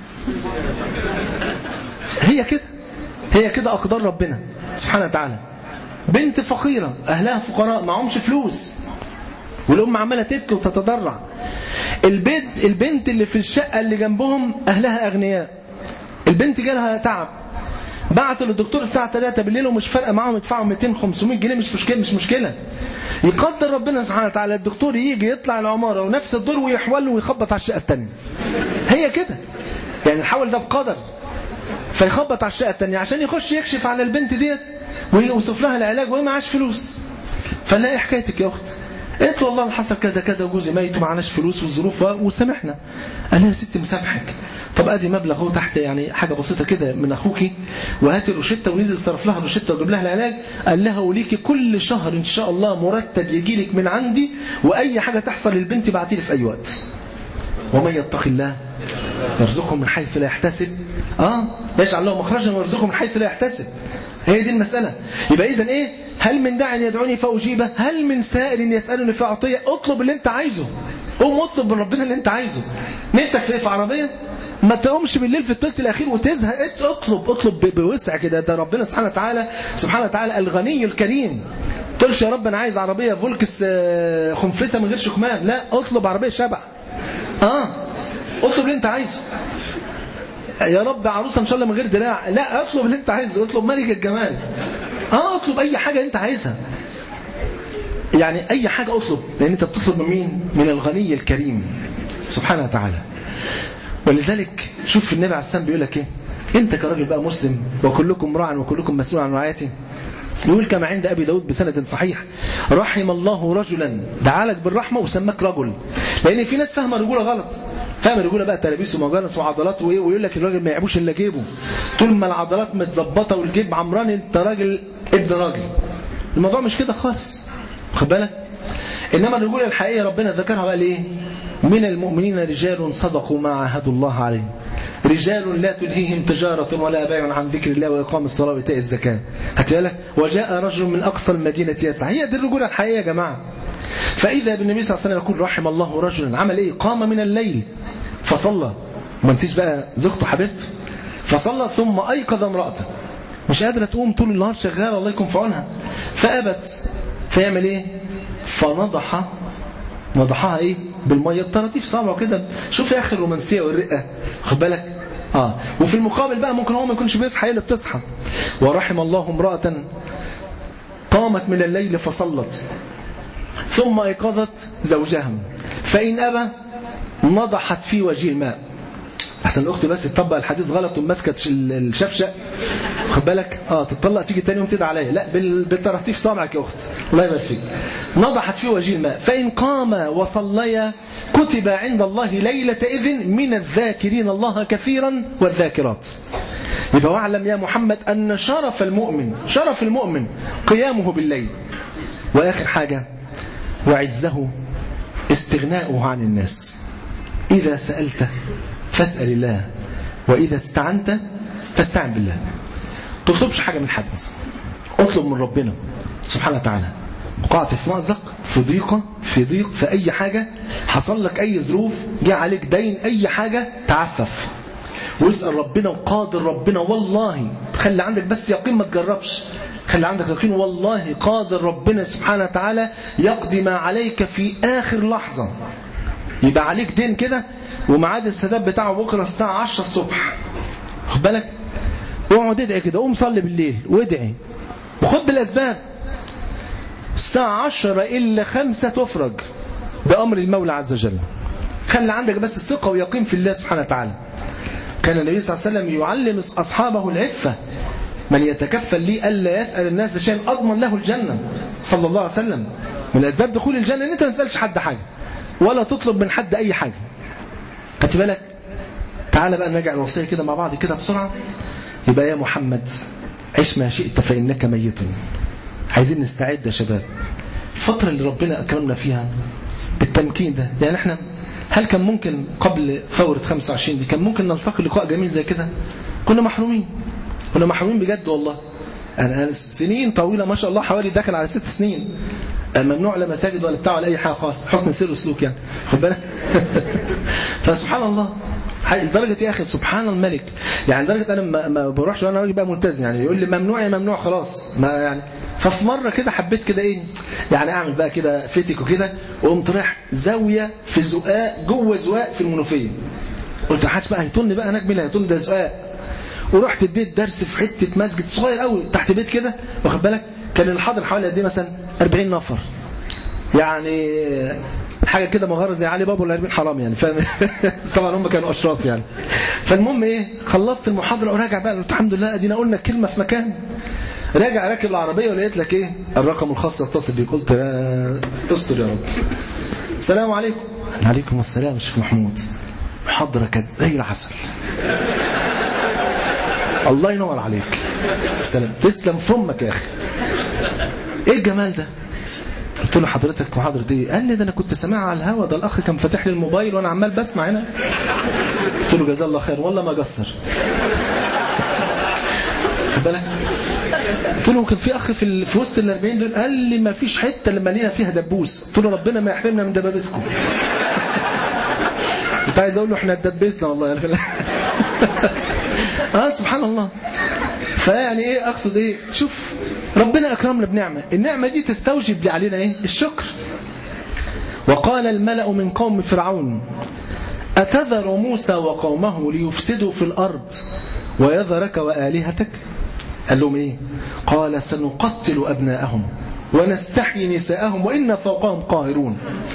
هي كده هي كده أقدار ربنا سبحانه وتعالى بنت فقيرة أهلها فقراء معهمش فلوس والأم عمالة تبكي وتتضرع البنت البنت اللي في الشقة اللي جنبهم أهلها أغنياء البنت جالها تعب بعتوا للدكتور الساعه 3 بالليل ومش فارقه معاهم يدفعوا 200 500 جنيه مش مشكله مش مشكله يقدر ربنا سبحانه وتعالى الدكتور يجي يطلع العماره ونفس الدور ويحول ويخبط على الشقه الثانيه هي كده يعني الحول ده بقدر فيخبط على الشقه الثانيه عشان يخش يكشف على البنت ديت ويوصف لها العلاج وهي معاش فلوس فنلاقي حكايتك يا اخت قلت له والله اللي حصل كذا كذا وجوزي ميت ومعناش فلوس والظروف وسامحنا قال لها يا ست مسامحك طب ادي مبلغ اهو تحت يعني حاجه بسيطه كده من اخوكي وهات الروشته ونزل صرف لها الروشته وجيب لها العلاج قال لها وليكي كل شهر ان شاء الله مرتب يجي لك من عندي واي حاجه تحصل للبنت ابعتي لي في اي وقت ومن يتق الله يرزقه من حيث لا يحتسب اه يجعل له مخرجا ويرزقه من حيث لا يحتسب هي دي المسألة يبقى إذا إيه هل من داع يدعوني فأجيبه هل من سائل يسألني فأعطيه اطلب اللي أنت عايزه قوم اطلب من ربنا اللي أنت عايزه نفسك في إيه في عربية ما تقومش بالليل في الثلث الاخير وتزهق اطلب اطلب بوسع كده ده ربنا سبحانه وتعالى سبحانه وتعالى الغني الكريم تقولش يا رب انا عايز عربيه فولكس خنفسه من غير شكمان لا اطلب عربيه شبع اه اطلب اللي انت عايزه يا رب عروسه ان شاء الله من غير دراع لا اطلب اللي انت عايزه اطلب ملك الجمال اه اطلب اي حاجه انت عايزها يعني اي حاجه اطلب لان انت بتطلب من مين من الغني الكريم سبحانه وتعالى ولذلك شوف النبي عليه السلام بيقول لك ايه انت كراجل بقى مسلم وكلكم راع وكلكم مسؤول عن رعايته يقول كما عند أبي داود بسند صحيح رحم الله رجلا دعالك بالرحمة وسماك رجل لأن في ناس فاهمة الرجولة غلط فاهم الرجولة بقى تلابيس ومجانس وعضلات وإيه ويقول لك الراجل ما يعبوش إلا جيبه طول ما العضلات متظبطة والجيب عمران أنت راجل ابن راجل الموضوع مش كده خالص خد بالك إنما الرجولة الحقيقية ربنا ذكرها بقى ليه من المؤمنين رجال صدقوا ما عاهدوا الله عليه رجال لا تلهيهم تجارة ولا بيع عن ذكر الله وإقام الصلاة وإيتاء الزكاة هتقالك وجاء رجل من أقصى المدينة يسعى هي دي الرجولة الحقيقية يا جماعة فإذا بالنبي صلى الله عليه وسلم يقول رحم الله رجلا عمل إيه قام من الليل فصلى ما نسيش بقى زوجته حبيبته فصلى ثم أيقظ امرأته مش قادرة تقوم طول النهار شغالة الله يكون في عونها فأبت فيعمل إيه فنضح نضحها ايه بالميه الطراطيف صعبه كده شوف يا اخي الرومانسيه والرقه خد بالك اه وفي المقابل بقى ممكن هو ما يكونش بيصحى هي اللي بتصحى ورحم الله امراه قامت من الليل فصلت ثم ايقظت زوجها فان ابى نضحت في وجه الماء احسن الاخت بس تطبق الحديث غلط وماسكه الشفشه خد بالك اه تطلق تيجي تاني يوم تدعي عليا لا بالترتيب صامعك يا اخت الله يبارك فيك نضحت في وجه الماء فان قام وصليا كتب عند الله ليله اذن من الذاكرين الله كثيرا والذاكرات يبقى واعلم يا محمد ان شرف المؤمن شرف المؤمن قيامه بالليل واخر حاجه وعزه استغناؤه عن الناس اذا سالت فاسال الله واذا استعنت فاستعن بالله تطلبش حاجة من حد اطلب من ربنا سبحانه وتعالى وقعت في مأزق في ضيقة في ضيق في أي حاجة حصل لك أي ظروف جاء عليك دين أي حاجة تعفف واسأل ربنا وقادر ربنا والله خلي عندك بس يقين ما تجربش خلي عندك يقين والله قادر ربنا سبحانه وتعالى يقضي ما عليك في آخر لحظة يبقى عليك دين كده وميعاد السداد بتاعه بكرة الساعة 10 الصبح خد بالك واقعد ادعي كده قوم صلي بالليل وادعي وخد بالاسباب الساعة عشرة إلا خمسة تفرج بأمر المولى عز وجل خلي عندك بس الثقة ويقين في الله سبحانه وتعالى كان النبي صلى الله عليه وسلم يعلم أصحابه العفة من يتكفل لي ألا يسأل الناس شيئا أضمن له الجنة صلى الله عليه وسلم من أسباب دخول الجنة أن أنت ما تسألش حد حاجة ولا تطلب من حد أي حاجة خدت بالك تعال بقى نرجع الوصية كده مع بعض كده بسرعة يبقى يا محمد عش ما شئت فإنك ميت عايزين نستعد يا شباب الفترة اللي ربنا أكرمنا فيها بالتمكين ده يعني احنا هل كان ممكن قبل ثورة 25 دي كان ممكن نلتقي لقاء جميل زي كده كنا محرومين كنا محرومين بجد والله أنا سنين طويلة ما شاء الله حوالي داخل على ست سنين ممنوع لا مساجد ولا بتاع ولا أي حاجة خالص حسن سر وسلوك يعني خد بالك فسبحان الله لدرجة يا أخي سبحان الملك يعني لدرجة أنا ما, ما بروحش وأنا راجل بقى ملتزم يعني يقول لي ممنوع يا ممنوع خلاص ما يعني ففي مرة كده حبيت كده إيه يعني أعمل بقى كده فتك وكده وقمت رايح زاوية في زقاق جوه زقاق في المنوفية قلت حاج بقى هيطن بقى هناك مين هيطن ده زقاق ورحت اديت درس في حته مسجد صغير قوي تحت بيت كده واخد بالك كان الحاضر حوالي قد ايه مثلا 40 نفر يعني حاجه كده مغاره زي علي بابا ولا 40 حرام يعني فاهم طبعا هم كانوا اشراف يعني فالمهم ايه خلصت المحاضره وراجع بقى قلت الحمد لله ادينا قلنا كلمه في مكان راجع راكب العربيه ولقيت لك ايه الرقم الخاص يتصل بيك قلت لا استر يا رب السلام عليكم عليكم السلام يا شيخ محمود محاضره كانت زي العسل الله ينور عليك سلام تسلم فمك يا اخي ايه الجمال ده قلت له حضرتك محاضرة ايه قال لي ده انا كنت سامعها على الهوا ده الاخ كان فاتح لي الموبايل وانا عمال بسمع هنا قلت له جزاه الله خير والله ما قصر خد بالك قلت له كان في اخ في ال... في وسط ال 40 دول قال لي ما فيش حته اللي ملينا فيها دبوس قلت له ربنا ما يحرمنا من دبابيسكم كنت عايز اقول له احنا اتدبسنا والله يعني في ال- اه سبحان الله فيعني ايه اقصد ايه شوف ربنا اكرمنا بنعمه النعمه دي تستوجب علينا ايه الشكر وقال الملأ من قوم فرعون أتذر موسى وقومه ليفسدوا في الأرض ويذرك وآلهتك قال لهم إيه قال سنقتل أبناءهم ونستحيي نساءهم وإنا فوقهم قاهرون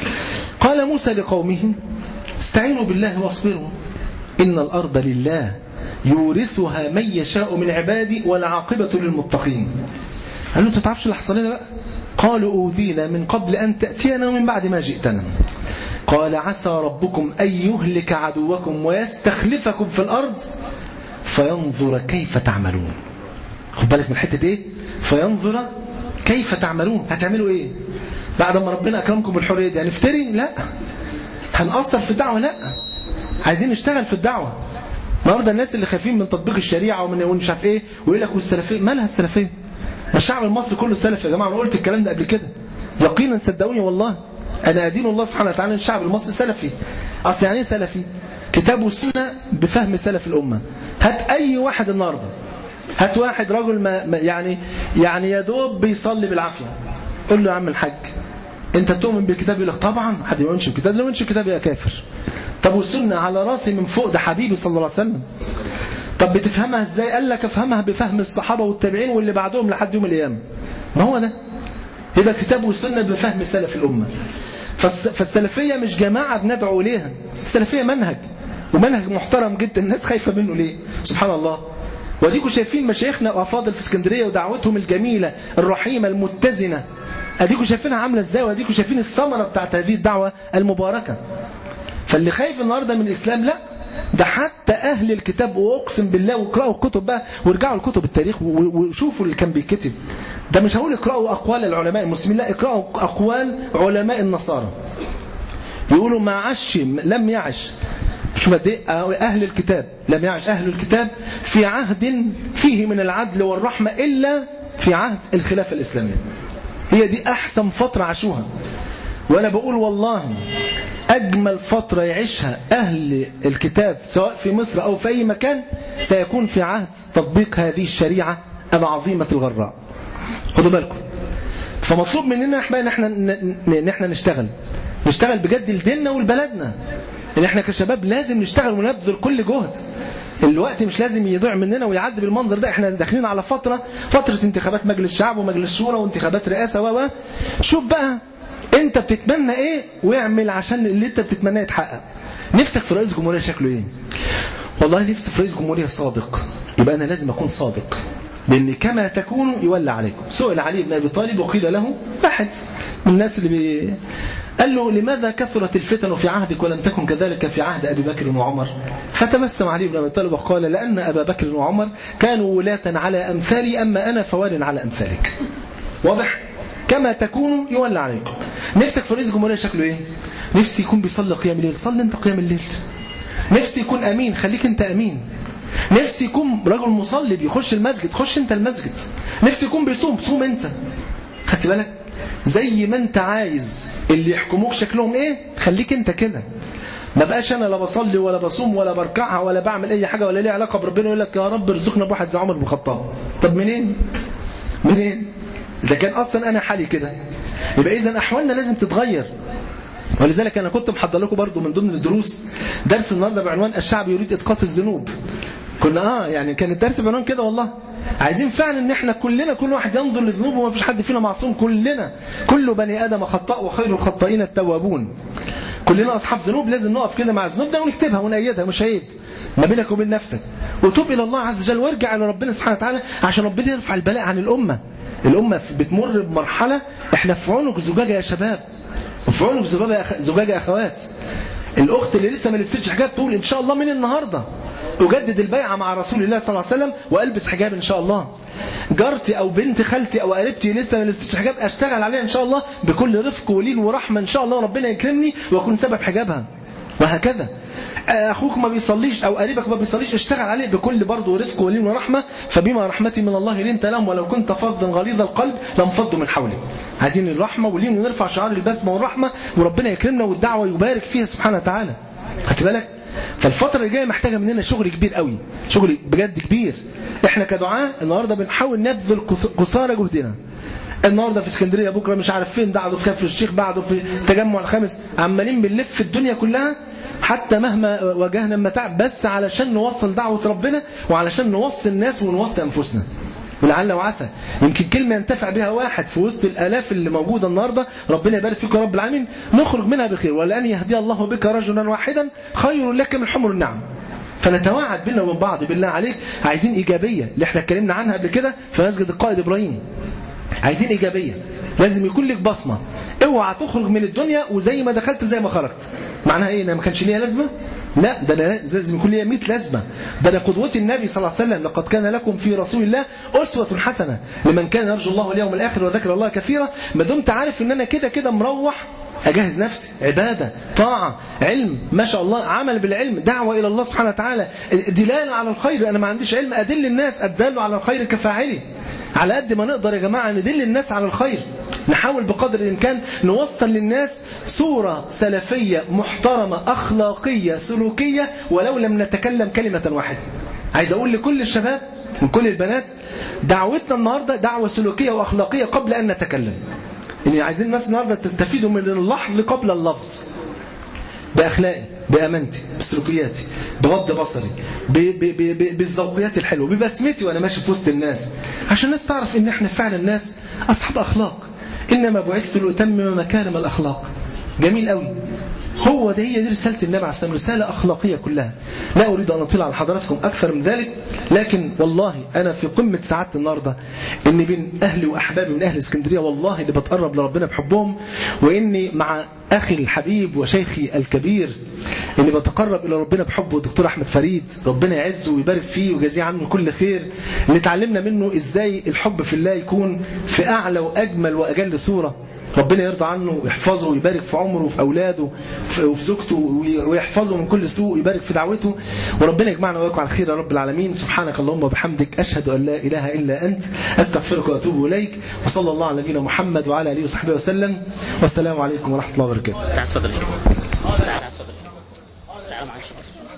قال موسى لقومه استعينوا بالله واصبروا إن الأرض لله يورثها من يشاء من عبادي والعاقبة للمتقين قال له انت تعرفش اللي حصل لنا بقى قالوا أوذينا من قبل أن تأتينا ومن بعد ما جئتنا قال عسى ربكم أن يهلك عدوكم ويستخلفكم في الأرض فينظر كيف تعملون خد بالك من حتة إيه فينظر كيف تعملون هتعملوا إيه بعد ما ربنا أكرمكم بالحرية دي هنفتري لا هنأثر في الدعوة لا عايزين نشتغل في الدعوة النهارده الناس اللي خايفين من تطبيق الشريعة ومن ومش عارف ايه ويقول لك والسلفيه مالها السلفيه؟ ما الشعب المصري كله سلفي يا جماعه انا قلت الكلام ده قبل كده يقينا صدقوني والله انا ادين الله سبحانه وتعالى ان الشعب المصري سلفي اصل يعني ايه سلفي؟ كتاب والسنه بفهم سلف الامه هات اي واحد النهارده هات واحد رجل ما ما- يعني يعني يا دوب بيصلي بالعافيه قول له يا عم الحاج انت تؤمن بالكتاب يقول لك طبعا حد ما يؤمنش بالكتاب لو يؤمنش بالكتاب يا كافر طب والسنه على راسي من فوق ده حبيبي صلى الله عليه وسلم طب بتفهمها ازاي قال لك افهمها بفهم الصحابه والتابعين واللي بعدهم لحد يوم القيامه ما هو ده يبقى كتاب والسنه بفهم سلف الامه فالس- فالسلفيه مش جماعه بندعو اليها السلفيه منهج ومنهج محترم جدا الناس خايفه منه ليه سبحان الله وديكم شايفين مشايخنا وافاضل في اسكندريه ودعوتهم الجميله الرحيمه المتزنه اديكم شايفينها عامله ازاي واديكم شايفين الثمره بتاعت هذه الدعوه المباركه فاللي خايف النهارده من الاسلام لا ده حتى اهل الكتاب واقسم بالله واقراوا الكتب بقى وارجعوا لكتب التاريخ و- و- وشوفوا اللي كان بيكتب ده مش هقول اقراوا اقوال العلماء المسلمين لا اقراوا اقوال علماء النصارى يقولوا ما عاش لم يعش شوف قد ايه اهل الكتاب لم يعش اهل الكتاب في عهد فيه من العدل والرحمه الا في عهد الخلافه الاسلاميه هي دي احسن فتره عاشوها وانا بقول والله اجمل فتره يعيشها اهل الكتاب سواء في مصر او في اي مكان سيكون في عهد تطبيق هذه الشريعه العظيمه الغراء خدوا بالكم فمطلوب مننا احنا ان احنا ان احنا نشتغل نشتغل بجد لديننا ولبلدنا ان احنا كشباب لازم نشتغل ونبذل كل جهد الوقت مش لازم يضيع مننا ويعدي بالمنظر ده احنا داخلين على فتره فتره انتخابات مجلس الشعب ومجلس شورى وانتخابات رئاسه و شوف بقى انت بتتمنى ايه واعمل عشان اللي انت بتتمناه يتحقق نفسك في رئيس جمهوريه شكله ايه والله نفسي في رئيس جمهوريه صادق يبقى انا لازم اكون صادق لان كما تكون يولى عليكم سئل علي بن ابي طالب وقيل له واحد من الناس اللي بي... قال له لماذا كثرت الفتن في عهدك ولم تكن كذلك في عهد ابي بكر وعمر فتبسم علي بن ابي طالب وقال لان ابا بكر وعمر كانوا ولاة على امثالي اما انا فوال على امثالك واضح كما تكون يولى عليكم نفسك في رئيس جمهوريه شكله ايه نفسي يكون بيصلي قيام الليل صلي انت قيام الليل نفسي يكون امين خليك انت امين نفسي يكون رجل مصلي بيخش المسجد خش انت المسجد نفسي يكون بيصوم صوم انت خدت بالك زي ما انت عايز اللي يحكموك شكلهم ايه خليك انت كده ما بقاش انا لا بصلي ولا بصوم ولا بركعها ولا بعمل اي حاجه ولا ليها علاقه بربنا يقول لك يا رب ارزقنا بواحد زي عمر بن الخطاب طب منين منين اذا كان اصلا انا حالي كده يبقى اذا احوالنا لازم تتغير ولذلك انا كنت محضر لكم برضو من ضمن الدروس درس النهارده بعنوان الشعب يريد اسقاط الذنوب كنا اه يعني كان الدرس بعنوان كده والله عايزين فعلا ان احنا كلنا كل واحد ينظر لذنوبه وما فيش حد فينا معصوم كلنا كل بني ادم خطاء وخير الخطائين التوابون كلنا اصحاب ذنوب لازم نقف كده مع ذنوبنا ونكتبها ونأيدها مش عيب ما بينك وبين نفسك وتوب الى الله عز وجل وارجع الى ربنا سبحانه وتعالى عشان ربنا يرفع البلاء عن الامه الامه بتمر بمرحله احنا في عنق زجاجه يا شباب وفي عنق زجاجه أخ... زجاجه اخوات الاخت اللي لسه ما لبستش حجاب تقول ان شاء الله من النهارده اجدد البيعه مع رسول الله صلى الله عليه وسلم والبس حجاب ان شاء الله جارتي او بنت خالتي او قريبتي لسه ما لبستش حجاب اشتغل عليها ان شاء الله بكل رفق ولين ورحمه ان شاء الله وربنا يكرمني واكون سبب حجابها وهكذا اخوك ما بيصليش او قريبك ما بيصليش اشتغل عليه بكل برضه رفق ولين ورحمه فبما رحمه من الله لنت لهم ولو كنت فظا غليظ القلب لانفضوا من حولك عايزين الرحمه واللين ونرفع شعار البسمه والرحمه وربنا يكرمنا والدعوه يبارك فيها سبحانه وتعالى خدت بالك فالفترة اللي جاية محتاجة مننا شغل كبير قوي شغل بجد كبير احنا كدعاء النهاردة بنحاول نبذل قصارى جهدنا النهارده في اسكندريه بكره مش عارف فين بعده في كفر الشيخ بعده في التجمع الخامس عمالين بنلف الدنيا كلها حتى مهما واجهنا متاع بس علشان نوصل دعوه ربنا وعلشان نوصل الناس ونوصل انفسنا ولعل وعسى يمكن كلمة ينتفع بها واحد في وسط الآلاف اللي موجودة النهاردة ربنا يبارك فيك يا رب العالمين نخرج منها بخير ولأن يهدي الله بك رجلا واحدا خير لك من حمر النعم فنتواعد بينا وبين بعض بالله عليك عايزين إيجابية اللي احنا اتكلمنا عنها قبل كده في مسجد القائد إبراهيم عايزين إيجابية لازم يكون لك بصمة اوعى تخرج من الدنيا وزي ما دخلت زي ما خرجت معناها ايه ما كانش ليها لازمة لا ده أنا لازم يكون ليها 100 لازمة ده أنا قدوتي النبي صلى الله عليه وسلم لقد كان لكم في رسول الله أسوة حسنة لمن كان يرجو الله واليوم الآخر وذكر الله كثيرا ما دمت عارف ان أنا كده كده مروح أجهز نفسي عبادة طاعة علم ما شاء الله عمل بالعلم دعوة إلى الله سبحانه وتعالى دلالة على الخير أنا ما عنديش علم أدل الناس أدل على الخير كفاعله على قد ما نقدر يا جماعة ندل الناس على الخير نحاول بقدر الإمكان نوصل للناس صورة سلفية محترمة أخلاقية سلوكية ولو لم نتكلم كلمة واحدة عايز أقول لكل الشباب وكل البنات دعوتنا النهاردة دعوة سلوكية وأخلاقية قبل أن نتكلم يعني عايزين الناس النهاردة تستفيدوا من اللحظ قبل اللفظ بأخلاقي بأمانتي بسلوكياتي بغض بصري ب ب ب ب بالذوقيات الحلوة ببسمتي وأنا ماشي في وسط الناس عشان الناس تعرف إن إحنا فعلا ناس أصحاب أخلاق إنما بعثت لأتمم مكارم الأخلاق جميل قوي هو ده هي دي رسالة النبي عليه الصلاة رسالة أخلاقية كلها لا أريد أن أطيل على حضراتكم أكثر من ذلك لكن والله أنا في قمة سعادة النهاردة إن بين أهلي وأحبابي من أهل اسكندرية والله اللي بتقرب لربنا بحبهم وإني مع أخي الحبيب وشيخي الكبير اللي بتقرب إلى ربنا بحبه الدكتور أحمد فريد ربنا يعزه ويبارك فيه ويجازيه عنه كل خير اللي اتعلمنا منه إزاي الحب في الله يكون في أعلى وأجمل وأجل صورة ربنا يرضى عنه ويحفظه ويبارك في عمره وفي أولاده وفي زوجته ويحفظه من كل سوء ويبارك في دعوته وربنا يجمعنا وياكم على خير يا رب العالمين سبحانك اللهم وبحمدك أشهد أن لا إله إلا أنت أستغفرك وأتوب إليك وصلى الله على نبينا محمد وعلى آله وصحبه وسلم والسلام عليكم ورحمة الله وبركاته تعال تفضل شيخ تعال تفضل تعال معلش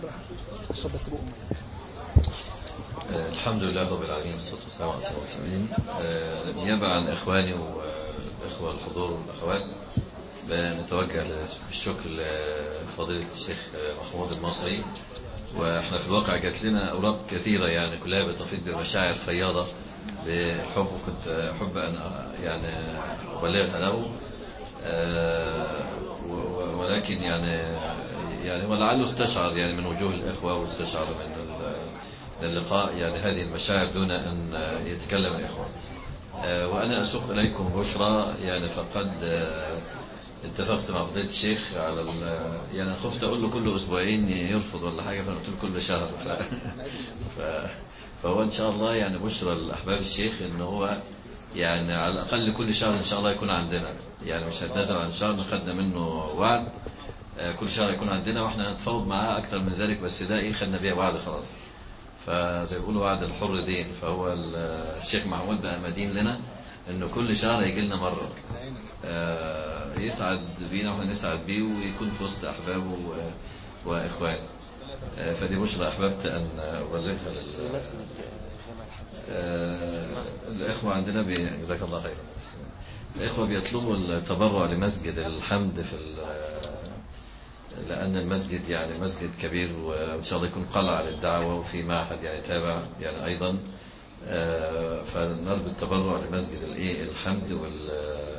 الحمد لله رب العالمين والصلاة والسلام على سيدنا المرسلين نيابة عن إخواني والإخوة الحضور والأخوات بنتوجه بالشكر لفضيلة الشيخ محمود المصري واحنا في الواقع جات لنا أوراق كثيرة يعني كلها بتفيد بمشاعر فياضة بالحب وكنت أحب أن يعني أبلغها له ولكن يعني يعني ولعله استشعر يعني من وجوه الإخوة واستشعر من اللقاء يعني هذه المشاعر دون أن يتكلم الإخوة وأنا أسوق إليكم بشرى يعني فقد اتفقت مع فضيلة الشيخ على يعني خفت أقول له كل أسبوعين يرفض ولا حاجة فأنا قلت له كل شهر ف... ف... فهو إن شاء الله يعني بشرى لأحباب الشيخ إن هو يعني على الأقل كل شهر إن شاء الله يكون عندنا يعني مش هتنازل عن شهر خدنا منه وعد كل شهر يكون عندنا واحنا هنتفاوض معاه أكثر من ذلك بس ده إيه خدنا بيها وعد خلاص فزي بيقولوا وعد الحر دين فهو الشيخ محمود بقى مدين لنا انه كل شهر يجي لنا مره يسعد بينا واحنا نسعد بيه ويكون في وسط احبابه واخوانه فدي بشرى احببت ان ابلغها لل الاخوه عندنا جزاك الله خير الاخوه بيطلبوا التبرع لمسجد الحمد في أن المسجد يعني مسجد كبير وإن شاء الله يكون قلعة للدعوة وفي معهد يعني تابع يعني أيضا آه، فنرجو التبرع لمسجد الإيه الحمد وال